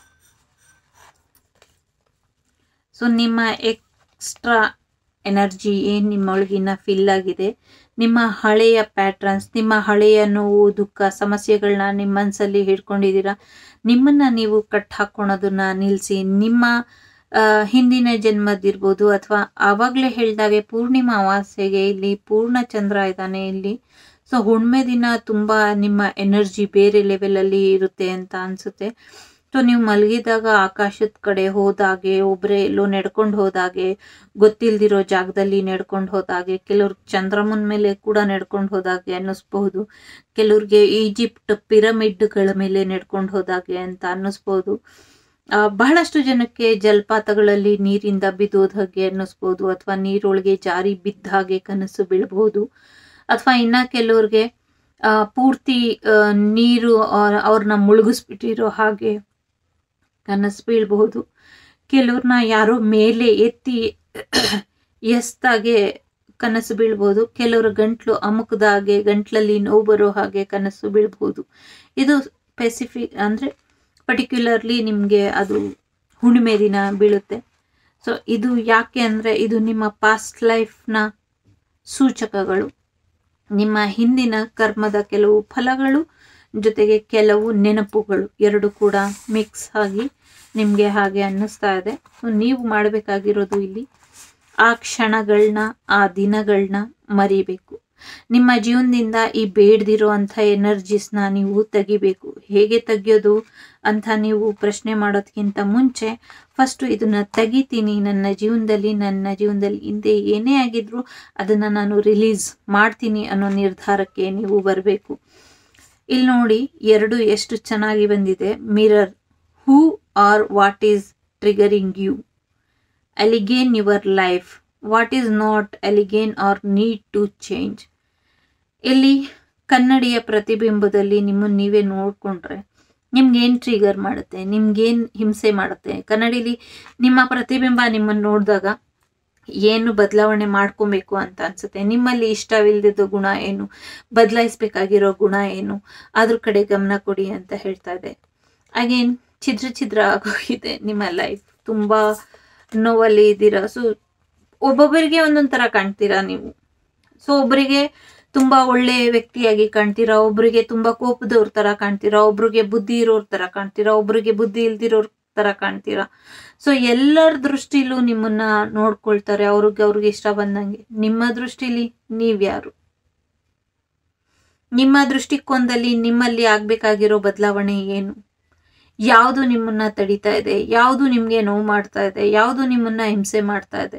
ಸೊ ನಿಮ್ಮ ಎಕ್ಸ್ಟ್ರಾ ಎನರ್ಜಿ ಏನು ನಿಮ್ಮೊಳಗಿನ ಫಿಲ್ ಆಗಿದೆ ನಿಮ್ಮ ಹಳೆಯ ಪ್ಯಾಟ್ರನ್ಸ್ ನಿಮ್ಮ ಹಳೆಯ ನೋವು ದುಃಖ ಸಮಸ್ಯೆಗಳನ್ನ ನಿಮ್ಮ ಮನಸ್ಸಲ್ಲಿ ಹಿಡ್ಕೊಂಡಿದ್ದೀರಾ ನಿಮ್ಮನ್ನ ನೀವು ಕಟ್ ಹಾಕ್ಕೊಳೋದನ್ನ ನಿಲ್ಲಿಸಿ ನಿಮ್ಮ ಆ, ಹಿಂದಿನ ಜನ್ಮದಿರ್ಬೋದು ಅಥವಾ ಆವಾಗಲೇ ಹೇಳ್ದಾಗೆ ಪೂರ್ಣಿಮಾ ಅಮಾವಾಸ್ಯೆಗೆ ಇಲ್ಲಿ ಪೂರ್ಣ ಚಂದ್ರ ಇದ್ದಾನೆ ಇಲ್ಲಿ ಸೊ ಹುಣ್ಮೆ ದಿನ ತುಂಬ ನಿಮ್ಮ ಎನರ್ಜಿ ಬೇರೆ ಲೆವೆಲಲ್ಲಿ ಇರುತ್ತೆ ಅಂತ ಅನಿಸುತ್ತೆ ಸೊ ನೀವು ಮಲಗಿದಾಗ ಆಕಾಶದ ಕಡೆ ಹೋದಾಗೆ ಒಬ್ಬರೇ ಎಲ್ಲೋ ನಡ್ಕೊಂಡು ಹೋದಾಗೆ ಗೊತ್ತಿಲ್ದಿರೋ ಜಾಗದಲ್ಲಿ ನಡ್ಕೊಂಡು ಹೋದಾಗೆ ಕೆಲವ್ರಿಗೆ ಚಂದ್ರಮನ್ ಮೇಲೆ ಕೂಡ ನಡ್ಕೊಂಡು ಹೋದಾಗೆ ಅನ್ನಿಸ್ಬಹುದು ಕೆಲವ್ರಿಗೆ ಈಜಿಪ್ಟ್ ಪಿರಮಿಡ್ಗಳ ಮೇಲೆ ನಡ್ಕೊಂಡು ಹೋದಾಗೆ ಅಂತ ಅನ್ನಿಸ್ಬೋದು ಆ, ಬಹಳಷ್ಟು ಜನಕ್ಕೆ ಜಲಪಾತಗಳಲ್ಲಿ ನೀರಿಂದ ಬಿದ್ದೋದ ಹಾಗೆ ಅನ್ನಿಸ್ಬೋದು ಅಥವಾ ನೀರೊಳಗೆ ಜಾರಿ ಬಿದ್ದ ಹಾಗೆ ಕನಸು ಬೀಳ್ಬಹುದು ಅಥವಾ ಇನ್ನ ಕೆಲವ್ರಿಗೆ ಆ, ಪೂರ್ತಿ ಆ, ನೀರು ಆ- ಅವ್ರನ್ನ ಮುಳುಗಿಸ್ಬಿಟ್ಟಿರೋ ಹಾಗೆ ಕನಸು ಬೀಳ್ಬಹುದು ಕೆಲವ್ರನ್ನ ಯಾರೋ ಮೇಲೆ ಎತ್ತಿ ಎಸ್ತಾಗೆ ಕನಸು ಬೀಳ್ಬೋದು ಕೆಲವರು ಗಂಟ್ಲು ಅಮುಕದ ಹಾಗೆ ಗಂಟ್ಲಲ್ಲಿ ನೋವು ಬರೋ ಹಾಗೆ ಕನಸು ಬೀಳ್ಬೋದು ಇದು ಸ್ಪೆಸಿಫಿಕ್ ಅಂದರೆ ಪರ್ಟಿಕ್ಯುಲರ್ಲಿ ನಿಮಗೆ ಅದು ಹುಣ್ಣಿಮೆ ದಿನ ಬೀಳುತ್ತೆ ಸೊ ಇದು ಯಾಕೆ ಅಂದರೆ ಇದು ನಿಮ್ಮ ಪಾಸ್ಟ್ ಲೈಫ್ನ ಸೂಚಕಗಳು ನಿಮ್ಮ ಹಿಂದಿನ ಕರ್ಮದ ಕೆಲವು ಫಲಗಳು ಜೊತೆಗೆ ಕೆಲವು ನೆನಪುಗಳು ಎರಡು ಕೂಡ ಮಿಕ್ಸ್ ಆಗಿ ನಿಮಗೆ ಹಾಗೆ ಅನ್ನಿಸ್ತಾ ಇದೆ ಸೊ ನೀವು ಮಾಡಬೇಕಾಗಿರೋದು ಇಲ್ಲಿ ಆ ಕ್ಷಣಗಳನ್ನ ಆ ದಿನಗಳನ್ನ ಮರಿಬೇಕು ನಿಮ್ಮ ಜೀವನದಿಂದ ಈ ಬೇಡದಿರೋ ಅಂಥ ಎನರ್ಜೀಸ್ನ ನೀವು ತೆಗಿಬೇಕು ಹೇಗೆ ತೆಗಿಯೋದು ಅಂತ ನೀವು ಪ್ರಶ್ನೆ ಮಾಡೋದಕ್ಕಿಂತ ಮುಂಚೆ ಫಸ್ಟು ಇದನ್ನ ತೆಗಿತೀನಿ ನನ್ನ ಜೀವನದಲ್ಲಿ ನನ್ನ ಜೀವನದಲ್ಲಿ ಹಿಂದೆ ಏನೇ ಆಗಿದ್ರು ಅದನ್ನು ನಾನು ರಿಲೀಸ್ ಮಾಡ್ತೀನಿ ಅನ್ನೋ ನಿರ್ಧಾರಕ್ಕೆ ನೀವು ಬರಬೇಕು ಇಲ್ಲಿ ನೋಡಿ ಎರಡು ಎಷ್ಟು ಚೆನ್ನಾಗಿ ಬಂದಿದೆ mirror who are what is triggering you align your life what is not align are need to change ಇಲ್ಲಿ ಕನ್ನಡಿಯ ಪ್ರತಿಬಿಂಬದಲ್ಲಿ ನಿಮ್ಮನ್ನು ನೀವೇ ನೋಡಿಕೊಂಡ್ರೆ ನಿಮ್ಗೇನು ಟ್ರಿಗರ್ ಮಾಡುತ್ತೆ ನಿಮ್ಗೇನು ಹಿಂಸೆ ಮಾಡುತ್ತೆ ಕನ್ನಡಿಲಿ ನಿಮ್ಮ ಪ್ರತಿಬಿಂಬ ನಿಮ್ಮನ್ನು ನೋಡಿದಾಗ ಏನು ಬದಲಾವಣೆ ಮಾಡ್ಕೊಬೇಕು ಅಂತ ಅನ್ಸುತ್ತೆ ನಿಮ್ಮಲ್ಲಿ ಇಷ್ಟವಿಲ್ಲದಿದ್ದ ಗುಣ ಏನು ಬದಲಾಯಿಸ್ಬೇಕಾಗಿರೋ ಗುಣ ಏನು ಅದ್ರ ಕಡೆ ಗಮನ ಕೊಡಿ ಅಂತ ಹೇಳ್ತಾ ಇದೆ ಅಗೇನ್ ಛಿದ್ರ ಛಿದ್ರ ಆಗೋಗಿದೆ ನಿಮ್ಮ ಲೈಫ್ ತುಂಬ ನೋವಲ್ಲಿ ಇದ್ದೀರಾ ಸೊ ಒಬ್ಬೊಬ್ಬರಿಗೆ ಒಂದೊಂದು ಥರ ಕಾಣ್ತೀರಾ ನೀವು ಸೊ ಒಬ್ಬರಿಗೆ ತುಂಬ ಒಳ್ಳೆ ವ್ಯಕ್ತಿಯಾಗಿ ಕಾಣ್ತೀರಾ ಒಬ್ರಿಗೆ ತುಂಬ ಕೋಪದವ್ರ ಥರ ಕಾಣ್ತೀರಾ ಒಬ್ರಿಗೆ ಬುದ್ಧಿ ಇರೋರ್ ಥರ ಕಾಣ್ತೀರಾ ಒಬ್ರಿಗೆ ಬುದ್ಧಿ ಇಲ್ದಿರೋರ್ ಥರ ಕಾಣ್ತೀರಾ ಸೊ ಎಲ್ಲರ ದೃಷ್ಟಿಲೂ ನಿಮ್ಮನ್ನ ನೋಡ್ಕೊಳ್ತಾರೆ ಅವ್ರಿಗೆ ಅವ್ರಿಗೆ ಇಷ್ಟ ಬಂದಂಗೆ ನಿಮ್ಮ ದೃಷ್ಟಿಲಿ ನೀವ್ಯಾರು ನಿಮ್ಮ ದೃಷ್ಟಿಕೋನದಲ್ಲಿ ನಿಮ್ಮಲ್ಲಿ ಆಗ್ಬೇಕಾಗಿರೋ ಬದಲಾವಣೆ ಏನು ಯಾವುದು ನಿಮ್ಮನ್ನ ತಡಿತಾ ಇದೆ ಯಾವುದು ನಿಮ್ಗೆ ನೋವು ಮಾಡ್ತಾ ಇದೆ ಯಾವುದು ನಿಮ್ಮನ್ನ ಹಿಂಸೆ ಮಾಡ್ತಾ ಇದೆ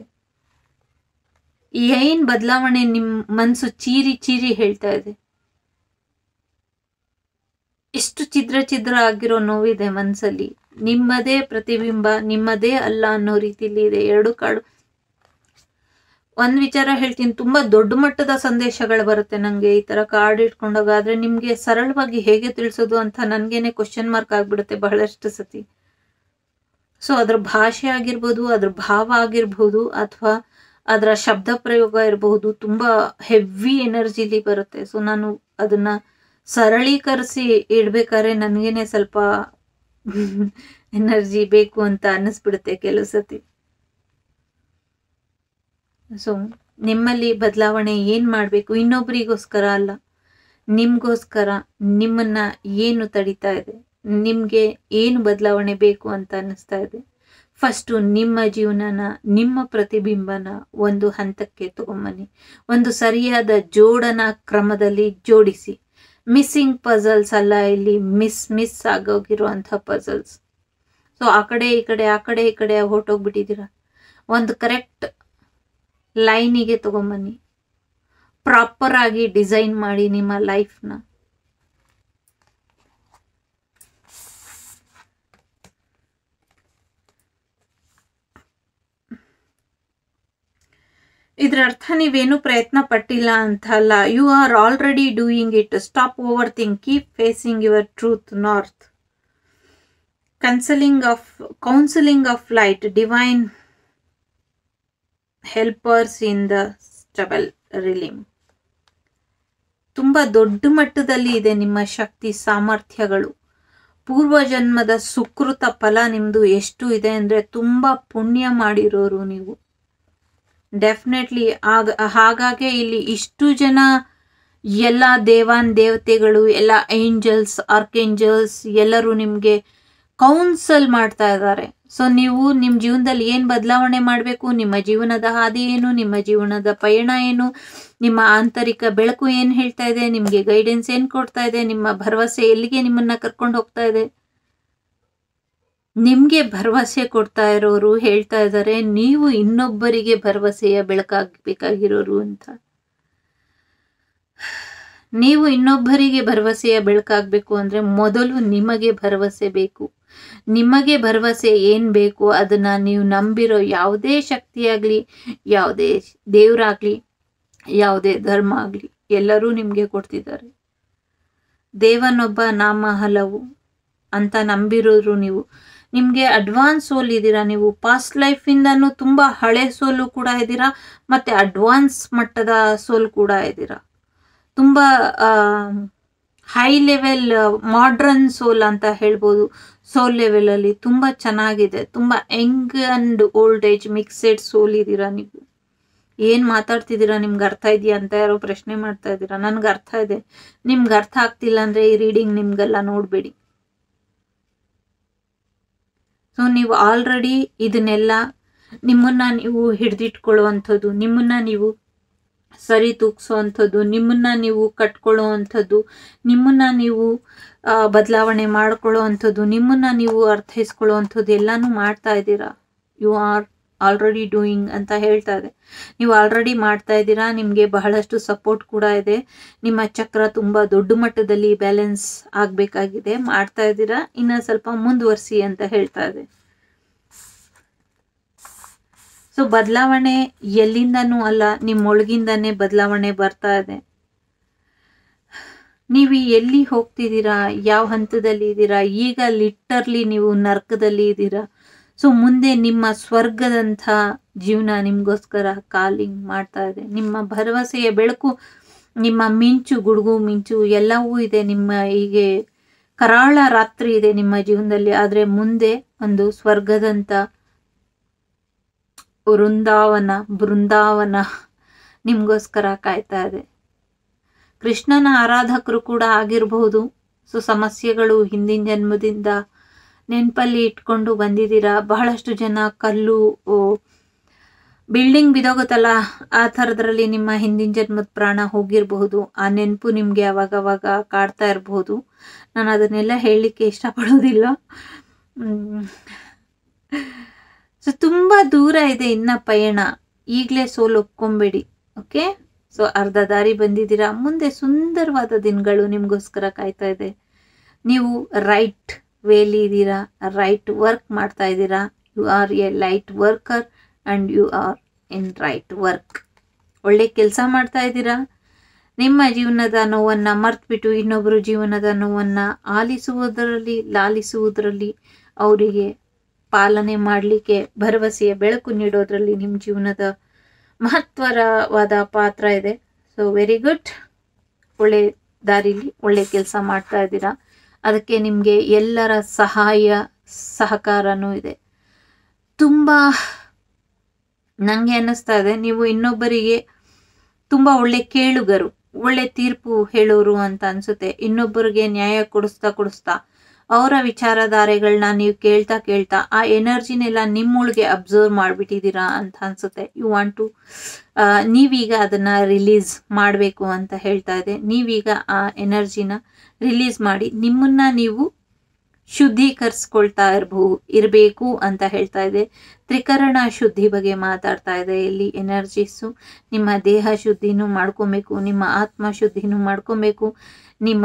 ಏನ್ ಬದಲಾವಣೆ ನಿಮ್ ಮನ್ಸು ಚೀರಿ ಚೀರಿ ಹೇಳ್ತಾ ಇದೆ ಎಷ್ಟು ಚಿದ್ರ ಚಿದ್ರ ಆಗಿರೋ ನೋವಿದೆ ಮನ್ಸಲ್ಲಿ ನಿಮ್ಮದೇ ಪ್ರತಿಬಿಂಬ ನಿಮ್ಮದೇ ಅಲ್ಲ ಅನ್ನೋ ರೀತಿಲಿ ಇದೆ ಎರಡು ಕಾಡು ಒಂದ್ ವಿಚಾರ ಹೇಳ್ತೀನಿ ತುಂಬಾ ದೊಡ್ಡ ಮಟ್ಟದ ಸಂದೇಶಗಳು ಬರುತ್ತೆ ನಂಗೆ ಈ ತರ ಕಾರ್ಡ್ ಇಟ್ಕೊಂಡಾಗ ಆದ್ರೆ ನಿಮ್ಗೆ ಸರಳವಾಗಿ ಹೇಗೆ ತಿಳಿಸೋದು ಅಂತ ನನ್ಗೇನೆ ಕ್ವಶನ್ ಮಾರ್ಕ್ ಆಗ್ಬಿಡುತ್ತೆ ಬಹಳಷ್ಟು ಸತಿ ಸೊ ಅದ್ರ ಭಾಷೆ ಆಗಿರ್ಬೋದು ಅದ್ರ ಭಾವ ಆಗಿರ್ಬೋದು ಅಥವಾ ಅದರ ಶಬ್ದ ಪ್ರಯೋಗ ಇರಬಹುದು ತುಂಬಾ ಹೆವಿ ಎನರ್ಜಿಲಿ ಬರುತ್ತೆ ಸೊ ನಾನು ಅದನ್ನ ಸರಳೀಕರಿಸಿ ಇಡ್ಬೇಕಾದ್ರೆ ನನಗೇನೆ ಸ್ವಲ್ಪ ಎನರ್ಜಿ ಬೇಕು ಅಂತ ಅನ್ನಿಸ್ಬಿಡುತ್ತೆ ಕೆಲವು ಸತಿ ಸೊ ನಿಮ್ಮಲ್ಲಿ ಬದಲಾವಣೆ ಏನ್ ಮಾಡಬೇಕು ಇನ್ನೊಬ್ರಿಗೋಸ್ಕರ ಅಲ್ಲ ನಿಮ್ಗೋಸ್ಕರ ನಿಮ್ಮನ್ನ ಏನು ತಡಿತಾ ಇದೆ ನಿಮ್ಗೆ ಏನು ಬದಲಾವಣೆ ಬೇಕು ಅಂತ ಅನ್ನಿಸ್ತಾ ಇದೆ ಫಸ್ಟು ನಿಮ್ಮ ಜೀವನನ ನಿಮ್ಮ ಪ್ರತಿಬಿಂಬನ ಒಂದು ಹಂತಕ್ಕೆ ತಗೊಂಬನ್ನಿ ಒಂದು ಸರಿಯಾದ ಜೋಡನಾ ಕ್ರಮದಲ್ಲಿ ಜೋಡಿಸಿ ಮಿಸ್ಸಿಂಗ್ ಪಜಲ್ಸ್ ಅಲ್ಲ ಇಲ್ಲಿ ಮಿಸ್ ಮಿಸ್ ಆಗೋಗಿರುವಂಥ ಪಜಲ್ಸ್ ಸೊ ಆ ಕಡೆ ಈ ಕಡೆ ಆ ಕಡೆ ಈ ಕಡೆ ಹೊರಟೋಗ್ಬಿಟ್ಟಿದ್ದೀರಾ ಒಂದು ಕರೆಕ್ಟ್ ಲೈನಿಗೆ ತಗೊಂಬನ್ನಿ ಪ್ರಾಪರ್ ಆಗಿ ಡಿಸೈನ್ ಮಾಡಿ ನಿಮ್ಮ ಲೈಫ್ನ ಇದ್ರ ಅರ್ಥ ನೀವೇನು ಪ್ರಯತ್ನ ಪಟ್ಟಿಲ್ಲ ಅಂತ ಅಲ್ಲ you are already doing it stop over think keep facing your truth north counselling of counselling of light divine helpers in the stable realm ತುಂಬ ದೊಡ್ಡ ಮಟ್ಟದಲ್ಲಿ ಇದೆ ನಿಮ್ಮ ಶಕ್ತಿ ಸಾಮರ್ಥ್ಯಗಳು ಪೂರ್ವಜನ್ಮದ ಸುಕೃತ ಫಲ ನಿಮ್ದು ಎಷ್ಟು ಇದೆ ಅಂದ್ರೆ ತುಂಬಾ ಪುಣ್ಯ ಮಾಡಿರೋರು ನೀವು ಡೆಫಿನೆಟ್ಲಿ ಆಗ ಹಾಗಾಗಿ ಇಲ್ಲಿ ಇಷ್ಟು ಜನ ಎಲ್ಲ ದೇವಾನ್ ದೇವತೆಗಳು ಎಲ್ಲ ಏಂಜಲ್ಸ್ ಆರ್ಕೇಂಜಲ್ಸ್ ಎಲ್ಲರೂ ನಿಮಗೆ ಕೌನ್ಸಲ್ ಮಾಡ್ತಾ ಇದ್ದಾರೆ ಸೊ ನೀವು ನಿಮ್ಮ ಜೀವನದಲ್ಲಿ ಏನು ಬದಲಾವಣೆ ಮಾಡಬೇಕು ನಿಮ್ಮ ಜೀವನದ ಹಾದಿ ಏನು ನಿಮ್ಮ ಜೀವನದ ಪಯಣ ಏನು ನಿಮ್ಮ ಆಂತರಿಕ ಬೆಳಕು ಏನು ಹೇಳ್ತಾ ಇದೆ ನಿಮಗೆ ಗೈಡೆನ್ಸ್ ಏನು ಕೊಡ್ತಾ ಇದೆ ನಿಮ್ಮ ಭರವಸೆ ಎಲ್ಲಿಗೆ ನಿಮ್ಮನ್ನ ಕರ್ಕೊಂಡು ಹೋಗ್ತಾ ಇದೆ ನಿಮ್ಗೆ ಭರವಸೆ ಕೊಡ್ತಾ ಇರೋರು ಹೇಳ್ತಾ ಇದ್ದಾರೆ ನೀವು ಇನ್ನೊಬ್ಬರಿಗೆ ಭರವಸೆಯ ಬೆಳಕಾಗಬೇಕಾಗಿರೋರು ಅಂತ ನೀವು ಇನ್ನೊಬ್ಬರಿಗೆ ಭರವಸೆಯ ಬೆಳಕಾಗಬೇಕು ಅಂದ್ರೆ ಮೊದಲು ನಿಮಗೆ ಭರವಸೆ ಬೇಕು ನಿಮಗೆ ಭರವಸೆ ಏನ್ ಬೇಕು ಅದನ್ನ ನೀವು ನಂಬಿರೋ ಯಾವುದೇ ಶಕ್ತಿಯಾಗ್ಲಿ ಯಾವುದೇ ದೇವರಾಗ್ಲಿ ಯಾವುದೇ ಧರ್ಮ ಆಗ್ಲಿ ಎಲ್ಲರೂ ನಿಮ್ಗೆ ಕೊಡ್ತಿದ್ದಾರೆ ದೇವನೊಬ್ಬ ನಾಮ ಹಲವು ಅಂತ ನಂಬಿರೋರು ನೀವು ನಿಮಗೆ ಅಡ್ವಾನ್ಸ್ ಸೋಲ್ ಇದ್ದೀರಾ ನೀವು ಪಾಸ್ಟ್ ಲೈಫಿಂದನೂ ತುಂಬ ಹಳೆ ಸೋಲು ಕೂಡ ಇದ್ದೀರಾ ಮತ್ತು ಅಡ್ವಾನ್ಸ್ ಮಟ್ಟದ ಸೋಲ್ ಕೂಡ ಇದ್ದೀರಾ ತುಂಬ ಹೈ ಲೆವೆಲ್ ಮಾಡ್ರನ್ ಸೋಲ್ ಅಂತ ಹೇಳ್ಬೋದು ಸೋಲ್ ಲೆವೆಲಲ್ಲಿ ತುಂಬ ಚೆನ್ನಾಗಿದೆ ತುಂಬ young and old age mixed soul ಇದ್ದೀರಾ ನೀವು ಏನು ಮಾತಾಡ್ತಿದ್ದೀರಾ ನಿಮ್ಗೆ ಅರ್ಥ ಇದೆಯಾ ಅಂತ ಯಾರೋ ಪ್ರಶ್ನೆ ಮಾಡ್ತಾ ಇದ್ದೀರಾ ನನಗೆ ಅರ್ಥ ಇದೆ ನಿಮ್ಗೆ ಅರ್ಥ ಆಗ್ತಿಲ್ಲ ಅಂದರೆ ಈ ರೀಡಿಂಗ್ ನಿಮ್ಗೆಲ್ಲ ನೋಡಬೇಡಿ ಸೊ ನೀವು ಆಲ್ರೆಡಿ ಇದನ್ನೆಲ್ಲ ನಿಮ್ಮನ್ನ ನೀವು ಹಿಡಿದಿಟ್ಕೊಳ್ಳುವಂಥದ್ದು ನಿಮ್ಮನ್ನ ನೀವು ಸರಿ ತೂಗಿಸೋವಂಥದ್ದು ನಿಮ್ಮನ್ನ ನೀವು ಕಟ್ಕೊಳ್ಳೋ ಅಂಥದ್ದು ನಿಮ್ಮನ್ನ ನೀವು ಬದಲಾವಣೆ ಮಾಡ್ಕೊಳ್ಳೋ ಅಂಥದ್ದು ನಿಮ್ಮನ್ನ ನೀವು ಅರ್ಥೈಸ್ಕೊಳ್ಳೋ ಅಂಥದ್ದು ಎಲ್ಲನೂ ಮಾಡ್ತಾ ಇದ್ದೀರಾ ಯು ಆರ್ ಆಲ್ರೆಡಿ ಡೂಯಿಂಗ್ ಅಂತ ಹೇಳ್ತಾ ಇದೆ ನೀವು ಆಲ್ರೆಡಿ ಮಾಡ್ತಾ ಇದ್ದೀರಾ ನಿಮಗೆ ಬಹಳಷ್ಟು ಸಪೋರ್ಟ್ ಕೂಡ ಇದೆ ನಿಮ್ಮ ಚಕ್ರ ತುಂಬ ದೊಡ್ಡ ಮಟ್ಟದಲ್ಲಿ ಬ್ಯಾಲೆನ್ಸ್ ಆಗಬೇಕಾಗಿದೆ ಮಾಡ್ತಾ ಇದ್ದೀರಾ ಇನ್ನು ಸ್ವಲ್ಪ ಮುಂದುವರಿಸಿ ಅಂತ ಹೇಳ್ತಾ ಇದೆ ಸೊ ಬದಲಾವಣೆ ಎಲ್ಲಿಂದನೂ ಅಲ್ಲ ನಿಮ್ಮೊಳಗಿಂದನೇ ಬದಲಾವಣೆ ಬರ್ತಾ ಇದೆ ನೀವು ಎಲ್ಲಿ ಹೋಗ್ತಿದ್ದೀರಾ ಯಾವ ಹಂತದಲ್ಲಿ ಇದ್ದೀರಾ ಈಗ ಲಿಟರ್ಲಿ ನೀವು ನರ್ಕದಲ್ಲಿ ಇದ್ದೀರಾ ಸೊ ಮುಂದೆ ನಿಮ್ಮ ಸ್ವರ್ಗದಂಥ ಜೀವನ ನಿಮಗೋಸ್ಕರ ಕಾಲಿಂಗ್ ಮಾಡ್ತಾ ಇದೆ ನಿಮ್ಮ ಭರವಸೆಯ ಬೆಳಕು ನಿಮ್ಮ ಮಿಂಚು ಗುಡುಗು ಮಿಂಚು ಎಲ್ಲವೂ ಇದೆ ನಿಮ್ಮ ಹೀಗೆ ಕರಾಳ ರಾತ್ರಿ ಇದೆ ನಿಮ್ಮ ಜೀವನದಲ್ಲಿ ಆದರೆ ಮುಂದೆ ಒಂದು ಸ್ವರ್ಗದಂಥ ವೃಂದಾವನ ಬೃಂದಾವನ ನಿಮಗೋಸ್ಕರ ಕಾಯ್ತಾ ಇದೆ ಕೃಷ್ಣನ ಆರಾಧಕರು ಕೂಡ ಆಗಿರಬಹುದು ಸೊ ಸಮಸ್ಯೆಗಳು ಹಿಂದಿನ ಜನ್ಮದಿಂದ ನೆನಪಲ್ಲಿ ಇಟ್ಕೊಂಡು ಬಂದಿದ್ದೀರಾ ಬಹಳಷ್ಟು ಜನ ಕಲ್ಲು ಬಿಲ್ಡಿಂಗ್ ಬಿದೋಗುತ್ತಲ್ಲ ಆ ಥರದ್ರಲ್ಲಿ ನಿಮ್ಮ ಹಿಂದಿನ ಜನ್ಮದ ಪ್ರಾಣ ಹೋಗಿರಬಹುದು ಆ ನೆನಪು ನಿಮಗೆ ಅವಾಗ ಅವಾಗ ಕಾಡ್ತಾ ಇರಬಹುದು ನಾನು ಅದನ್ನೆಲ್ಲ ಹೇಳಲಿಕ್ಕೆ ಇಷ್ಟಪಡೋದಿಲ್ಲ ಸೊ ತುಂಬ ದೂರ ಇದೆ ಇನ್ನ ಪಯಣ ಈಗಲೇ ಸೋಲು ಒಪ್ಕೊಂಬೇಡಿ ಓಕೆ ಸೊ ಅರ್ಧ ದಾರಿ ಬಂದಿದ್ದೀರಾ ಮುಂದೆ ಸುಂದರವಾದ ದಿನಗಳು ನಿಮಗೋಸ್ಕರ ಕಾಯ್ತಾ ಇದೆ ನೀವು ರೈಟ್ ವೇಲಿ ಇದ್ದೀರಾ ರೈಟ್ ವರ್ಕ್ ಮಾಡ್ತಾ ಇದ್ದೀರಾ you are a light worker and you are in right work ಒಳ್ಳೆ ಕೆಲಸ ಮಾಡ್ತಾ ಇದ್ದೀರಾ ನಿಮ್ಮ ಜೀವನದ ನೋವನ್ನು ಮರ್ತ್ಬಿಟ್ಟು ಇನ್ನೊಬ್ಬರು ಜೀವನದ ನೋವನ್ನು ಆಲಿಸುವುದರಲ್ಲಿ ಲಾಲಿಸುವುದರಲ್ಲಿ ಅವರಿಗೆ ಪಾಲನೆ ಮಾಡಲಿಕ್ಕೆ ಭರವಸೆಯ ಬೆಳಕು ನೀಡೋದ್ರಲ್ಲಿ ನಿಮ್ಮ ಜೀವನದ ಮಹತ್ವರವಾದ ಪಾತ್ರ ಇದೆ ಸೊ ವೆರಿ ಗುಡ್ ಒಳ್ಳೆ ದಾರಿಲಿ ಒಳ್ಳೆ ಕೆಲಸ ಮಾಡ್ತಾ ಇದ್ದೀರಾ ಅದಕ್ಕೆ ನಿಮಗೆ ಎಲ್ಲರ ಸಹಾಯ ಸಹಕಾರನೂ ಇದೆ ತುಂಬ ನನಗೆ ಅನ್ನಿಸ್ತಾ ಇದೆ ನೀವು ಇನ್ನೊಬ್ಬರಿಗೆ ತುಂಬ ಒಳ್ಳೆ ಕೇಳುಗರು ಒಳ್ಳೆ ತೀರ್ಪು ಹೇಳೋರು ಅಂತ ಅನಿಸುತ್ತೆ ಇನ್ನೊಬ್ಬರಿಗೆ ನ್ಯಾಯ ಕೊಡಿಸ್ತಾ ಕೊಡಿಸ್ತಾ ಅವರ ವಿಚಾರಧಾರೆಗಳನ್ನ ನೀವು ಕೇಳ್ತಾ ಕೇಳ್ತಾ ಆ ಎನರ್ಜಿನೆಲ್ಲ ನಿಮ್ಮೊಳಗೆ ಅಬ್ಸರ್ವ್ ಮಾಡಿಬಿಟ್ಟಿದ್ದೀರಾ ಅಂತ ಅನ್ಸುತ್ತೆ ಯು ವಾಂಟ್ ಟು ನೀವೀಗ ಅದನ್ನು ರಿಲೀಸ್ ಮಾಡಬೇಕು ಅಂತ ಹೇಳ್ತಾ ಇದೆ ನೀವೀಗ ಆ ಎನರ್ಜಿನ ರಿಲೀಸ್ ಮಾಡಿ ನಿಮ್ಮನ್ನ ನೀವು ಶುದ್ಧೀಕರಿಸ್ಕೊಳ್ತಾ ಇರಬಹುದು ಇರಬೇಕು ಅಂತ ಹೇಳ್ತಾ ಇದೆ ತ್ರಿಕರಣ ಶುದ್ಧಿ ಬಗ್ಗೆ ಮಾತಾಡ್ತಾ ಇದೆ ಇಲ್ಲಿ ಎನರ್ಜೀಸು ನಿಮ್ಮ ದೇಹ ಶುದ್ಧಿನೂ ಮಾಡ್ಕೊಬೇಕು ನಿಮ್ಮ ಆತ್ಮ ಶುದ್ಧಿನೂ ಮಾಡ್ಕೊಬೇಕು ನಿಮ್ಮ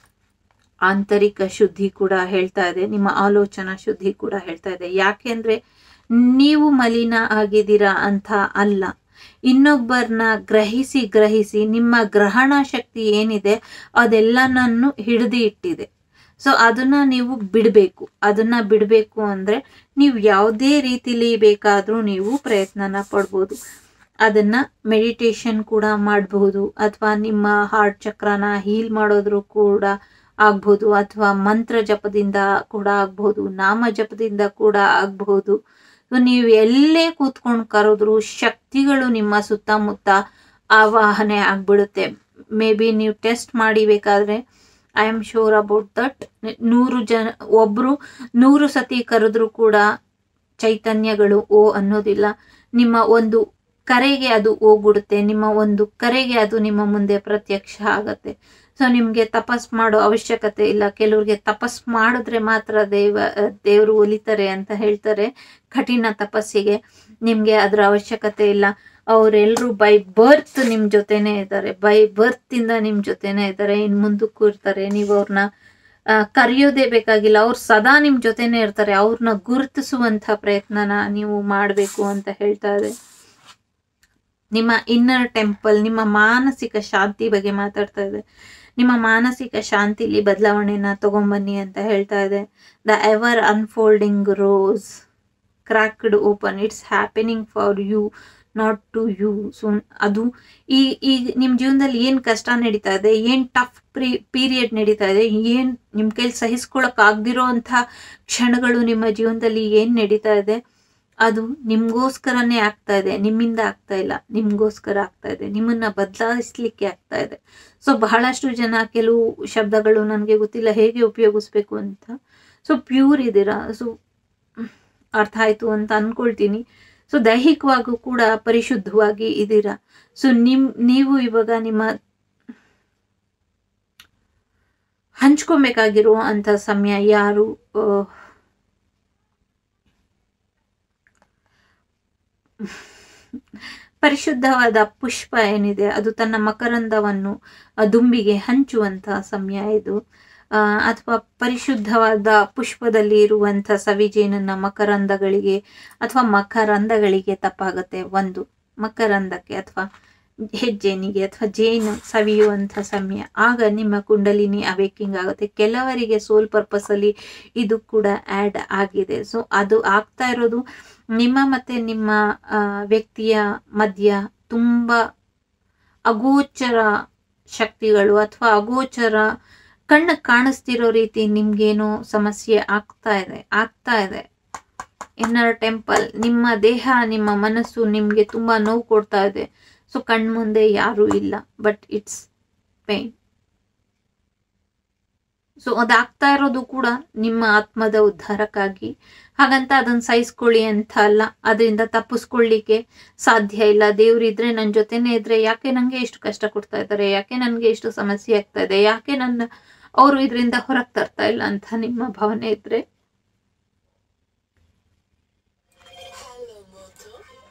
ಆಂತರಿಕ ಶುದ್ಧಿ ಕೂಡ ಹೇಳ್ತಾ ಇದೆ ನಿಮ್ಮ ಆಲೋಚನಾ ಶುದ್ಧಿ ಕೂಡ ಹೇಳ್ತಾ ಇದೆ ಯಾಕೆಂದ್ರೆ ನೀವು ಮಲಿನ ಆಗಿದ್ದೀರಾ ಅಂತ ಅಲ್ಲ ಇನ್ನೊಬ್ಬರನ್ನ ಗ್ರಹಿಸಿ ಗ್ರಹಿಸಿ ನಿಮ್ಮ ಗ್ರಹಣ ಶಕ್ತಿ ಏನಿದೆ ಅದೆಲ್ಲನನ್ನು ಹಿಡಿದು ಇಟ್ಟಿದೆ ಸೊ ಅದನ್ನ ನೀವು ಬಿಡಬೇಕು ಅದನ್ನ ಬಿಡಬೇಕು ಅಂದ್ರೆ ನೀವು ಯಾವುದೇ ರೀತಿಲಿ ಬೇಕಾದರೂ ನೀವು ಪ್ರಯತ್ನನ ಪಡ್ಬೋದು ಅದನ್ನ ಮೆಡಿಟೇಷನ್ ಕೂಡ ಮಾಡಬಹುದು ಅಥವಾ ನಿಮ್ಮ ಹಾರ್ಟ್ ಚಕ್ರನ ಹೀಲ್ ಮಾಡೋದ್ರು ಕೂಡ ಆಗ್ಬಹುದು ಅಥವಾ ಮಂತ್ರ ಜಪದಿಂದ ಕೂಡ ಆಗ್ಬಹುದು ನಾಮ ಜಪದಿಂದ ಕೂಡ ಆಗಬಹುದು ನೀವು ಎಲ್ಲೇ ಕೂತ್ಕೊಂಡು ಕರೆದ್ರು ಶಕ್ತಿಗಳು ನಿಮ್ಮ ಸುತ್ತಮುತ್ತ ಆವಾಹನೆ ಆಗ್ಬಿಡುತ್ತೆ ಮೇ ಬಿ ನೀವು ಟೆಸ್ಟ್ ಮಾಡಿ ಬೇಕಾದ್ರೆ I am sure about that ನೂರು ಜನ ಒಬ್ರು ನೂರು ಸತಿ ಕರೆದ್ರು ಕೂಡ ಚೈತನ್ಯಗಳು ಓ ಅನ್ನೋದಿಲ್ಲ ನಿಮ್ಮ ಒಂದು ಕರೆಗೆ ಅದು ಹೋಗ್ಬಿಡುತ್ತೆ ನಿಮ್ಮ ಒಂದು ಕರೆಗೆ ಅದು ನಿಮ್ಮ ಮುಂದೆ ಪ್ರತ್ಯಕ್ಷ ಆಗತ್ತೆ ಸೊ ನಿಮಗೆ ತಪಸ್ ಮಾಡೋ ಅವಶ್ಯಕತೆ ಇಲ್ಲ ಕೆಲವ್ರಿಗೆ ತಪಸ್ ಮಾಡಿದ್ರೆ ಮಾತ್ರ ದೇವ ದೇವರು ಒಲಿತಾರೆ ಅಂತ ಹೇಳ್ತಾರೆ ಕಠಿಣ ತಪಸ್ಸಿಗೆ ನಿಮಗೆ ಅದರ ಅವಶ್ಯಕತೆ ಇಲ್ಲ ಅವರೆಲ್ಲರೂ ಬೈ ಬರ್ತ್ ನಿಮ್ಮ ಜೊತೆನೇ ಇದ್ದಾರೆ ಬೈ ಬರ್ತಿಂದ ನಿಮ್ಮ ಜೊತೆನೇ ಇದ್ದಾರೆ ಇನ್ನು ಮುಂದಕ್ಕೂ ಇರ್ತಾರೆ ನೀವು ಅವ್ರನ್ನ ಕರೆಯೋದೇ ಬೇಕಾಗಿಲ್ಲ ಅವ್ರು ಸದಾ ನಿಮ್ಮ ಜೊತೆನೇ ಇರ್ತಾರೆ ಅವ್ರನ್ನ ಗುರುತಿಸುವಂಥ ಪ್ರಯತ್ನನ ನೀವು ಮಾಡಬೇಕು ಅಂತ ಹೇಳ್ತಾ ಇದೆ ನಿಮ್ಮ ಇನ್ನರ್ ಟೆಂಪಲ್ ನಿಮ್ಮ ಮಾನಸಿಕ ಶಾಂತಿ ಬಗ್ಗೆ ಮಾತಾಡ್ತಾ ಇದೆ ನಿಮ್ಮ ಮಾನಸಿಕ ಶಾಂತಿಲಿ ಬದಲಾವಣೆನ ತಗೊಂಬನ್ನಿ ಅಂತ ಹೇಳ್ತಾ ಇದೆ the ever unfolding rose cracked open it's happening for you not to you so ಅದು ಈ ಈ ನಿಮ್ಮ ಜೀವನದಲ್ಲಿ ಏನು ಕಷ್ಟ ನಡೀತಾ ಇದೆ ಏನು ಟಫ್ ಪ್ರೀ ಪೀರಿಯಡ್ ನಡೀತಾ ಇದೆ ಏನು ನಿಮ್ಮ ಕೈಲಿ ಸಹಿಸ್ಕೊಳಕ್ ಆಗ್ದಿರೋ ಅಂಥ ಕ್ಷಣಗಳು ನಿಮ್ಮ ಜೀವನದಲ್ಲಿ ಏನು ನಡೀತಾ ಇದೆ ಅದು ನಿಮ್ಗೋಸ್ಕರನೇ ಆಗ್ತಾ ಇದೆ ನಿಮ್ಮಿಂದ ಆಗ್ತಾ ಇಲ್ಲ ನಿಮ್ಗೋಸ್ಕರ ಆಗ್ತಾ ಇದೆ ನಿಮ್ಮನ್ನ ಬದಲಾಯಿಸ್ಲಿಕ್ಕೆ ಆಗ್ತಾ ಇದೆ ಸೊ ಬಹಳಷ್ಟು ಜನ ಕೆಲವು ಶಬ್ದಗಳು ನನಗೆ ಗೊತ್ತಿಲ್ಲ ಹೇಗೆ ಉಪಯೋಗಿಸ್ಬೇಕು ಅಂತ ಸೊ ಪ್ಯೂರ್ ಇದ್ದೀರಾ ಸೊ ಅರ್ಥ ಆಯ್ತು ಅಂತ ಅನ್ಕೊಳ್ತೀನಿ ಸೊ ದೈಹಿಕವಾಗೂ ಕೂಡ ಪರಿಶುದ್ಧವಾಗಿ ಇದ್ದೀರಾ ಸೊ ನಿಮ್ ನೀವು ಇವಾಗ ನಿಮ್ಮ ಹಂಚ್ಕೊಬೇಕಾಗಿರೋ ಅಂತ ಸಮಯ ಯಾರು ಆ, ಪರಿಶುದ್ಧವಾದ ಪುಷ್ಪ ಏನಿದೆ ಅದು ತನ್ನ ಮಕರಂದವನ್ನು ಆ, ದುಂಬಿಗೆ ಹಂಚುವಂತ ಸಮಯ ಇದು ಆ, ಅಥವಾ ಪರಿಶುದ್ಧವಾದ ಪುಷ್ಪದಲ್ಲಿ ಇರುವಂಥ ಸವಿಜೇನನ್ನ ಮಕರಂದಗಳಿಗೆ ಅಥವಾ ಮಕರಂದಗಳಿಗೆ ತಪ್ಪಾಗುತ್ತೆ ಒಂದು ಮಕರಂದಕ್ಕೆ ಅಥವಾ ಹೆಜ್ಜೇನಿಗೆ ಅಥವಾ ಜೇನು ಸವಿಯುವಂಥ ಸಮಯ ಆಗ ನಿಮ್ಮ ಕುಂಡಲಿನಿ ಅವೇಕಿಂಗ್ ಆಗುತ್ತೆ ಕೆಲವರಿಗೆ ಸೋಲ್ ಪರ್ಪಸ್ ಅಲ್ಲಿ ಇದು ಕೂಡ ಆ್ಯಡ್ ಆಗಿದೆ ಸೊ ಅದು ಆಗ್ತಾ ಇರೋದು ನಿಮ್ಮ ಮತ್ತೆ ನಿಮ್ಮ ಆ, ವ್ಯಕ್ತಿಯ ಮಧ್ಯ ತುಂಬಾ ಅಗೋಚರ ಶಕ್ತಿಗಳು ಅಥವಾ ಅಗೋಚರ ಕಣ್ಣು ಕಾಣಿಸ್ತಿರೋ ರೀತಿ ನಿಮ್ಗೇನೋ ಸಮಸ್ಯೆ ಆಗ್ತಾ ಇದೆ ಆಗ್ತಾ ಇದೆ ಇನ್ನರ್ ಟೆಂಪಲ್ ನಿಮ್ಮ ದೇಹ ನಿಮ್ಮ ಮನಸ್ಸು ನಿಮ್ಗೆ ತುಂಬಾ ನೋವು ಕೊಡ್ತಾ ಇದೆ ಸೊ ಕಣ್ಮುಂದೆ ಯಾರೂ ಇಲ್ಲ ಬಟ್ ಇಟ್ಸ್ ಪೇನ್ ಸೊ ಅದಾಗ್ತಾ ಇರೋದು ಕೂಡ ನಿಮ್ಮ ಆತ್ಮದ ಉದ್ಧಾರಕ್ಕಾಗಿ ಹಾಗಂತ ಅದನ್ನ ಸಹಿಸ್ಕೊಳ್ಳಿ ಅಂತ ಅಲ್ಲ ಅದರಿಂದ ತಪ್ಪಿಸ್ಕೊಳ್ಳಿಕ್ಕೆ ಸಾಧ್ಯ ಇಲ್ಲ ದೇವ್ರಿದ್ರೆ ನನ್ನ ಜೊತೆನೇ ಇದ್ರೆ ಯಾಕೆ ನಂಗೆ ಇಷ್ಟು ಕಷ್ಟ ಕೊಡ್ತಾ ಇದ್ದಾರೆ ಯಾಕೆ ನನಗೆ ಇಷ್ಟು ಸಮಸ್ಯೆ ಆಗ್ತಾ ಇದೆ ಯಾಕೆ ನನ್ನ ಅವರು ಇದರಿಂದ ಹೊರಗೆ ತರ್ತಾ ಇಲ್ಲ ಅಂತ ನಿಮ್ಮ ಭಾವನೆ ಇದ್ರೆ Hello, Moto.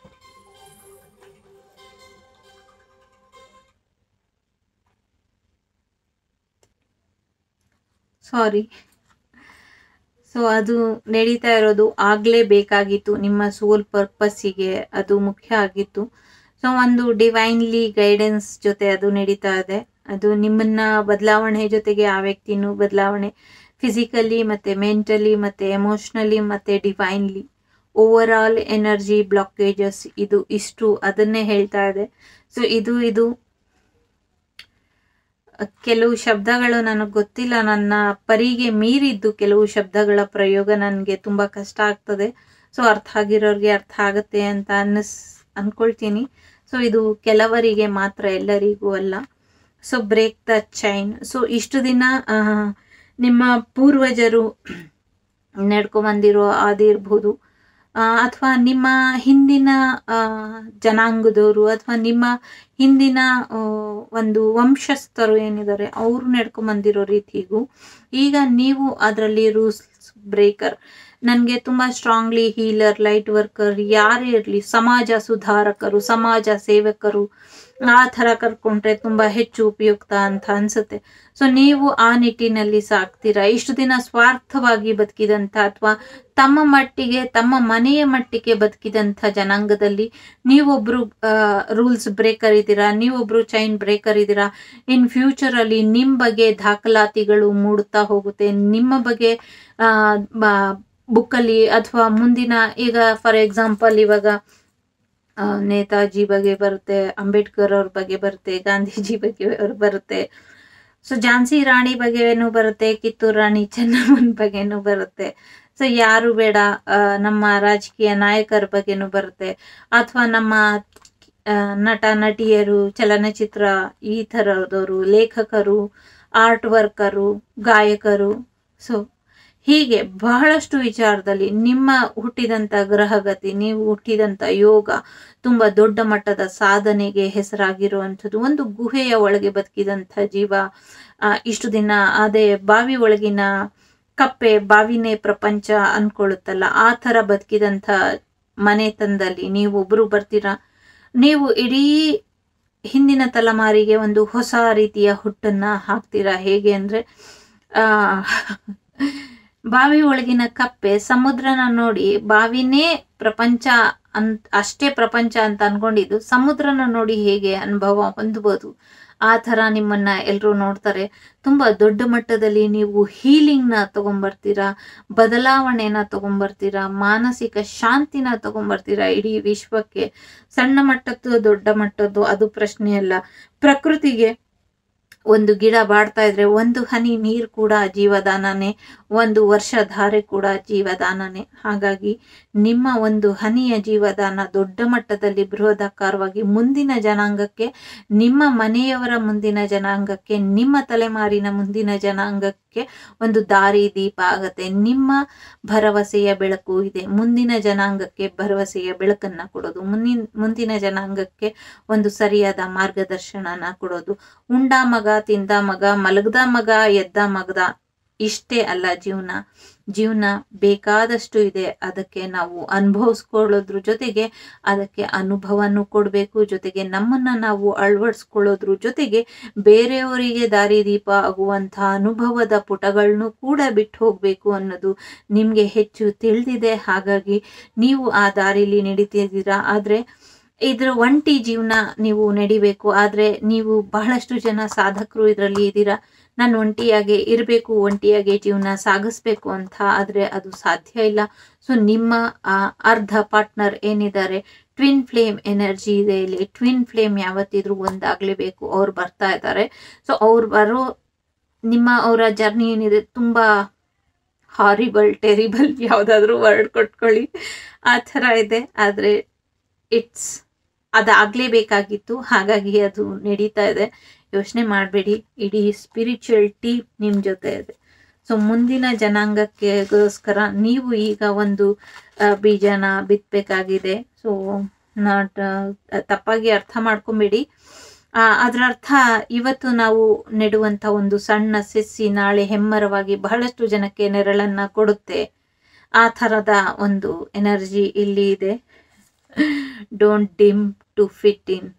ಸಾರಿ ಸೊ ಅದು ನಡೀತಾ ಇರೋದು ಆಗ್ಲೇ ಬೇಕಾಗಿತ್ತು ನಿಮ್ಮ ಸೋಲ್ ಪರ್ಪಸ್ಸಿಗೆ ಅದು ಮುಖ್ಯ ಆಗಿತ್ತು ಸೊ ಒಂದು ಡಿವೈನ್ಲಿ ಗೈಡೆನ್ಸ್ ಜೊತೆ ಅದು ನಡೀತಾ ಇದೆ ಅದು ನಿಮ್ಮನ್ನ ಬದಲಾವಣೆ ಜೊತೆಗೆ ಆ ವ್ಯಕ್ತಿನೂ ಬದಲಾವಣೆ ಫಿಸಿಕಲಿ ಮತ್ತೆ ಮೆಂಟಲಿ ಮತ್ತೆ ಎಮೋಷ್ನಲಿ ಮತ್ತೆ divinely over all energy blockages ಇದು ಇಷ್ಟು ಅದನ್ನೇ ಹೇಳ್ತಾ ಇದೆ ಸೊ ಇದು ಇದು ಕೆಲವು ಶಬ್ದಗಳು ನನಗೆ ಗೊತ್ತಿಲ್ಲ ನನ್ನ ಪರಿಗೆ ಮೀರಿದ್ದು ಕೆಲವು ಶಬ್ದಗಳ ಪ್ರಯೋಗ ನನಗೆ ತುಂಬಾ ಕಷ್ಟ ಆಗ್ತದೆ ಸೊ ಅರ್ಥ ಆಗಿರೋರಿಗೆ ಅರ್ಥ ಆಗುತ್ತೆ ಅಂತ ಅನ್ನಿಸ್ ಅನ್ಕೊಳ್ತೀನಿ ಸೊ ಇದು ಕೆಲವರಿಗೆ ಮಾತ್ರ ಎಲ್ಲರಿಗೂ ಅಲ್ಲ so break the chain so ಇಷ್ಟು ದಿನ ಆ, ನಿಮ್ಮ ಪೂರ್ವಜರು ನಡ್ಕೊಂಬಂದಿರೋ ಅದಿರ್ಬೋದು ಅಥವಾ ನಿಮ್ಮ ಹಿಂದಿನ ಆ, ಜನಾಂಗದವರು ಅಥವಾ ನಿಮ್ಮ ಹಿಂದಿನ ಆ, ಒಂದು ವಂಶಸ್ಥರು ಏನಿದ್ದಾರೆ ಅವರು ನಡ್ಕೊಂಬಂದಿರೋ ರೀತಿಗೂ ಈಗ ನೀವು ಅದರಲ್ಲಿ ರೂಲ್ಸ್ ಬ್ರೇಕರ್ ನನಗೆ ತುಂಬ ಸ್ಟ್ರಾಂಗ್ಲಿ ಹೀಲರ್ ಲೈಟ್ ವರ್ಕರ್ ಯಾರೇ ಇರಲಿ ಸಮಾಜ ಸುಧಾರಕರು ಸಮಾಜ ಸೇವಕರು ಆ ಥರ ಕರ್ಕೊಂಡ್ರೆ ತುಂಬ ಹೆಚ್ಚು ಉಪಯುಕ್ತ ಅಂತ ಅನ್ಸುತ್ತೆ ಸೊ ನೀವು ಆ ನಿಟ್ಟಿನಲ್ಲಿ ಸಾಕ್ತೀರಾ ಇಷ್ಟು ದಿನ ಸ್ವಾರ್ಥವಾಗಿ ಬದುಕಿದಂಥ ಅಥವಾ ತಮ್ಮ ಮಟ್ಟಿಗೆ ತಮ್ಮ ಮನೆಯ ಮಟ್ಟಿಗೆ ಬದುಕಿದಂಥ ಜನಾಂಗದಲ್ಲಿ ನೀವೊಬ್ರು ರೂಲ್ಸ್ ಬ್ರೇಕರ್ ಇದ್ದೀರಾ ನೀವೊಬ್ರು ಚೈನ್ ಬ್ರೇಕರ್ ಇದ್ದೀರಾ ಇನ್ ಫ್ಯೂಚರ್ ಅಲ್ಲಿ ನಿಮ್ಮ ಬಗ್ಗೆ ದಾಖಲಾತಿಗಳು ಮೂಡುತ್ತಾ ಹೋಗುತ್ತೆ ನಿಮ್ಮ ಬಗ್ಗೆ ಬುಕ್ಕಲ್ಲಿ ಅಥವಾ ಮುಂದಿನ ಈಗ ಫಾರ್ ಎಕ್ಸಾಂಪಲ್ ಇವಾಗ ಆ, ನೇತಾಜಿ ಬಗ್ಗೆ ಬರುತ್ತೆ ಅಂಬೇಡ್ಕರ್ ಅವ್ರ ಬಗ್ಗೆ ಬರುತ್ತೆ ಗಾಂಧೀಜಿ ಬಗ್ಗೆ ಅವ್ರ ಬರುತ್ತೆ ಸೊ ಝಾನ್ಸಿ ರಾಣಿ ಬಗ್ಗೆನೂ ಬರುತ್ತೆ ಕಿತ್ತೂರು ರಾಣಿ ಚೆನ್ನಮ್ಮನ ಬಗ್ಗೆನೂ ಬರುತ್ತೆ ಸೊ ಯಾರು ಬೇಡ ಆ, ನಮ್ಮ ರಾಜಕೀಯ ನಾಯಕರ ಬಗ್ಗೆನೂ ಬರುತ್ತೆ ಅಥವಾ ನಮ್ಮ ಆ, ನಟ ನಟಿಯರು ಚಲನಚಿತ್ರ ಈ ಥರದವರು ಲೇಖಕರು ಆರ್ಟ್ ವರ್ಕರು ಗಾಯಕರು ಸೊ ಹೀಗೆ ಬಹಳಷ್ಟು ವಿಚಾರದಲ್ಲಿ ನಿಮ್ಮ ಹುಟ್ಟಿದಂಥ ಗ್ರಹಗತಿ ನೀವು ಹುಟ್ಟಿದಂಥ ಯೋಗ ತುಂಬ ದೊಡ್ಡ ಮಟ್ಟದ ಸಾಧನೆಗೆ ಹೆಸರಾಗಿರುವಂಥದ್ದು ಒಂದು ಗುಹೆಯ ಒಳಗೆ ಬದುಕಿದಂಥ ಜೀವ ಆ, ಇಷ್ಟು ದಿನ ಅದೇ ಬಾವಿ ಒಳಗಿನ ಕಪ್ಪೆ ಬಾವಿನೇ ಪ್ರಪಂಚ ಅನ್ಕೊಳ್ಳುತ್ತಲ್ಲ ಆ ಥರ ಬದುಕಿದಂಥ ಮನೆತನದಲ್ಲಿ ನೀವೊಬ್ರು ಬರ್ತೀರಾ ನೀವು ಇಡೀ ಹಿಂದಿನ ತಲೆಮಾರಿಗೆ ಒಂದು ಹೊಸ ರೀತಿಯ ಹುಟ್ಟನ್ನ ಹಾಕ್ತೀರಾ ಹೇಗೆ ಅಂದ್ರೆ ಆ ಬಾವಿ ಒಳಗಿನ ಕಪ್ಪೆ ಸಮುದ್ರನ ನೋಡಿ ಬಾವಿನೇ ಪ್ರಪಂಚ ಅಂತ ಅಷ್ಟೇ ಪ್ರಪಂಚ ಅಂತ ಅನ್ಕೊಂಡಿದ್ದು ಸಮುದ್ರನ ನೋಡಿ ಹೇಗೆ ಅನುಭವ ಹೊಂದಬಹುದು ಆ ಥರ ನಿಮ್ಮನ್ನ ಎಲ್ಲರೂ ನೋಡ್ತಾರೆ ತುಂಬ ದೊಡ್ಡ ಮಟ್ಟದಲ್ಲಿ ನೀವು ಹೀಲಿಂಗ್ನ ತಗೊಂಬರ್ತೀರಾ ಬದಲಾವಣೆನ ತಗೊಂಬರ್ತೀರಾ ಮಾನಸಿಕ ಶಾಂತಿನ ತಗೊಂಬರ್ತೀರಾ ಇಡೀ ವಿಶ್ವಕ್ಕೆ ಸಣ್ಣ ಮಟ್ಟದ್ದು ದೊಡ್ಡ ಮಟ್ಟದ್ದು ಅದು ಪ್ರಶ್ನೆ ಅಲ್ಲ ಪ್ರಕೃತಿಗೆ ಒಂದು ಗಿಡ ಬಾಡ್ತಾ ಇದ್ರೆ ಒಂದು ಹನಿ ನೀರು ಕೂಡ ಜೀವದಾನನೇ ಒಂದು ವರ್ಷ ಧಾರೆ ಕೂಡ ಜೀವದಾನನೇ ಹಾಗಾಗಿ ನಿಮ್ಮ ಒಂದು ಹನಿಯ ಜೀವದಾನ ದೊಡ್ಡ ಮಟ್ಟದಲ್ಲಿ ಬೃಹದಾಕಾರವಾಗಿ ಮುಂದಿನ ಜನಾಂಗಕ್ಕೆ ನಿಮ್ಮ ಮನೆಯವರ ಮುಂದಿನ ಜನಾಂಗಕ್ಕೆ ನಿಮ್ಮ ತಲೆಮಾರಿನ ಮುಂದಿನ ಜನಾಂಗಕ್ಕೆ ಒಂದು ದಾರಿ ದೀಪ ಆಗತ್ತೆ ನಿಮ್ಮ ಭರವಸೆಯ ಬೆಳಕು ಇದೆ ಮುಂದಿನ ಜನಾಂಗಕ್ಕೆ ಭರವಸೆಯ ಬೆಳಕನ್ನ ಕೊಡೋದು ಮುಂದಿನ ಮುಂದಿನ ಜನಾಂಗಕ್ಕೆ ಒಂದು ಸರಿಯಾದ ಮಾರ್ಗದರ್ಶನನ ಕೊಡೋದು ಉಂಡ ಮಗ ತಿಂದ ಮಗ ಮಲಗ್ದ ಮಗ ಎದ್ದ ಮಗದ ಇಷ್ಟೇ ಅಲ್ಲ ಜೀವನ ಜೀವನ ಬೇಕಾದಷ್ಟು ಇದೆ ಅದಕ್ಕೆ ನಾವು ಅನುಭವಿಸ್ಕೊಳ್ಳೋದ್ರ ಜೊತೆಗೆ ಅದಕ್ಕೆ ಅನುಭವನೂ ಕೊಡಬೇಕು ಜೊತೆಗೆ ನಮ್ಮನ್ನ ನಾವು ಅಳವಡಿಸ್ಕೊಳ್ಳೋದ್ರ ಜೊತೆಗೆ ಬೇರೆಯವರಿಗೆ ದಾರಿದೀಪ ಆಗುವಂತಹ ಅನುಭವದ ಪುಟಗಳನ್ನು ಕೂಡ ಬಿಟ್ಟು ಹೋಗ್ಬೇಕು ಅನ್ನೋದು ನಿಮ್ಗೆ ಹೆಚ್ಚು ತಿಳಿದಿದೆ ಹಾಗಾಗಿ ನೀವು ಆ ದಾರಿಲಿ ನಡೀತಿದ್ದೀರಾ ಆದ್ರೆ ಇದ್ರ ಒಂಟಿ ಜೀವನ ನೀವು ನಡಿಬೇಕು ಆದ್ರೆ ನೀವು ಬಹಳಷ್ಟು ಜನ ಸಾಧಕರು ಇದರಲ್ಲಿ ಇದ್ದೀರಾ ನಾನು ಒಂಟಿಯಾಗೆ ಇರಬೇಕು ಒಂಟಿಯಾಗೆ ಜೀವನ ಸಾಗಿಸ್ಬೇಕು ಅಂತ ಆದ್ರೆ ಅದು ಸಾಧ್ಯ ಇಲ್ಲ ಸೊ ನಿಮ್ಮ ಆ ಅರ್ಧ ಪಾರ್ಟ್ನರ್ ಏನಿದ್ದಾರೆ ಟ್ವಿನ್ ಫ್ಲೇಮ್ ಎನರ್ಜಿ ಇದೆ ಇಲ್ಲಿ ಟ್ವಿನ್ ಫ್ಲೇಮ್ ಯಾವತ್ತಿದ್ರು ಒಂದಾಗ್ಲೇಬೇಕು ಅವ್ರು ಬರ್ತಾ ಇದ್ದಾರೆ ಸೊ ಅವ್ರು ಬರೋ ನಿಮ್ಮ ಅವರ ಜರ್ನಿ ಏನಿದೆ ತುಂಬಾ ಹಾರಿಬಲ್ ಟೆರಿಬಲ್ ಯಾವುದಾದ್ರೂ ವರ್ಡ್ ಕೊಟ್ಕೊಳ್ಳಿ ಆ ಥರ ಇದೆ ಆದರೆ ಇಟ್ಸ್ ಅದಾಗಲೇಬೇಕಾಗಿತ್ತು ಹಾಗಾಗಿ ಅದು ನಡೀತಾ ಇದೆ ಯೋಚನೆ ಮಾಡಬೇಡಿ ಇಡೀ ಸ್ಪಿರಿಚುವಲ್ ಟೀಮ್ ನಿಮ್ಮ ಜೊತೆ ಇದೆ ಸೊ ಮುಂದಿನ ಜನಾಂಗಕ್ಕೆಗೋಸ್ಕರ ನೀವು ಈಗ ಒಂದು ಆ, ಬೀಜನ ಬಿತ್ತಬೇಕಾಗಿದೆ ಸೊ ನಾಟ್ ತಪ್ಪಾಗಿ ಅರ್ಥ ಮಾಡ್ಕೊಂಬೇಡಿ ಆ, ಅದರ ಅರ್ಥ ಇವತ್ತು ನಾವು ನೆಡುವಂಥ ಒಂದು ಸಣ್ಣ ಸಸಿ ನಾಳೆ ಹೆಮ್ಮರವಾಗಿ ಬಹಳಷ್ಟು ಜನಕ್ಕೆ ನೆರಳನ್ನ ಕೊಡುತ್ತೆ ಆ ಥರದ ಒಂದು ಎನರ್ಜಿ ಇಲ್ಲಿ ಇದೆ don't dim to fit in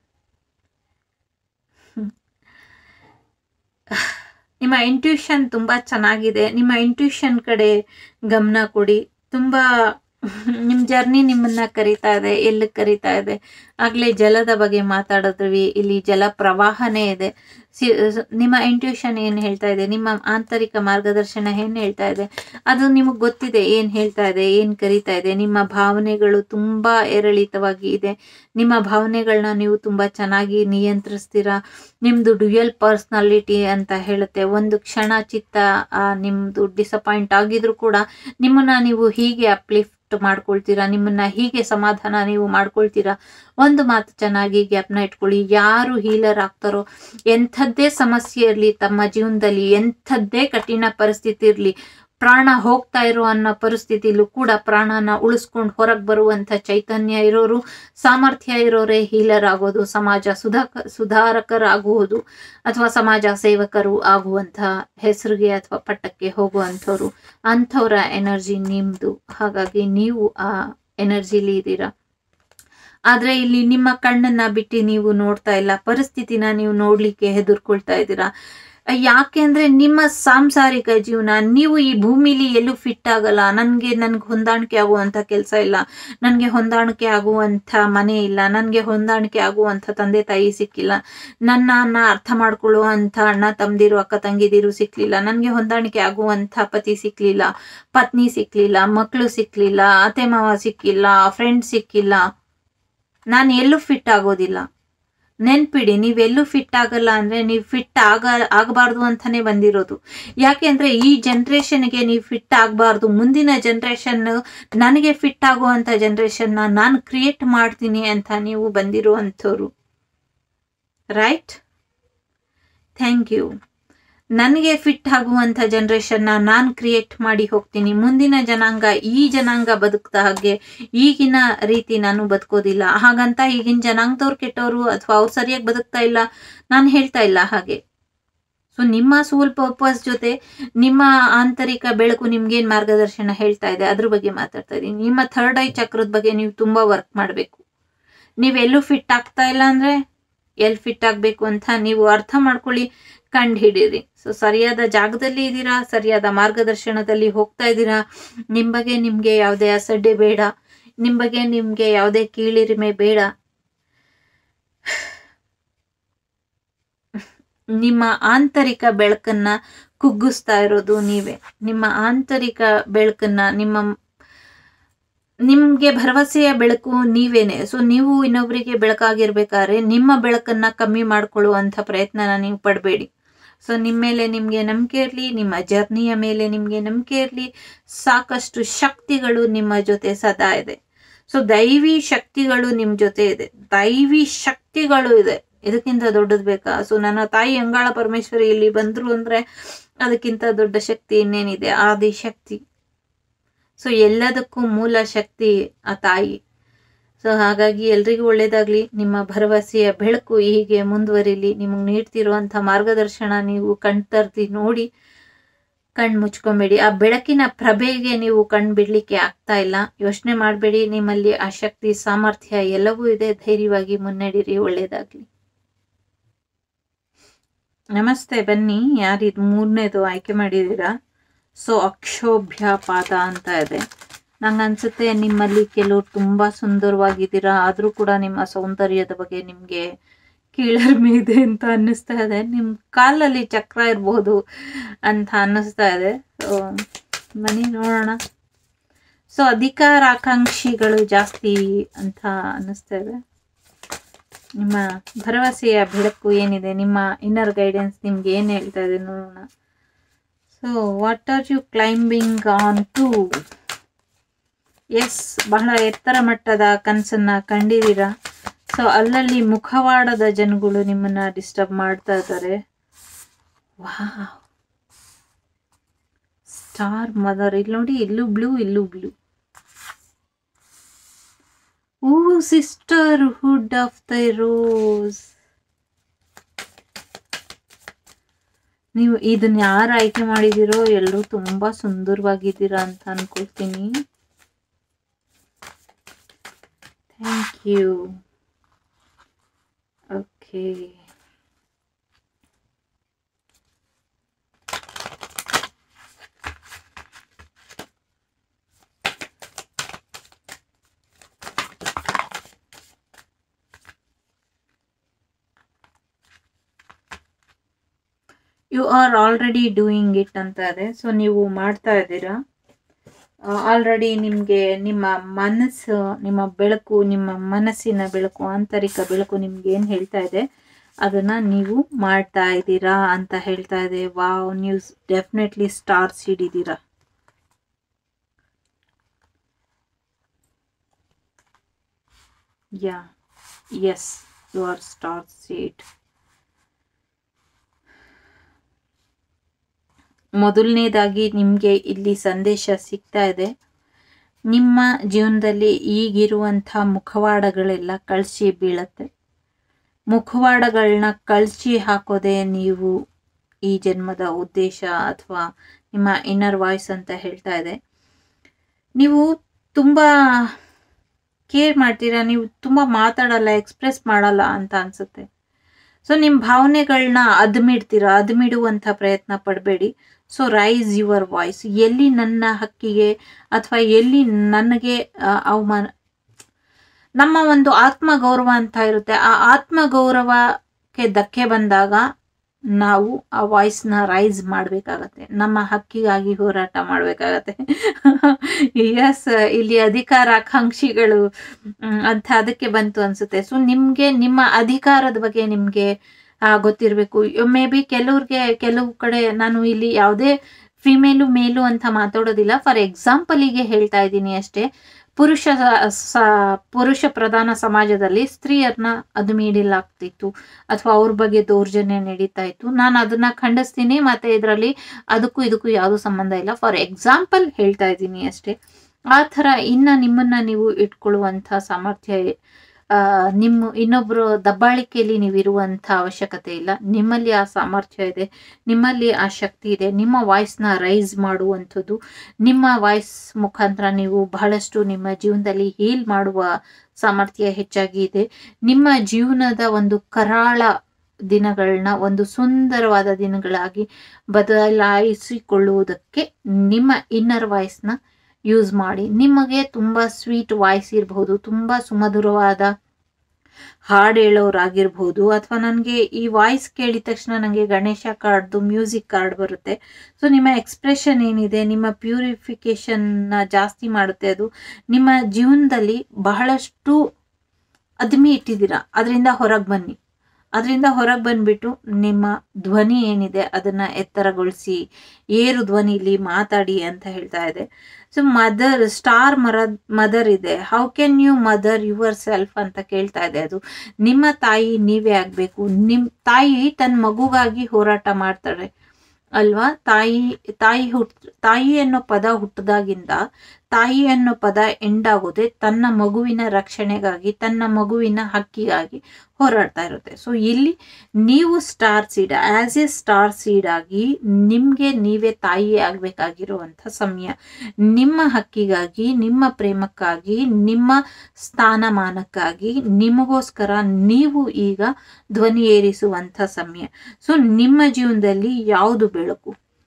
ನಿಮ್ಮ ಇಂಟ್ಯೂಷನ್ ತುಂಬಾ ಚೆನ್ನಾಗಿದೆ ನಿಮ್ಮ ಇಂಟ್ಯೂಷನ್ ಕಡೆ ಗಮನ ಕೊಡಿ ತುಂಬಾ ನಿಮ್ಮ ಜರ್ನಿ ನಿಮ್ಮನ್ನ ಕರಿತಾ ಇದೆ ಎಲ್ಲಿ ಕರಿತಾ ಇದೆ ಆಗ್ಲೇ ಜಲದ ಬಗ್ಗೆ ಮಾತಾಡಿದ್ವಿ ಇಲ್ಲಿ ಜಲ ಪ್ರವಾಹನೇ ಇದೆ ಸಿ- ನಿಮ್ಮ ಇಂಟ್ಯೂಷನ್ ಏನ್ ಹೇಳ್ತಾ ಇದೆ ನಿಮ್ಮ ಆಂತರಿಕ ಮಾರ್ಗದರ್ಶನ ಏನ್ ಹೇಳ್ತಾ ಇದೆ ಅದು ನಿಮಗೆ ಗೊತ್ತಿದೆ ಏನ್ ಹೇಳ್ತಾ ಇದೆ ಏನ್ ಕರಿತಾ ಇದೆ ನಿಮ್ಮ ಭಾವನೆಗಳು ತುಂಬಾ ಏರಿಳಿತವಾಗಿ ಇದೆ ನಿಮ್ಮ ಭಾವನೆಗಳನ್ನ ನೀವು ತುಂಬಾ ಚೆನ್ನಾಗಿ ನಿಯಂತ್ರಿಸ್ತೀರಾ ನಿಮ್ದು ಡ್ಯುಯಲ್ ಪರ್ಸ್ನಾಲಿಟಿ ಅಂತ ಹೇಳುತ್ತೆ ಒಂದು ಕ್ಷಣ ಚಿತ್ತ ಆ, ನಿಮ್ದು ಡಿಸಪಾಯಿಂಟ್ ಆಗಿದ್ರು ಕೂಡ ನಿಮ್ಮನ್ನ ನೀವು ಹೀಗೆ ಅಪ್ಲಿಫ್ಟ್ ಮಾಡ್ಕೊಳ್ತೀರಾ ನಿಮ್ಮನ್ನ ಹೀಗೆ ಸಮಾಧಾನ ನೀವು ಮಾಡ್ಕೊಳ್ತೀರಾ ಒಂದು ಮಾತು ಚೆನ್ನಾಗಿ ಜ್ಞಾಪನ ಇಟ್ಕೊಳ್ಳಿ ಯಾರು ಹೀಲರ್ ಆಗ್ತಾರೋ ಎಂಥದ್ದೇ ಸಮಸ್ಯೆ ಇರಲಿ ತಮ್ಮ ಜೀವನದಲ್ಲಿ ಎಂಥದ್ದೇ ಕಠಿಣ ಪರಿಸ್ಥಿತಿ ಇರಲಿ ಪ್ರಾಣ ಹೋಗ್ತಾ ಇರೋ ಅನ್ನೋ ಪರಿಸ್ಥಿತಿಲೂ ಕೂಡ ಪ್ರಾಣನ ಉಳಿಸ್ಕೊಂಡು ಹೊರಗೆ ಬರುವಂಥ ಚೈತನ್ಯ ಇರೋರು ಸಾಮರ್ಥ್ಯ ಇರೋರೇ ಹೀಲರ್ ಆಗೋದು ಸಮಾಜ ಸುಧಾಕ ಸುಧಾರಕರಾಗುವುದು ಅಥವಾ ಸಮಾಜ ಸೇವಕರು ಆಗುವಂಥ ಹೆಸರಿಗೆ ಅಥವಾ ಪಟ್ಟಕ್ಕೆ ಹೋಗುವಂಥವ್ರು ಅಂಥವ್ರ ಎನರ್ಜಿ ನಿಮ್ದು ಹಾಗಾಗಿ ನೀವು ಆ ಎನರ್ಜಿಲಿ ಇದ್ದೀರಾ ಆದ್ರೆ ಇಲ್ಲಿ ನಿಮ್ಮ ಕಣ್ಣನ್ನ ಬಿಟ್ಟು ನೀವು ನೋಡ್ತಾ ಇಲ್ಲ ಪರಿಸ್ಥಿತಿನ ನೀವು ನೋಡ್ಲಿಕ್ಕೆ ಹೆದರ್ಕೊಳ್ತಾ ಇದ್ದೀರಾ ಯಾಕೆಂದ್ರೆ ನಿಮ್ಮ ಸಾಂಸಾರಿಕ ಜೀವನ ನೀವು ಈ ಭೂಮಿಲಿ ಎಲ್ಲೂ ಫಿಟ್ ಆಗಲ್ಲ ನನ್ಗೆ ನನ್ಗೆ ಹೊಂದಾಣಿಕೆ ಆಗುವಂತ ಕೆಲಸ ಇಲ್ಲ ನನ್ಗೆ ಹೊಂದಾಣಿಕೆ ಆಗುವಂತ ಮನೆ ಇಲ್ಲ ನನ್ಗೆ ಹೊಂದಾಣಿಕೆ ಆಗುವಂತ ತಂದೆ ತಾಯಿ ಸಿಕ್ಕಿಲ್ಲ ನನ್ನನ್ನ ಅರ್ಥ ಮಾಡ್ಕೊಳ್ಳುವಂತ ಅಣ್ಣ ತಮ್ದಿರು ಅಕ್ಕ ತಂಗಿದಿರು ಸಿಕ್ಲಿಲ್ಲ ನನ್ಗೆ ಹೊಂದಾಣಿಕೆ ಆಗುವಂತ ಪತಿ ಸಿಕ್ಲಿಲ್ಲ ಪತ್ನಿ ಸಿಕ್ಲಿಲ್ಲ ಮಕ್ಕಳು ಸಿಕ್ಲಿಲ್ಲ ಅತ್ತೆ ಮಾವ ಸಿಕ್ಕಿಲ್ಲ ಫ್ರೆಂಡ್ ಸಿಕ್ಕಿಲ್ಲ ನಾನು ಎಲ್ಲೂ ಫಿಟ್ ಆಗೋದಿಲ್ಲ ನೆನ್ಪಿಡಿ ನೀವೆಲ್ಲೂ ಫಿಟ್ ಆಗಲ್ಲ ಅಂದ್ರೆ ನೀವು ಫಿಟ್ ಆಗ ಆಗಬಾರ್ದು ಅಂತಾನೆ ಬಂದಿರೋದು ಯಾಕೆ ಅಂದ್ರೆ ಈ ಜನ್ರೇಷನ್ಗೆ ನೀವು ಫಿಟ್ ಆಗಬಾರ್ದು ಮುಂದಿನ ಜನ್ರೇಷನ್ ನನಗೆ ಫಿಟ್ ಆಗುವಂತ ಜನ್ರೇಷನ್ನ ನಾನು ಕ್ರಿಯೇಟ್ ಮಾಡ್ತೀನಿ ಅಂತ ನೀವು ಬಂದಿರುವಂಥವ್ರು ರೈಟ್ ಥ್ಯಾಂಕ್ ಯು ನನಗೆ ಫಿಟ್ ಆಗುವಂಥ ಜನ್ರೇಷನ್ನ ನಾನು ಕ್ರಿಯೇಟ್ ಮಾಡಿ ಹೋಗ್ತೀನಿ ಮುಂದಿನ ಜನಾಂಗ ಈ ಜನಾಂಗ ಬದುಕ್ದ ಹಾಗೆ ಈಗಿನ ರೀತಿ ನಾನು ಬದುಕೋದಿಲ್ಲ ಹಾಗಂತ ಈಗಿನ ಜನಾಂಗದವ್ರು ಕೆಟ್ಟವರು ಅಥವಾ ಅವ್ರು ಸರಿಯಾಗಿ ಬದುಕ್ತಾ ಇಲ್ಲ ನಾನು ಹೇಳ್ತಾ ಇಲ್ಲ ಹಾಗೆ ಸೊ ನಿಮ್ಮ ಸೋಲ್ ಪರ್ಪಸ್ ಜೊತೆ ನಿಮ್ಮ ಆಂತರಿಕ ಬೆಳಕು ನಿಮ್ಗೇನ್ ಮಾರ್ಗದರ್ಶನ ಹೇಳ್ತಾ ಇದೆ ಅದ್ರ ಬಗ್ಗೆ ಮಾತಾಡ್ತಾ ಇದ್ದೀನಿ ನಿಮ್ಮ ಥರ್ಡ್ ಐ ಚಕ್ರದ ಬಗ್ಗೆ ನೀವು ತುಂಬಾ ವರ್ಕ್ ಮಾಡಬೇಕು ನೀವೆಲ್ಲೂ ಫಿಟ್ ಆಗ್ತಾ ಇಲ್ಲ ಅಂದ್ರೆ ಎಲ್ಲಿ ಫಿಟ್ ಆಗಬೇಕು ಅಂತ ನೀವು ಅರ್ಥ ಮಾಡ್ಕೊಳ್ಳಿ ಕಂಡು ಹಿಡೀರಿ ಸೊ ಸರಿಯಾದ ಜಾಗದಲ್ಲಿ ಇದ್ದೀರಾ ಸರಿಯಾದ ಮಾರ್ಗದರ್ಶನದಲ್ಲಿ ಹೋಗ್ತಾ ಇದ್ದೀರಾ ನಿಮ್ಮ ಬಗ್ಗೆ ನಿಮ್ಗೆ ಯಾವುದೇ ಅಸಡ್ಡೆ ಬೇಡ ನಿಮ್ಮ ಬಗ್ಗೆ ನಿಮ್ಗೆ ಯಾವುದೇ ಕೀಳಿರಿಮೆ ಬೇಡ ನಿಮ್ಮ ಆಂತರಿಕ ಬೆಳಕನ್ನ ಕುಗ್ಗಿಸ್ತಾ ಇರೋದು ನೀವೇ ನಿಮ್ಮ ಆಂತರಿಕ ಬೆಳಕನ್ನ ನಿಮ್ಮ ನಿಮ್ಗೆ ಭರವಸೆಯ ಬೆಳಕು ನೀವೇನೆ ಸೊ ನೀವು ಇನ್ನೊಬ್ಬರಿಗೆ ಬೆಳಕಾಗಿರ್ಬೇಕಾದ್ರೆ ನಿಮ್ಮ ಬೆಳಕನ್ನ ಕಮ್ಮಿ ಮಾಡ್ಕೊಳ್ಳುವಂಥ ಪ್ರಯತ್ನನ ನೀವು ಪಡಬೇಡಿ ಸೊ ನಿಮ್ಮ ಮೇಲೆ ನಿಮಗೆ ನಂಬಿಕೆ ಇರಲಿ ನಿಮ್ಮ ಜರ್ನಿಯ ಮೇಲೆ ನಿಮಗೆ ನಂಬಿಕೆ ಇರಲಿ ಸಾಕಷ್ಟು ಶಕ್ತಿಗಳು ನಿಮ್ಮ ಜೊತೆ ಸದಾ ಇದೆ ಸೊ ದೈವಿ ಶಕ್ತಿಗಳು ನಿಮ್ಮ ಜೊತೆ ಇದೆ ದೈವಿ ಶಕ್ತಿಗಳು ಇದೆ ಇದಕ್ಕಿಂತ ದೊಡ್ಡದು ಬೇಕಾ ಸೊ ನನ್ನ ತಾಯಿ ಅಂಗಾಳ ಪರಮೇಶ್ವರಿ ಇಲ್ಲಿ ಬಂದ್ರು ಅಂದ್ರೆ ಅದಕ್ಕಿಂತ ದೊಡ್ಡ ಶಕ್ತಿ ಇನ್ನೇನಿದೆ ಆದಿ ಶಕ್ತಿ ಸೊ ಎಲ್ಲದಕ್ಕೂ ಮೂಲ ಶಕ್ತಿ ಆ ತಾಯಿ ಸೊ ಹಾಗಾಗಿ ಎಲ್ರಿಗೂ ಒಳ್ಳೇದಾಗ್ಲಿ ನಿಮ್ಮ ಭರವಸೆಯ ಬೆಳಕು ಹೀಗೆ ಮುಂದುವರಿಲಿ ನಿಮಗೆ ನೀಡ್ತಿರುವಂಥ ಮಾರ್ಗದರ್ಶನ ನೀವು ಕಣ್ತರ್ತಿ ನೋಡಿ ಕಣ್ ಮುಚ್ಕೊಂಬೇಡಿ ಆ ಬೆಳಕಿನ ಪ್ರಭೆಗೆ ನೀವು ಕಣ್ ಬಿಡ್ಲಿಕ್ಕೆ ಆಗ್ತಾ ಇಲ್ಲ ಯೋಚನೆ ಮಾಡಬೇಡಿ ನಿಮ್ಮಲ್ಲಿ ಆ ಶಕ್ತಿ ಸಾಮರ್ಥ್ಯ ಎಲ್ಲವೂ ಇದೆ ಧೈರ್ಯವಾಗಿ ಮುನ್ನಡೀರಿ ಒಳ್ಳೇದಾಗ್ಲಿ ನಮಸ್ತೆ ಬನ್ನಿ ಯಾರಿದು ಮೂರನೇದು ಆಯ್ಕೆ ಮಾಡಿದ್ದೀರಾ ಸೊ ಅಕ್ಷೋಭ್ಯ ಪಾದ ಅಂತ ಇದೆ ನಂಗೆ ಅನ್ಸುತ್ತೆ ನಿಮ್ಮಲ್ಲಿ ಕೆಲವರು ತುಂಬಾ ಸುಂದರವಾಗಿದ್ದೀರಾ ಆದರೂ ಕೂಡ ನಿಮ್ಮ ಸೌಂದರ್ಯದ ಬಗ್ಗೆ ನಿಮಗೆ ಕೀಳರಿಮೆ ಇದೆ ಅಂತ ಅನ್ನಿಸ್ತಾ ಇದೆ ನಿಮ್ಮ ಕಾಲಲ್ಲಿ ಚಕ್ರ ಇರ್ಬೋದು ಅಂತ ಅನ್ನಿಸ್ತಾ ಇದೆ ಸೊ ಬನ್ನಿ ನೋಡೋಣ ಸೊ ಅಧಿಕಾರಾಕಾಂಕ್ಷಿಗಳು ಜಾಸ್ತಿ ಅಂತ ಅನ್ನಿಸ್ತಾ ಇದೆ ನಿಮ್ಮ ಭರವಸೆಯ ಬೆಳಕು ಏನಿದೆ ನಿಮ್ಮ ಇನ್ನರ್ ಗೈಡೆನ್ಸ್ ನಿಮ್ಗೆ ಏನು ಹೇಳ್ತಾ ಇದೆ ನೋಡೋಣ so what are you climbing on to yes ಬಹಳ ಎತ್ತರ ಮಟ್ಟದ ಕನಸನ್ನ ಕಂಡಿದ್ದೀರಾ ಸೊ ಅಲ್ಲಲ್ಲಿ ಮುಖವಾಡದ ಜನಗಳು ನಿಮ್ಮನ್ನ ಡಿಸ್ಟರ್ಬ್ ಮಾಡ್ತಾ ಇದ್ದಾರೆ ವಾ ಸ್ಟಾರ್ ಮದರ್ ಇಲ್ಲಿ ನೋಡಿ ಇಲ್ಲೂ ಬ್ಲೂ ಇಲ್ಲೂ blue oh sisterhood of the rose ನೀವು ಇದನ್ನ ಯಾರು ಆಯ್ಕೆ ಮಾಡಿದಿರೋ ಎಲ್ಲರೂ ತುಂಬಾ ಸುಂದರವಾಗಿದ್ದೀರಾ ಅಂತ ಅನ್ಕೊಳ್ತೀನಿ thank you okay you are already doing it ಅಂತ ಇದೆ ಸೊ ನೀವು ಮಾಡ್ತಾ ಇದ್ದೀರಾ ಆಲ್ರೆಡಿ ನಿಮಗೆ ನಿಮ್ಮ ಮನಸ್ಸು ನಿಮ್ಮ ಬೆಳಕು ನಿಮ್ಮ ಮನಸ್ಸಿನ ಬೆಳಕು ಆಂತರಿಕ ಬೆಳಕು ನಿಮ್ಗೆ ಏನು ಹೇಳ್ತಾ ಇದೆ ಅದನ್ನ ನೀವು ಮಾಡ್ತಾ ಇದ್ದೀರಾ ಅಂತ ಹೇಳ್ತಾ ಇದೆ ವಾವ್ ನೀವು ಡೆಫಿನೆಟ್ಲಿ ಸ್ಟಾರ್ಸ್ ಹಿಡಿದೀರಾ yeah yes you are star seed ಮೊದಲನೇದಾಗಿ ನಿಮಗೆ ಇಲ್ಲಿ ಸಂದೇಶ ಸಿಗ್ತಾ ಇದೆ ನಿಮ್ಮ ಜೀವನದಲ್ಲಿ ಈಗಿರುವಂಥ ಮುಖವಾಡಗಳೆಲ್ಲ ಕಳಚಿ ಬೀಳತ್ತೆ ಮುಖವಾಡಗಳನ್ನ ಕಳಚಿ ಹಾಕೋದೇ ನೀವು ಈ ಜನ್ಮದ ಉದ್ದೇಶ ಅಥವಾ ನಿಮ್ಮ ಇನ್ನರ್ ವಾಯ್ಸ್ ಅಂತ ಹೇಳ್ತಾ ಇದೆ ನೀವು ತುಂಬ ಕೇರ್ ಮಾಡ್ತೀರಾ ನೀವು ತುಂಬ ಮಾತಾಡಲ್ಲ ಎಕ್ಸ್ಪ್ರೆಸ್ ಮಾಡಲ್ಲ ಅಂತ ಅನ್ಸುತ್ತೆ ಸೊ ನಿಮ್ಮ ಭಾವನೆಗಳನ್ನ ಅದ್ಮಿಡ್ತೀರಾ ಅದ್ಮಿಡುವಂಥ ಪ್ರಯತ್ನ ಪಡಬೇಡಿ ಸೊ ರೈಸ್ ಯುವರ್ ವಾಯ್ಸ್ ಎಲ್ಲಿ ನನ್ನ ಹಕ್ಕಿಗೆ ಅಥವಾ ಎಲ್ಲಿ ನನಗೆ ಆ, ಅವಮಾನ ನಮ್ಮ ಒಂದು ಆತ್ಮಗೌರವ ಅಂತ ಇರುತ್ತೆ ಆ ಆತ್ಮಗೌರವಕ್ಕೆ ಧಕ್ಕೆ ಬಂದಾಗ ನಾವು ಆ ವಾಯ್ಸ್ನ ರೈಸ್ ಮಾಡಬೇಕಾಗತ್ತೆ ನಮ್ಮ ಹಕ್ಕಿಗಾಗಿ ಹೋರಾಟ ಮಾಡಬೇಕಾಗತ್ತೆ ಎಸ್ ಇಲ್ಲಿ ಅಧಿಕಾರ ಆಕಾಂಕ್ಷಿಗಳು ಮ್, ಅಂತ ಅದಕ್ಕೆ ಬಂತು ಅನ್ಸುತ್ತೆ ಸೊ ನಿಮ್ಗೆ ನಿಮ್ಮ ಅಧಿಕಾರದ ಬಗ್ಗೆ ನಿಮ್ಗೆ ಆ, ಗೊತ್ತಿರಬೇಕು ಮೇ ಬಿ ಕೆಲವ್ರಿಗೆ ಕೆಲವು ಕಡೆ ನಾನು ಇಲ್ಲಿ ಯಾವುದೇ ಫಿಮೇಲು ಮೇಲು ಅಂತ ಮಾತಾಡೋದಿಲ್ಲ ಫಾರ್ ಎಕ್ಸಾಂಪಲಿಗೆ ಹೇಳ್ತಾ ಇದ್ದೀನಿ ಅಷ್ಟೇ ಪುರುಷ ಸ- ಪುರುಷ ಪ್ರಧಾನ ಸಮಾಜದಲ್ಲಿ ಸ್ತ್ರೀಯರನ್ನ ಅದು ಮೀಡಿಲಾಗ್ತಿತ್ತು ಅಥವಾ ಅವ್ರ ಬಗ್ಗೆ ದೌರ್ಜನ್ಯ ನಡೀತಾ ಇತ್ತು ನಾನು ಅದನ್ನ ಖಂಡಿಸ್ತೀನಿ ಮತ್ತೆ ಇದರಲ್ಲಿ ಅದಕ್ಕೂ ಇದಕ್ಕೂ ಯಾವುದು ಸಂಬಂಧ ಇಲ್ಲ ಫಾರ್ ಎಕ್ಸಾಂಪಲ್ ಹೇಳ್ತಾ ಇದ್ದೀನಿ ಅಷ್ಟೇ ಆ ಥರ ಇನ್ನ ನಿಮ್ಮನ್ನ ನೀವು ಇಟ್ಕೊಳ್ಳುವಂಥ ಸಾಮರ್ಥ್ಯ ಆ, ನಿಮ್ಮ ಇನ್ನೊಬ್ರು ದಬ್ಬಾಳಿಕೆಯಲ್ಲಿ ನೀವು ಇರುವಂಥ ಅವಶ್ಯಕತೆ ಇಲ್ಲ ನಿಮ್ಮಲ್ಲಿ ಆ ಸಾಮರ್ಥ್ಯ ಇದೆ ನಿಮ್ಮಲ್ಲಿ ಆ ಶಕ್ತಿ ಇದೆ ನಿಮ್ಮ ವಾಯ್ಸ್ನ ರೈಸ್ ಮಾಡುವಂಥದ್ದು ನಿಮ್ಮ ವಾಯ್ಸ್ ಮುಖಾಂತರ ನೀವು ಬಹಳಷ್ಟು ನಿಮ್ಮ ಜೀವನದಲ್ಲಿ ಹೀಲ್ ಮಾಡುವ ಸಾಮರ್ಥ್ಯ ಹೆಚ್ಚಾಗಿ ಇದೆ ನಿಮ್ಮ ಜೀವನದ ಒಂದು ಕರಾಳ ದಿನಗಳನ್ನ ಒಂದು ಸುಂದರವಾದ ದಿನಗಳಾಗಿ ಬದಲಾಯಿಸಿಕೊಳ್ಳುವುದಕ್ಕೆ ನಿಮ್ಮ ಇನ್ನರ್ ವಾಯ್ಸ್ನ ಯೂಸ್ ಮಾಡಿ ನಿಮಗೆ ತುಂಬ ಸ್ವೀಟ್ ವಾಯ್ಸ್ ಇರಬಹುದು ತುಂಬ ಸುಮಧುರವಾದ ಹಾಡು ಹೇಳೋರಾಗಿರ್ಬೋದು ಅಥವಾ ನನಗೆ ಈ ವಾಯ್ಸ್ ಕೇಳಿದ ತಕ್ಷಣ ನನಗೆ ಗಣೇಶ ಕಾರ್ಡ್ದು ಮ್ಯೂಸಿಕ್ ಕಾರ್ಡ್ ಬರುತ್ತೆ ಸೊ ನಿಮ್ಮ ಎಕ್ಸ್ಪ್ರೆಷನ್ ಏನಿದೆ ನಿಮ್ಮ ಪ್ಯೂರಿಫಿಕೇಶನ್ನ ಜಾಸ್ತಿ ಮಾಡುತ್ತೆ ಅದು ನಿಮ್ಮ ಜೀವನದಲ್ಲಿ ಬಹಳಷ್ಟು ಅದ್ಮಿ ಇಟ್ಟಿದ್ದೀರಾ ಅದರಿಂದ ಹೊರಗೆ ಬನ್ನಿ ಅದರಿಂದ ಹೊರಗೆ ಬಂದ್ಬಿಟ್ಟು ನಿಮ್ಮ ಧ್ವನಿ ಏನಿದೆ ಅದನ್ನ ಎತ್ತರಗೊಳಿಸಿ ಏರು ಧ್ವನಿಲಿ ಮಾತಾಡಿ ಅಂತ ಹೇಳ್ತಾ ಇದೆ ಸೊ ಮದರ್ ಸ್ಟಾರ್ ಮರ ಮದರ್ ಇದೆ how can you mother yourself ಅಂತ ಕೇಳ್ತಾ ಇದೆ ಅದು ನಿಮ್ಮ ತಾಯಿ ನೀವೇ ಆಗ್ಬೇಕು ನಿಮ್ ತಾಯಿ ತನ್ನ ಮಗುಗಾಗಿ ಹೋರಾಟ ಮಾಡ್ತಾಳೆ ಅಲ್ವಾ ತಾಯಿ ತಾಯಿ ಹುಟ್ ತಾಯಿ ಅನ್ನೋ ಪದ ಹುಟ್ಟದಾಗಿಂದ ತಾಯಿ ಅನ್ನೋ ಪದ ಎಂಡಾಗೋದೆ ತನ್ನ ಮಗುವಿನ ರಕ್ಷಣೆಗಾಗಿ ತನ್ನ ಮಗುವಿನ ಹಕ್ಕಿಗಾಗಿ ಹೋರಾಡ್ತಾ ಇರುತ್ತೆ ಸೊ ಇಲ್ಲಿ ನೀವು star seed as a star seed ಆಗಿ ನಿಮ್ಗೆ ನೀವೇ ತಾಯಿ ಆಗ್ಬೇಕಾಗಿರುವಂತ ಸಮಯ ನಿಮ್ಮ ಹಕ್ಕಿಗಾಗಿ ನಿಮ್ಮ ಪ್ರೇಮಕ್ಕಾಗಿ ನಿಮ್ಮ ಸ್ಥಾನಮಾನಕ್ಕಾಗಿ ನಿಮಗೋಸ್ಕರ ನೀವು ಈಗ ಧ್ವನಿ ಏರಿಸುವಂತ ಸಮಯ ಸೊ ನಿಮ್ಮ ಜೀವನದಲ್ಲಿ ಯಾವುದು ಬೆಳಕು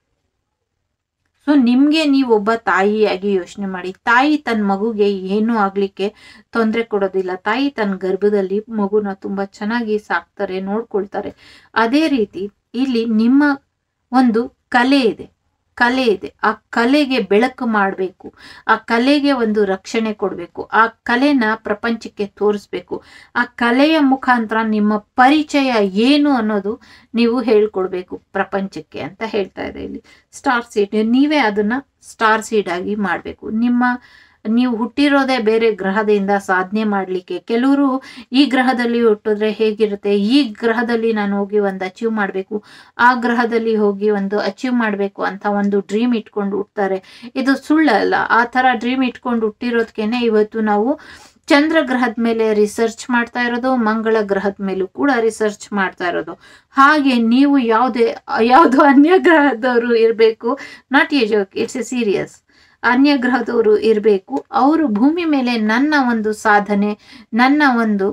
ಸೊ ನಿಮ್ಗೆ ನೀವು ಒಬ್ಬ ತಾಯಿಯಾಗಿ ಯೋಚನೆ ಮಾಡಿ ತಾಯಿ ತನ್ನ ಮಗುಗೆ ಏನೂ ಆಗ್ಲಿಕ್ಕೆ ತೊಂದರೆ ಕೊಡೋದಿಲ್ಲ ತಾಯಿ ತನ್ನ ಗರ್ಭದಲ್ಲಿ ಮಗುನ ತುಂಬಾ ಚೆನ್ನಾಗಿ ಸಾಕ್ತಾರೆ ನೋಡ್ಕೊಳ್ತಾರೆ ಅದೇ ರೀತಿ ಇಲ್ಲಿ ನಿಮ್ಮ ಒಂದು ಕಲೆ ಇದೆ ಕಲೆ ಇದೆ ಆ ಕಲೆಗೆ ಬೆಳಕು ಮಾಡಬೇಕು ಆ ಕಲೆಗೆ ಒಂದು ರಕ್ಷಣೆ ಕೊಡಬೇಕು ಆ ಕಲೆನ ಪ್ರಪಂಚಕ್ಕೆ ತೋರಿಸ್ಬೇಕು ಆ ಕಲೆಯ ಮುಖಾಂತರ ನಿಮ್ಮ ಪರಿಚಯ ಏನು ಅನ್ನೋದು ನೀವು ಹೇಳ್ಕೊಡ್ಬೇಕು ಪ್ರಪಂಚಕ್ಕೆ ಅಂತ ಹೇಳ್ತಾ ಇದೆ ಇಲ್ಲಿ ಸ್ಟಾರ್ ಸೀಡ್ ನೀವೇ ಅದನ್ನ ಸ್ಟಾರ್ ಸೀಡ್ ಆಗಿ ಮಾಡಬೇಕು ನಿಮ್ಮ ನೀವು ಹುಟ್ಟಿರೋದೇ ಬೇರೆ ಗ್ರಹದಿಂದ ಸಾಧನೆ ಮಾಡಲಿಕ್ಕೆ ಕೆಲವರು ಈ ಗ್ರಹದಲ್ಲಿ ಹುಟ್ಟಿದ್ರೆ ಹೇಗಿರುತ್ತೆ ಈ ಗ್ರಹದಲ್ಲಿ ನಾನು ಹೋಗಿ ಒಂದು ಅಚೀವ್ ಮಾಡಬೇಕು ಆ ಗ್ರಹದಲ್ಲಿ ಹೋಗಿ ಒಂದು ಅಚೀವ್ ಮಾಡಬೇಕು ಅಂತ ಒಂದು ಡ್ರೀಮ್ ಇಟ್ಕೊಂಡು ಹುಟ್ತಾರೆ ಇದು ಸುಳ್ಳಲ್ಲ ಆ ಥರ ಡ್ರೀಮ್ ಇಟ್ಕೊಂಡು ಹುಟ್ಟಿರೋದಕ್ಕೇನೆ ಇವತ್ತು ನಾವು ಚಂದ್ರ ಗ್ರಹದ ಮೇಲೆ ರಿಸರ್ಚ್ ಮಾಡ್ತಾ ಇರೋದು ಮಂಗಳ ಗ್ರಹದ ಮೇಲೂ ಕೂಡ ರಿಸರ್ಚ್ ಮಾಡ್ತಾ ಇರೋದು ಹಾಗೆ ನೀವು ಯಾವುದೇ ಯಾವುದೋ ಅನ್ಯ ಗ್ರಹದವರು ಇರಬೇಕು not a joke it's a serious ಅನ್ಯ ಗ್ರಹದವರು ಇರಬೇಕು ಅವರು ಭೂಮಿ ಮೇಲೆ ನನ್ನ ಒಂದು ಸಾಧನೆ ನನ್ನ ಒಂದು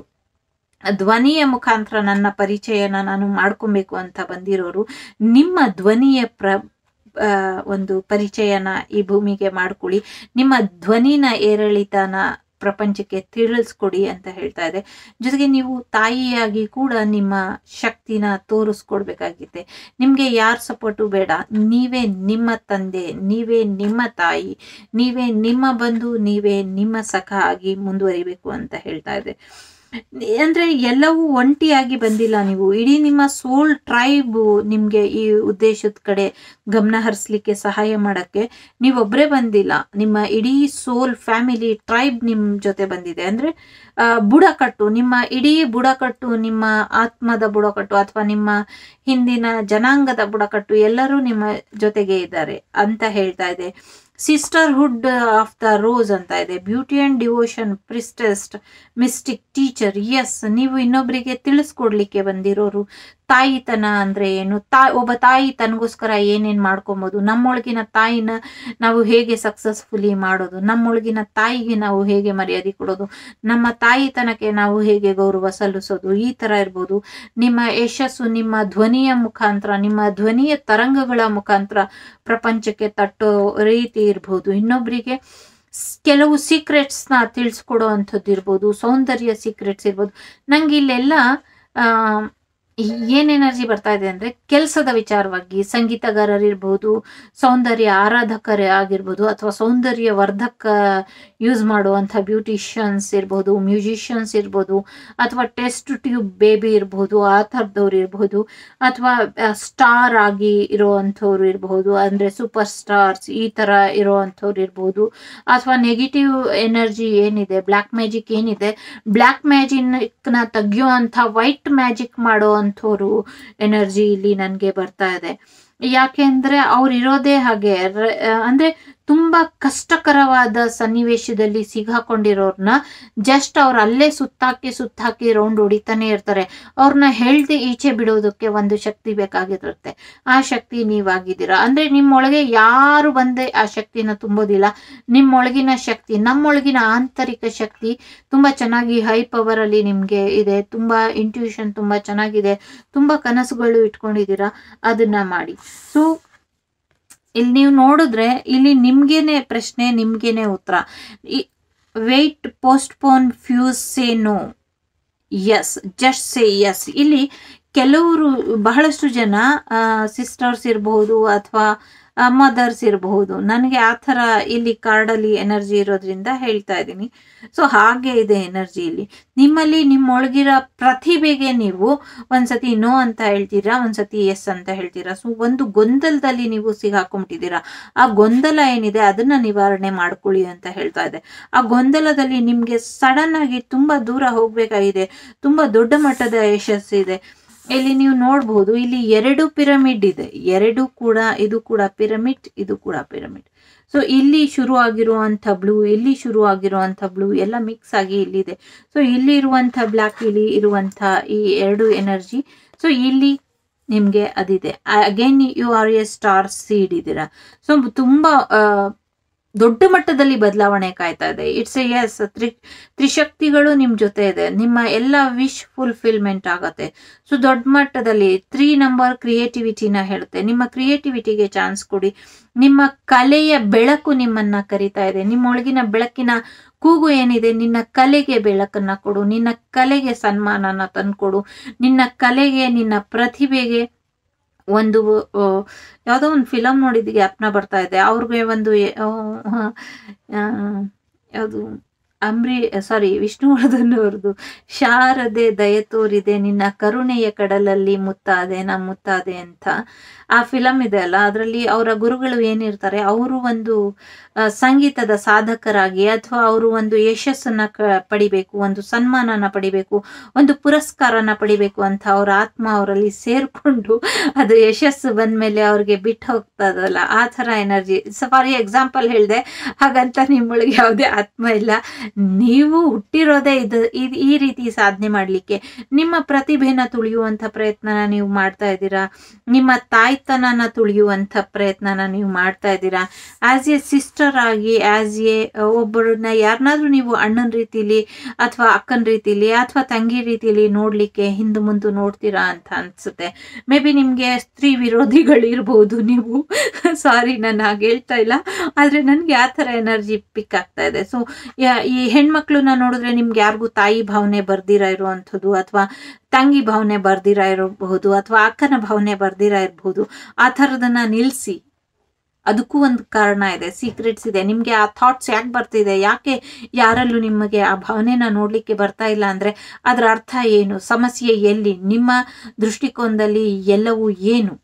ಧ್ವನಿಯ ಮುಖಾಂತರ ನನ್ನ ಪರಿಚಯನ ನಾನು ಮಾಡ್ಕೊಬೇಕು ಅಂತ ಬಂದಿರೋರು ನಿಮ್ಮ ಧ್ವನಿಯ ಪ್ರ ಆ, ಒಂದು ಪರಿಚಯನ ಈ ಭೂಮಿಗೆ ಮಾಡ್ಕೊಳ್ಳಿ ನಿಮ್ಮ ಧ್ವನಿನ ಏರಿಳಿತನ ಪ್ರಪಂಚಕ್ಕೆ ತಿಳಿಸ್ಕೊಡಿ ಅಂತ ಹೇಳ್ತಾ ಇದೆ ಜೊತೆಗೆ ನೀವು ತಾಯಿಯಾಗಿ ಕೂಡ ನಿಮ್ಮ ಶಕ್ತಿನ ತೋರಿಸ್ಕೊಡ್ಬೇಕಾಗಿದೆ ನಿಮಗೆ ಯಾರ ಸಪೋರ್ಟು ಬೇಡ ನೀವೇ ನಿಮ್ಮ ತಂದೆ ನೀವೇ ನಿಮ್ಮ ತಾಯಿ ನೀವೇ ನಿಮ್ಮ ಬಂಧು ನೀವೇ ನಿಮ್ಮ ಸಖ ಆಗಿ ಮುಂದುವರಿಬೇಕು ಅಂತ ಹೇಳ್ತಾ ಇದೆ ಅಂದ್ರೆ ಎಲ್ಲವೂ ಒಂಟಿಯಾಗಿ ಬಂದಿಲ್ಲ ನೀವು ಇಡೀ ನಿಮ್ಮ ಸೋಲ್ ಟ್ರೈಬ್ ನಿಮ್ಗೆ ಈ ಉದ್ದೇಶದ ಕಡೆ ಗಮನ ಹರಿಸ್ಲಿಕ್ಕೆ ಸಹಾಯ ಮಾಡಕ್ಕೆ ನೀವೊಬ್ರೇ ಬಂದಿಲ್ಲ ನಿಮ್ಮ ಇಡೀ ಸೋಲ್ ಫ್ಯಾಮಿಲಿ ಟ್ರೈಬ್ ನಿಮ್ ಜೊತೆ ಬಂದಿದೆ ಅಂದ್ರೆ ಆ, ಬುಡಕಟ್ಟು ನಿಮ್ಮ ಇಡೀ ಬುಡಕಟ್ಟು ನಿಮ್ಮ ಆತ್ಮದ ಬುಡಕಟ್ಟು ಅಥವಾ ನಿಮ್ಮ ಹಿಂದಿನ ಜನಾಂಗದ ಬುಡಕಟ್ಟು ಎಲ್ಲರೂ ನಿಮ್ಮ ಜೊತೆಗೆ ಇದ್ದಾರೆ ಅಂತ ಹೇಳ್ತಾ ಇದೆ ಸಿಸ್ಟರ್ಹುಡ್ ಆಫ್ ದ ರೋಸ್ ಅಂತ ಇದೆ beauty and devotion priestess mystic teacher yes ನೀವು ಇನ್ನೊಬ್ಬರಿಗೆ ತಿಳಿಸ್ಕೊಡ್ಲಿಕ್ಕೆ ಬಂದಿರೋರು ತಾಯಿತನ ಅಂದ್ರೆ ಏನು ತಾ ಒಬ್ಬ ತಾಯಿ ತನಗೋಸ್ಕರ ಏನೇನ್ ಮಾಡ್ಕೊಬೋದು ನಮ್ಮೊಳಗಿನ ತಾಯಿನ ನಾವು ಹೇಗೆ ಸಕ್ಸಸ್ಫುಲಿ ಮಾಡೋದು ನಮ್ಮೊಳಗಿನ ತಾಯಿಗೆ ನಾವು ಹೇಗೆ ಮರ್ಯಾದೆ ಕೊಡೋದು ನಮ್ಮ ತಾಯಿತನಕ್ಕೆ ನಾವು ಹೇಗೆ ಗೌರವ ಸಲ್ಲಿಸೋದು ಈ ತರ ಇರ್ಬೋದು ನಿಮ್ಮ ಯಶಸ್ಸು ನಿಮ್ಮ ಧ್ವನಿಯ ಮುಖಾಂತರ ನಿಮ್ಮ ಧ್ವನಿಯ ತರಂಗಗಳ ಮುಖಾಂತರ ಪ್ರಪಂಚಕ್ಕೆ ತಟ್ಟೋ ರೀತಿ ಇರ್ಬೋದು ಇನ್ನೊಬ್ಬರಿಗೆ ಸ್- ಕೆಲವು ಸೀಕ್ರೆಟ್ಸ್ನ ತಿಳಿಸ್ಕೊಡೋ ಅಂಥದ್ದು ಇರ್ಬೋದು ಸೌಂದರ್ಯ ಸೀಕ್ರೆಟ್ಸ್ ಇರ್ಬೋದು ನಂಗೆ ಇಲ್ಲೆಲ್ಲ ಆ, ಏನ್ ಎನರ್ಜಿ ಬರ್ತಾ ಇದೆ ಅಂದ್ರೆ ಕೆಲಸದ ವಿಚಾರವಾಗಿ ಸಂಗೀತಗಾರರಿರ್ಬೋದು ಸೌಂದರ್ಯ ಆರಾಧಕರೇ ಆಗಿರ್ಬೋದು ಅಥವಾ ಸೌಂದರ್ಯ ವರ್ಧಕ ಯೂಸ್ ಮಾಡುವಂಥ ಬ್ಯೂಟಿಷಿಯನ್ಸ್ ಇರ್ಬೋದು ಮ್ಯೂಸಿಷಿಯನ್ಸ್ ಇರ್ಬೋದು ಅಥವಾ ಟೆಸ್ಟ್ ಟ್ಯೂಬ್ ಬೇಬಿ ಇರ್ಬೋದು ಆ ಥರದವ್ರು ಇರ್ಬೋದು ಅಥವಾ ಸ್ಟಾರ್ ಆಗಿ ಇರೋವಂಥವ್ರು ಇರಬಹುದು ಅಂದ್ರೆ ಸೂಪರ್ ಸ್ಟಾರ್ಸ್ ಈ ತರ ಇರೋವಂಥವ್ರು ಇರ್ಬೋದು ಅಥವಾ ನೆಗೆಟಿವ್ ಎನರ್ಜಿ ಏನಿದೆ ಬ್ಲ್ಯಾಕ್ ಮ್ಯಾಜಿಕ್ ಏನಿದೆ ಬ್ಲ್ಯಾಕ್ ಮ್ಯಾಜಿಕ್ ನ ತೆಗಿಯುವಂಥ ವೈಟ್ ಮ್ಯಾಜಿಕ್ ಮಾಡೋ ಅಂಥವ್ರು ಎನರ್ಜಿ ಇಲ್ಲಿ ನನಗೆ ಬರ್ತಾ ಇದೆ ಯಾಕೆಂದ್ರೆ ಅವ್ರು ಇರೋದೇ ಹಾಗೆ ರ- ಅಂದ್ರೆ ತುಂಬಾ ಕಷ್ಟಕರವಾದ ಸನ್ನಿವೇಶದಲ್ಲಿ ಸಿಗಾಕೊಂಡಿರೋರ್ನ ಜಸ್ಟ್ ಅವ್ರು ಅಲ್ಲೇ ಸುತ್ತಾಕಿ ಸುತ್ತಾಕಿ ರೌಂಡ್ ಹೊಡಿತಾನೆ ಇರ್ತಾರೆ ಅವ್ರನ್ನ ಹೇಳ್ದೆ ಈಚೆ ಬಿಡೋದಕ್ಕೆ ಒಂದು ಶಕ್ತಿ ಬೇಕಾಗಿರುತ್ತೆ ಆ ಶಕ್ತಿ ನೀವಾಗಿದ್ದೀರಾ ಅಂದ್ರೆ ನಿಮ್ಮೊಳಗೆ ಯಾರು ಬಂದೆ ಆ ಶಕ್ತಿನ ತುಂಬೋದಿಲ್ಲ ನಿಮ್ಮೊಳಗಿನ ಶಕ್ತಿ ನಮ್ಮೊಳಗಿನ ಆಂತರಿಕ ಶಕ್ತಿ ತುಂಬಾ ಚೆನ್ನಾಗಿ ಹೈ ಪವರ್ ಅಲ್ಲಿ ನಿಮ್ಗೆ ಇದೆ ತುಂಬಾ ಇಂಟ್ಯೂಷನ್ ತುಂಬಾ ಚೆನ್ನಾಗಿದೆ ತುಂಬಾ ಕನಸುಗಳು ಇಟ್ಕೊಂಡಿದ್ದೀರಾ ಅದನ್ನ ಮಾಡಿ ಸೊ ಇಲ್ಲಿ ನೀವು ನೋಡಿದ್ರೆ ಇಲ್ಲಿ ನಿಮ್ಗೇನೆ ಪ್ರಶ್ನೆ ನಿಮ್ಗೇನೆ ಉತ್ತರ wait postpone fuse say no yes just say yes ಇಲ್ಲಿ ಕೆಲವರು ಬಹಳಷ್ಟು ಜನ ಸಿಸ್ಟರ್ಸ್ ಇರಬಹುದು ಅಥವಾ ಮದರ್ಸ್ ಇರಬಹುದು ನನಗೆ ಆ ಥರ ಇಲ್ಲಿ ಕಾರ್ಡಲ್ಲಿ ಎನರ್ಜಿ ಇರೋದ್ರಿಂದ ಹೇಳ್ತಾ ಇದ್ದೀನಿ ಸೊ ಹಾಗೆ ಇದೆ ಎನರ್ಜಿ ಇಲ್ಲಿ ನಿಮ್ಮಲ್ಲಿ ನಿಮ್ಮೊಳಗಿರೋ ಪ್ರತಿಭೆಗೆ ನೀವು ಒಂದ್ಸತಿ ನೋ ಅಂತ ಹೇಳ್ತೀರಾ ಒಂದ್ಸತಿ ಎಸ್ ಅಂತ ಹೇಳ್ತೀರಾ ಸೊ ಒಂದು ಗೊಂದಲದಲ್ಲಿ ನೀವು ಸಿಗಾಕೊಂಬಿಟ್ಟಿದ್ದೀರಾ ಆ ಗೊಂದಲ ಏನಿದೆ ಅದನ್ನ ನಿವಾರಣೆ ಮಾಡ್ಕೊಳ್ಳಿ ಅಂತ ಹೇಳ್ತಾ ಇದೆ ಆ ಗೊಂದಲದಲ್ಲಿ ನಿಮ್ಗೆ ಸಡನ್ ಆಗಿ ತುಂಬಾ ದೂರ ಹೋಗ್ಬೇಕಾಗಿದೆ ತುಂಬಾ ದೊಡ್ಡ ಮಟ್ಟದ ಯಶಸ್ಸಿದೆ ಇಲ್ಲಿ ನೀವು ನೋಡ್ಬೋದು ಇಲ್ಲಿ ಎರಡು ಪಿರಮಿಡ್ ಇದೆ ಎರಡು ಕೂಡ ಇದು ಕೂಡ ಪಿರಮಿಡ್ ಇದು ಕೂಡ ಪಿರಮಿಡ್ ಸೊ ಇಲ್ಲಿ ಶುರು ಆಗಿರುವಂಥ ಬ್ಲೂ ಇಲ್ಲಿ ಶುರು ಆಗಿರುವಂಥ ಬ್ಲೂ ಎಲ್ಲ ಮಿಕ್ಸ್ ಆಗಿ ಇಲ್ಲಿದೆ ಸೊ ಇಲ್ಲಿ ಇರುವಂಥ ಬ್ಲ್ಯಾಕ್ ಇಲ್ಲಿ ಇರುವಂಥ ಈ ಎರಡು ಎನರ್ಜಿ ಸೊ ಇಲ್ಲಿ ನಿಮಗೆ ಅದಿದೆ again you are a star seed ಇದ್ದೀರಾ ಸೊ ತುಂಬ ದೊಡ್ಡ ಮಟ್ಟದಲ್ಲಿ ಬದಲಾವಣೆ ಕಾಯ್ತಾ ಇದೆ ಇಟ್ಸ್ ಎ ಎಸ್ ತ್ರಿ ತ್ರಿಶಕ್ತಿಗಳು ನಿಮ್ಮ ಜೊತೆ ಇದೆ ನಿಮ್ಮ ಎಲ್ಲ ವಿಶ್ ಫುಲ್ಫಿಲ್ಮೆಂಟ್ ಆಗತ್ತೆ ಸೊ ದೊಡ್ಡ ಮಟ್ಟದಲ್ಲಿ ತ್ರೀ ನಂಬರ್ ಕ್ರಿಯೇಟಿವಿಟಿನ ಹೇಳುತ್ತೆ ನಿಮ್ಮ ಕ್ರಿಯೇಟಿವಿಟಿಗೆ ಚಾನ್ಸ್ ಕೊಡಿ ನಿಮ್ಮ ಕಲೆಯ ಬೆಳಕು ನಿಮ್ಮನ್ನ ಕರಿತಾ ಇದೆ ನಿಮ್ಮೊಳಗಿನ ಬೆಳಕಿನ ಕೂಗು ಏನಿದೆ ನಿನ್ನ ಕಲೆಗೆ ಬೆಳಕನ್ನ ಕೊಡು ನಿನ್ನ ಕಲೆಗೆ ಸನ್ಮಾನನ ತಂದ್ಕೊಡು ನಿನ್ನ ಕಲೆಗೆ ನಿನ್ನ ಪ್ರತಿಭೆಗೆ ಒಂದು ಆ, ಯಾವುದೋ ಒಂದು ಫಿಲಮ್ ನೋಡಿದ ಜ್ಞಾಪನ ಬರ್ತಾ ಇದೆ ಅವ್ರಿಗೆ ಒಂದು ಎ- ಆ, ಆ, ಯಾವುದು ಅಂಬ್ರಿ ಸಾರಿ ವಿಷ್ಣುವರ್ಧನ್ ಅವ್ರದ್ದು ಶಾರದೆ ದಯ ತೋರಿದೆ ನಿನ್ನ ಕರುಣೆಯ ಕಡಲಲ್ಲಿ ಮುತ್ತಾದೆ ನಾ ಮುತ್ತಾದೆ ಅಂತ ಆ ಫಿಲಮ್ ಇದೆ ಅಲ್ಲ ಅದರಲ್ಲಿ ಅವರ ಗುರುಗಳು ಏನಿರ್ತಾರೆ ಅವರು ಒಂದು ಆ, ಸಂಗೀತದ ಸಾಧಕರಾಗಿ ಅಥವಾ ಅವರು ಒಂದು ಯಶಸ್ಸನ್ನ ಕ ಪಡಿಬೇಕು ಒಂದು ಸನ್ಮಾನನ ಪಡಿಬೇಕು ಒಂದು ಪುರಸ್ಕಾರನ ಪಡಿಬೇಕು ಅಂತ ಅವ್ರ ಆತ್ಮ ಅವರಲ್ಲಿ ಸೇರ್ಕೊಂಡು ಅದು ಯಶಸ್ಸು ಬಂದ್ಮೇಲೆ ಅವ್ರಿಗೆ ಬಿಟ್ಟು ಹೋಗ್ತದಲ್ಲ ಆ ಥರ ಎನರ್ಜಿ ಫಾರ್ ಎಕ್ಸಾಂಪಲ್ ಹೇಳಿದೆ ಹಾಗಂತ ನಿಮ್ಮೊಳಗೆ ಯಾವುದೇ ಆತ್ಮ ಇಲ್ಲ ನೀವು ಹುಟ್ಟಿರೋದೇ ಇದು ಇದ್- ಈ ರೀತಿ ಸಾಧನೆ ಮಾಡಲಿಕ್ಕೆ ನಿಮ್ಮ ಪ್ರತಿಭೆನ ತುಳಿಯುವಂಥ ಪ್ರಯತ್ನನ ನೀವು ಮಾಡ್ತಾ ಇದ್ದೀರಾ ನಿಮ್ಮ ತಾಯ್ತನನ ತುಳಿಯುವಂಥ ಪ್ರಯತ್ನನ ನೀವು ಮಾಡ್ತಾ ಇದ್ದೀರಾ ಆಸ್ ಎ ಸಿಸ್ಟರ್ ಆಗಿ ಆಸ್ ಎ ಒಬ್ಬರನ್ನ ಯಾರನ್ನಾದ್ರೂ ನೀವು ಅಣ್ಣನ ರೀತಿಲಿ ಅಥವಾ ಅಕ್ಕನ ರೀತಿಲಿ ಅಥವಾ ತಂಗಿ ರೀತಿಲಿ ನೋಡ್ಲಿಕ್ಕೆ ಹಿಂದೆ ಮುಂದೆ ನೋಡ್ತೀರಾ ಅಂತ ಅನ್ಸುತ್ತೆ ಮೇ ಬಿ ನಿಮಗೆ ಸ್ತ್ರೀ ವಿರೋಧಿಗಳಿರ್ಬೋದು ನೀವು ಸಾರಿ ನಾನು ಹಾಗೆ ಹೇಳ್ತಾ ಇಲ್ಲ ಆದರೆ ನನಗೆ ಆ ಥರ ಎನರ್ಜಿ ಪಿಕ್ ಆಗ್ತಾ ಇದೆ ಸೊ ಈ ಹೆಣ್ಮಕ್ಳನ್ನ ನೋಡಿದ್ರೆ ನಿಮ್ಗೆ ಯಾರಿಗೂ ತಾಯಿ ಭಾವನೆ ಬರ್ದಿರ ಇರುವಂಥದ್ದು ಅಥವಾ ತಂಗಿ ಭಾವನೆ ಬರ್ದಿರ ಇರಬಹುದು ಅಥವಾ ಅಕ್ಕನ ಭಾವನೆ ಬರ್ದಿರ ಇರಬಹುದು ಆ ಥರದನ್ನ ನಿಲ್ಲಿಸಿ ಅದಕ್ಕೂ ಒಂದು ಕಾರಣ ಇದೆ ಸೀಕ್ರೆಟ್ಸ್ ಇದೆ ನಿಮಗೆ ಆ ಥಾಟ್ಸ್ ಯಾಕೆ ಬರ್ತಿದೆ ಯಾಕೆ ಯಾರಲ್ಲೂ ನಿಮಗೆ ಆ ಭಾವನೆನ ನೋಡ್ಲಿಕ್ಕೆ ಬರ್ತಾ ಇಲ್ಲ ಅಂದ್ರೆ ಅದರ ಅರ್ಥ ಏನು ಸಮಸ್ಯೆ ಎಲ್ಲಿ ನಿಮ್ಮ ದೃಷ್ಟಿಕೋನದಲ್ಲಿ ಎಲ್ಲವೂ ಏನು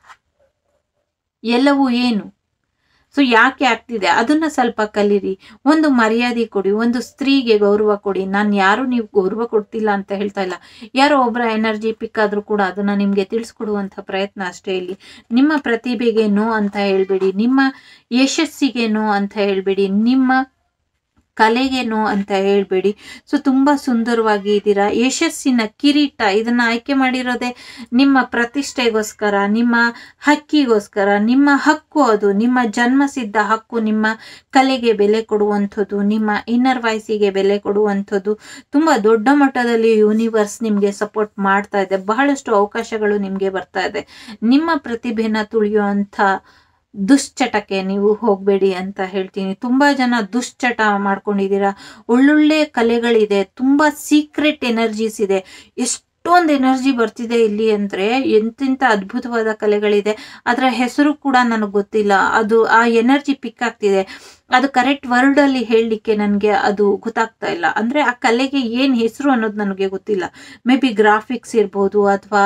ಎಲ್ಲವೂ ಏನು ಸೊ ಯಾಕೆ ಆಗ್ತಿದೆ ಅದನ್ನ ಸ್ವಲ್ಪ ಕಲೀರಿ ಒಂದು ಮರ್ಯಾದೆ ಕೊಡಿ ಒಂದು ಸ್ತ್ರೀಗೆ ಗೌರವ ಕೊಡಿ ನಾನು ಯಾರು ನೀವು ಗೌರವ ಕೊಡ್ತಿಲ್ಲ ಅಂತ ಹೇಳ್ತಾ ಇಲ್ಲ ಯಾರೋ ಒಬ್ಬರ ಎನರ್ಜಿ ಪಿಕ್ ಆದ್ರೂ ಕೂಡ ಅದನ್ನ ನಿಮ್ಗೆ ತಿಳಿಸ್ಕೊಡುವಂತ ಪ್ರಯತ್ನ ಅಷ್ಟೇ ಇಲ್ಲಿ ನಿಮ್ಮ ಪ್ರತಿಭೆಗೆ ನೋ ಅಂತ ಹೇಳ್ಬೇಡಿ ನಿಮ್ಮ ಯಶಸ್ಸಿಗೆ ನೋ ಅಂತ ಹೇಳ್ಬೇಡಿ ನಿಮ್ಮ ಕಲೆಗೆ ನೋ ಅಂತ ಹೇಳ್ಬೇಡಿ ಸೊ ತುಂಬಾ ಸುಂದರವಾಗಿ ಇದ್ದೀರಾ ಯಶಸ್ಸಿನ ಕಿರೀಟ ಇದನ್ನ ಆಯ್ಕೆ ಮಾಡಿರೋದೇ ನಿಮ್ಮ ಪ್ರತಿಷ್ಠೆಗೋಸ್ಕರ ನಿಮ್ಮ ಹಕ್ಕಿಗೋಸ್ಕರ ನಿಮ್ಮ ಹಕ್ಕು ಅದು ನಿಮ್ಮ ಜನ್ಮಸಿದ್ಧ ಹಕ್ಕು ನಿಮ್ಮ ಕಲೆಗೆ ಬೆಲೆ ಕೊಡುವಂಥದ್ದು ನಿಮ್ಮ ಇನ್ನರ್ ವಾಯ್ಸಿಗೆ ಬೆಲೆ ಕೊಡುವಂಥದ್ದು ತುಂಬಾ ದೊಡ್ಡ ಮಟ್ಟದಲ್ಲಿ ಯೂನಿವರ್ಸ್ ನಿಮ್ಗೆ ಸಪೋರ್ಟ್ ಮಾಡ್ತಾ ಇದೆ ಬಹಳಷ್ಟು ಅವಕಾಶಗಳು ನಿಮ್ಗೆ ಬರ್ತಾ ಇದೆ ನಿಮ್ಮ ಪ್ರತಿಭೆನ ತುಳಿಯುವಂಥ ದುಶ್ಚಟಕ್ಕೆ ನೀವು ಹೋಗಬೇಡಿ ಅಂತ ಹೇಳ್ತೀನಿ ತುಂಬಾ ಜನ ದುಶ್ಚಟ ಮಾಡ್ಕೊಂಡಿದ್ದೀರಾ ಒಳ್ಳೊಳ್ಳೆ ಕಲೆಗಳಿದೆ ತುಂಬಾ ಸೀಕ್ರೆಟ್ ಎನರ್ಜೀಸ್ ಇದೆ ಎಷ್ಟೊಂದು ಎನರ್ಜಿ ಬರ್ತಿದೆ ಇಲ್ಲಿ ಅಂದ್ರೆ ಎಂತೆಂಥ ಅದ್ಭುತವಾದ ಕಲೆಗಳಿದೆ ಅದರ ಹೆಸರು ಕೂಡ ನನಗೆ ಗೊತ್ತಿಲ್ಲ ಅದು ಆ ಎನರ್ಜಿ ಪಿಕ್ ಆಗ್ತಿದೆ ಅದು ಕರೆಕ್ಟ್ ವರ್ಡ್ ಅಲ್ಲಿ ಹೇಳಲಿಕ್ಕೆ ನನಗೆ ಅದು ಗೊತ್ತಾಗ್ತಾ ಇಲ್ಲ ಅಂದ್ರೆ ಆ ಕಲೆಗೆ ಏನ್ ಹೆಸರು ಅನ್ನೋದು ನನಗೆ ಗೊತ್ತಿಲ್ಲ ಮೇ ಬಿ ಗ್ರಾಫಿಕ್ಸ್ ಇರ್ಬೋದು ಅಥವಾ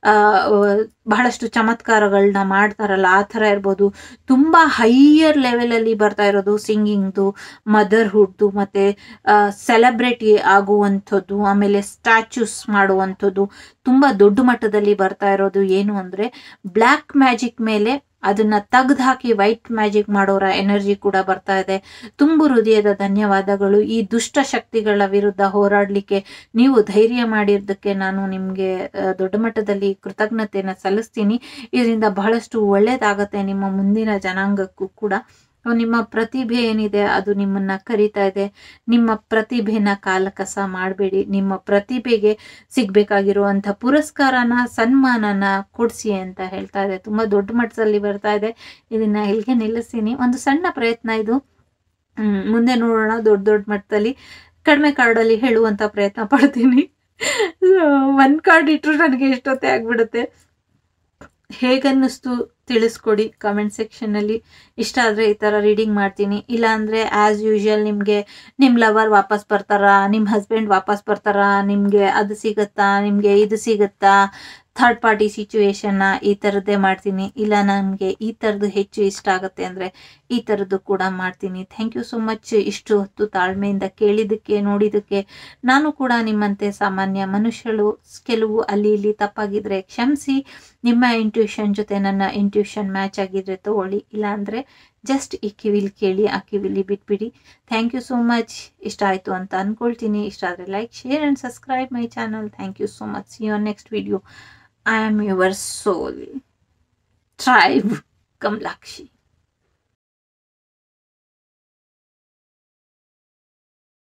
ಬಹಳಷ್ಟು ಚಮತ್ಕಾರಗಳನ್ನ ಮಾಡ್ತಾರಲ್ಲ ಆ ಥರ ಇರ್ಬೋದು ತುಂಬಾ ಹೈಯರ್ ಲೆವೆಲಲ್ಲಿ ಬರ್ತಾ ಇರೋದು ಸಿಂಗಿಂಗ್ದು ಮದರ್ಹುಡ್ದು ಮತ್ತೆ ಸೆಲೆಬ್ರಿಟಿ ಆಗುವಂಥದ್ದು ಆಮೇಲೆ ಸ್ಟ್ಯಾಚ್ಯೂಸ್ ಮಾಡುವಂಥದ್ದು ತುಂಬಾ ದೊಡ್ಡ ಮಟ್ಟದಲ್ಲಿ ಬರ್ತಾ ಇರೋದು ಏನು ಅಂದ್ರೆ ಬ್ಲ್ಯಾಕ್ ಮ್ಯಾಜಿಕ್ ಮೇಲೆ ಅದನ್ನ ತೆಗ್ದು ಹಾಕಿ ವೈಟ್ ಮ್ಯಾಜಿಕ್ ಮಾಡೋರ ಎನರ್ಜಿ ಕೂಡ ಬರ್ತಾ ಇದೆ ತುಂಬು ಹೃದಯದ ಧನ್ಯವಾದಗಳು ಈ ದುಷ್ಟ ಶಕ್ತಿಗಳ ವಿರುದ್ಧ ಹೋರಾಡ್ಲಿಕ್ಕೆ ನೀವು ಧೈರ್ಯ ಮಾಡಿರೋದಕ್ಕೆ ನಾನು ನಿಮ್ಗೆ ಆ, ದೊಡ್ಡ ಮಟ್ಟದಲ್ಲಿ ಕೃತಜ್ಞತೆನ ಸಲ್ಲಿಸ್ತೀನಿ ಇದರಿಂದ ಬಹಳಷ್ಟು ಒಳ್ಳೇದಾಗತ್ತೆ ನಿಮ್ಮ ಮುಂದಿನ ಜನಾಂಗಕ್ಕೂ ಕೂಡ ಸೊ ನಿಮ್ಮ ಪ್ರತಿಭೆ ಏನಿದೆ ಅದು ನಿಮ್ಮನ್ನ ಕರಿತಾ ಇದೆ ನಿಮ್ಮ ಪ್ರತಿಭೆನ ಕಾಲಕಸ ಮಾಡಬೇಡಿ ನಿಮ್ಮ ಪ್ರತಿಭೆಗೆ ಸಿಗ್ಬೇಕಾಗಿರುವಂತ ಪುರಸ್ಕಾರನ ಸನ್ಮಾನನ ಕೊಡ್ಸಿ ಅಂತ ಹೇಳ್ತಾ ಇದೆ ತುಂಬಾ ದೊಡ್ಡ ಮಟ್ಟದಲ್ಲಿ ಬರ್ತಾ ಇದೆ ಇದನ್ನ ಇಲ್ಲಿಗೆ ನಿಲ್ಲಿಸ್ತೀನಿ ಒಂದು ಸಣ್ಣ ಪ್ರಯತ್ನ ಇದು ಹ್ಮ್, ಮುಂದೆ ನೋಡೋಣ ದೊಡ್ಡ ದೊಡ್ಡ ಮಟ್ಟದಲ್ಲಿ ಕಡಿಮೆ ಕಾರ್ಡಲ್ಲಿ ಹೇಳುವಂತ ಪ್ರಯತ್ನ ಪಡ್ತೀನಿ ಒಂದು ಕಾರ್ಡ್ ಇಟ್ಟರು ನನಗೆ ಎಷ್ಟೊತ್ತೇ ಆಗ್ಬಿಡುತ್ತೆ ಹೇಗನ್ನಿಸ್ತು ತಿಳಿಸ್ಕೊಡಿ ಕಮೆಂಟ್ ಸೆಕ್ಷನಲ್ಲಿ ಇಷ್ಟ ಆದರೆ ಈ ಥರ ರೀಡಿಂಗ್ ಮಾಡ್ತೀನಿ ಇಲ್ಲಾಂದರೆ ಆ್ಯಸ್ ಯೂಶುವಲ್ ನಿಮಗೆ ನಿಮ್ಮ ಲವರ್ ವಾಪಸ್ ಬರ್ತಾರಾ ನಿಮ್ಮ ಹಸ್ಬೆಂಡ್ ವಾಪಸ್ ಬರ್ತಾರಾ ನಿಮಗೆ ಅದು ಸಿಗುತ್ತಾ ನಿಮಗೆ ಇದು ಸಿಗುತ್ತಾ ಥರ್ಡ್ ಪಾರ್ಟಿ ಸಿಚುವೇಶನ್ನ ಈ ಥರದ್ದೇ ಮಾಡ್ತೀನಿ ಇಲ್ಲ ನನಗೆ ಈ ಥರದ್ದು ಹೆಚ್ಚು ಇಷ್ಟ ಆಗುತ್ತೆ ಅಂದರೆ ಈ ಥರದ್ದು ಕೂಡ ಮಾಡ್ತೀನಿ ಥ್ಯಾಂಕ್ ಯು ಸೊ ಮಚ್ ಇಷ್ಟು ಹೊತ್ತು ತಾಳ್ಮೆಯಿಂದ ಕೇಳಿದ್ದಕ್ಕೆ ನೋಡಿದ್ದಕ್ಕೆ ನಾನು ಕೂಡ ನಿಮ್ಮಂತೆ ಸಾಮಾನ್ಯ ಮನುಷ್ಯಳು ಕೆಲವು ಅಲ್ಲಿ ಇಲ್ಲಿ ತಪ್ಪಾಗಿದ್ರೆ ಕ್ಷಮಿಸಿ ನಿಮ್ಮ ಇಂಟ್ಯೂಷನ್ ಜೊತೆ ನನ್ನ ಇಂಟ್ಯೂಷನ್ ಮ್ಯಾಚ್ ಆಗಿದ್ರೆ ತಗೊಳ್ಳಿ ಇಲ್ಲಾಂದರೆ ಜಸ್ಟ್ ಈ ಕಿವಿಲಿ ಕೇಳಿ ಆ ಕಿವಿಲಿ ಬಿಟ್ಬಿಡಿ ಥ್ಯಾಂಕ್ ಯು ಸೋ ಮಚ್ ಇಷ್ಟ ಆಯಿತು ಅಂತ ಅಂದ್ಕೊಳ್ತೀನಿ ಇಷ್ಟ ಆದರೆ like share and subscribe my channel thank you so much see your next video I am your soul tribe Kamalakshi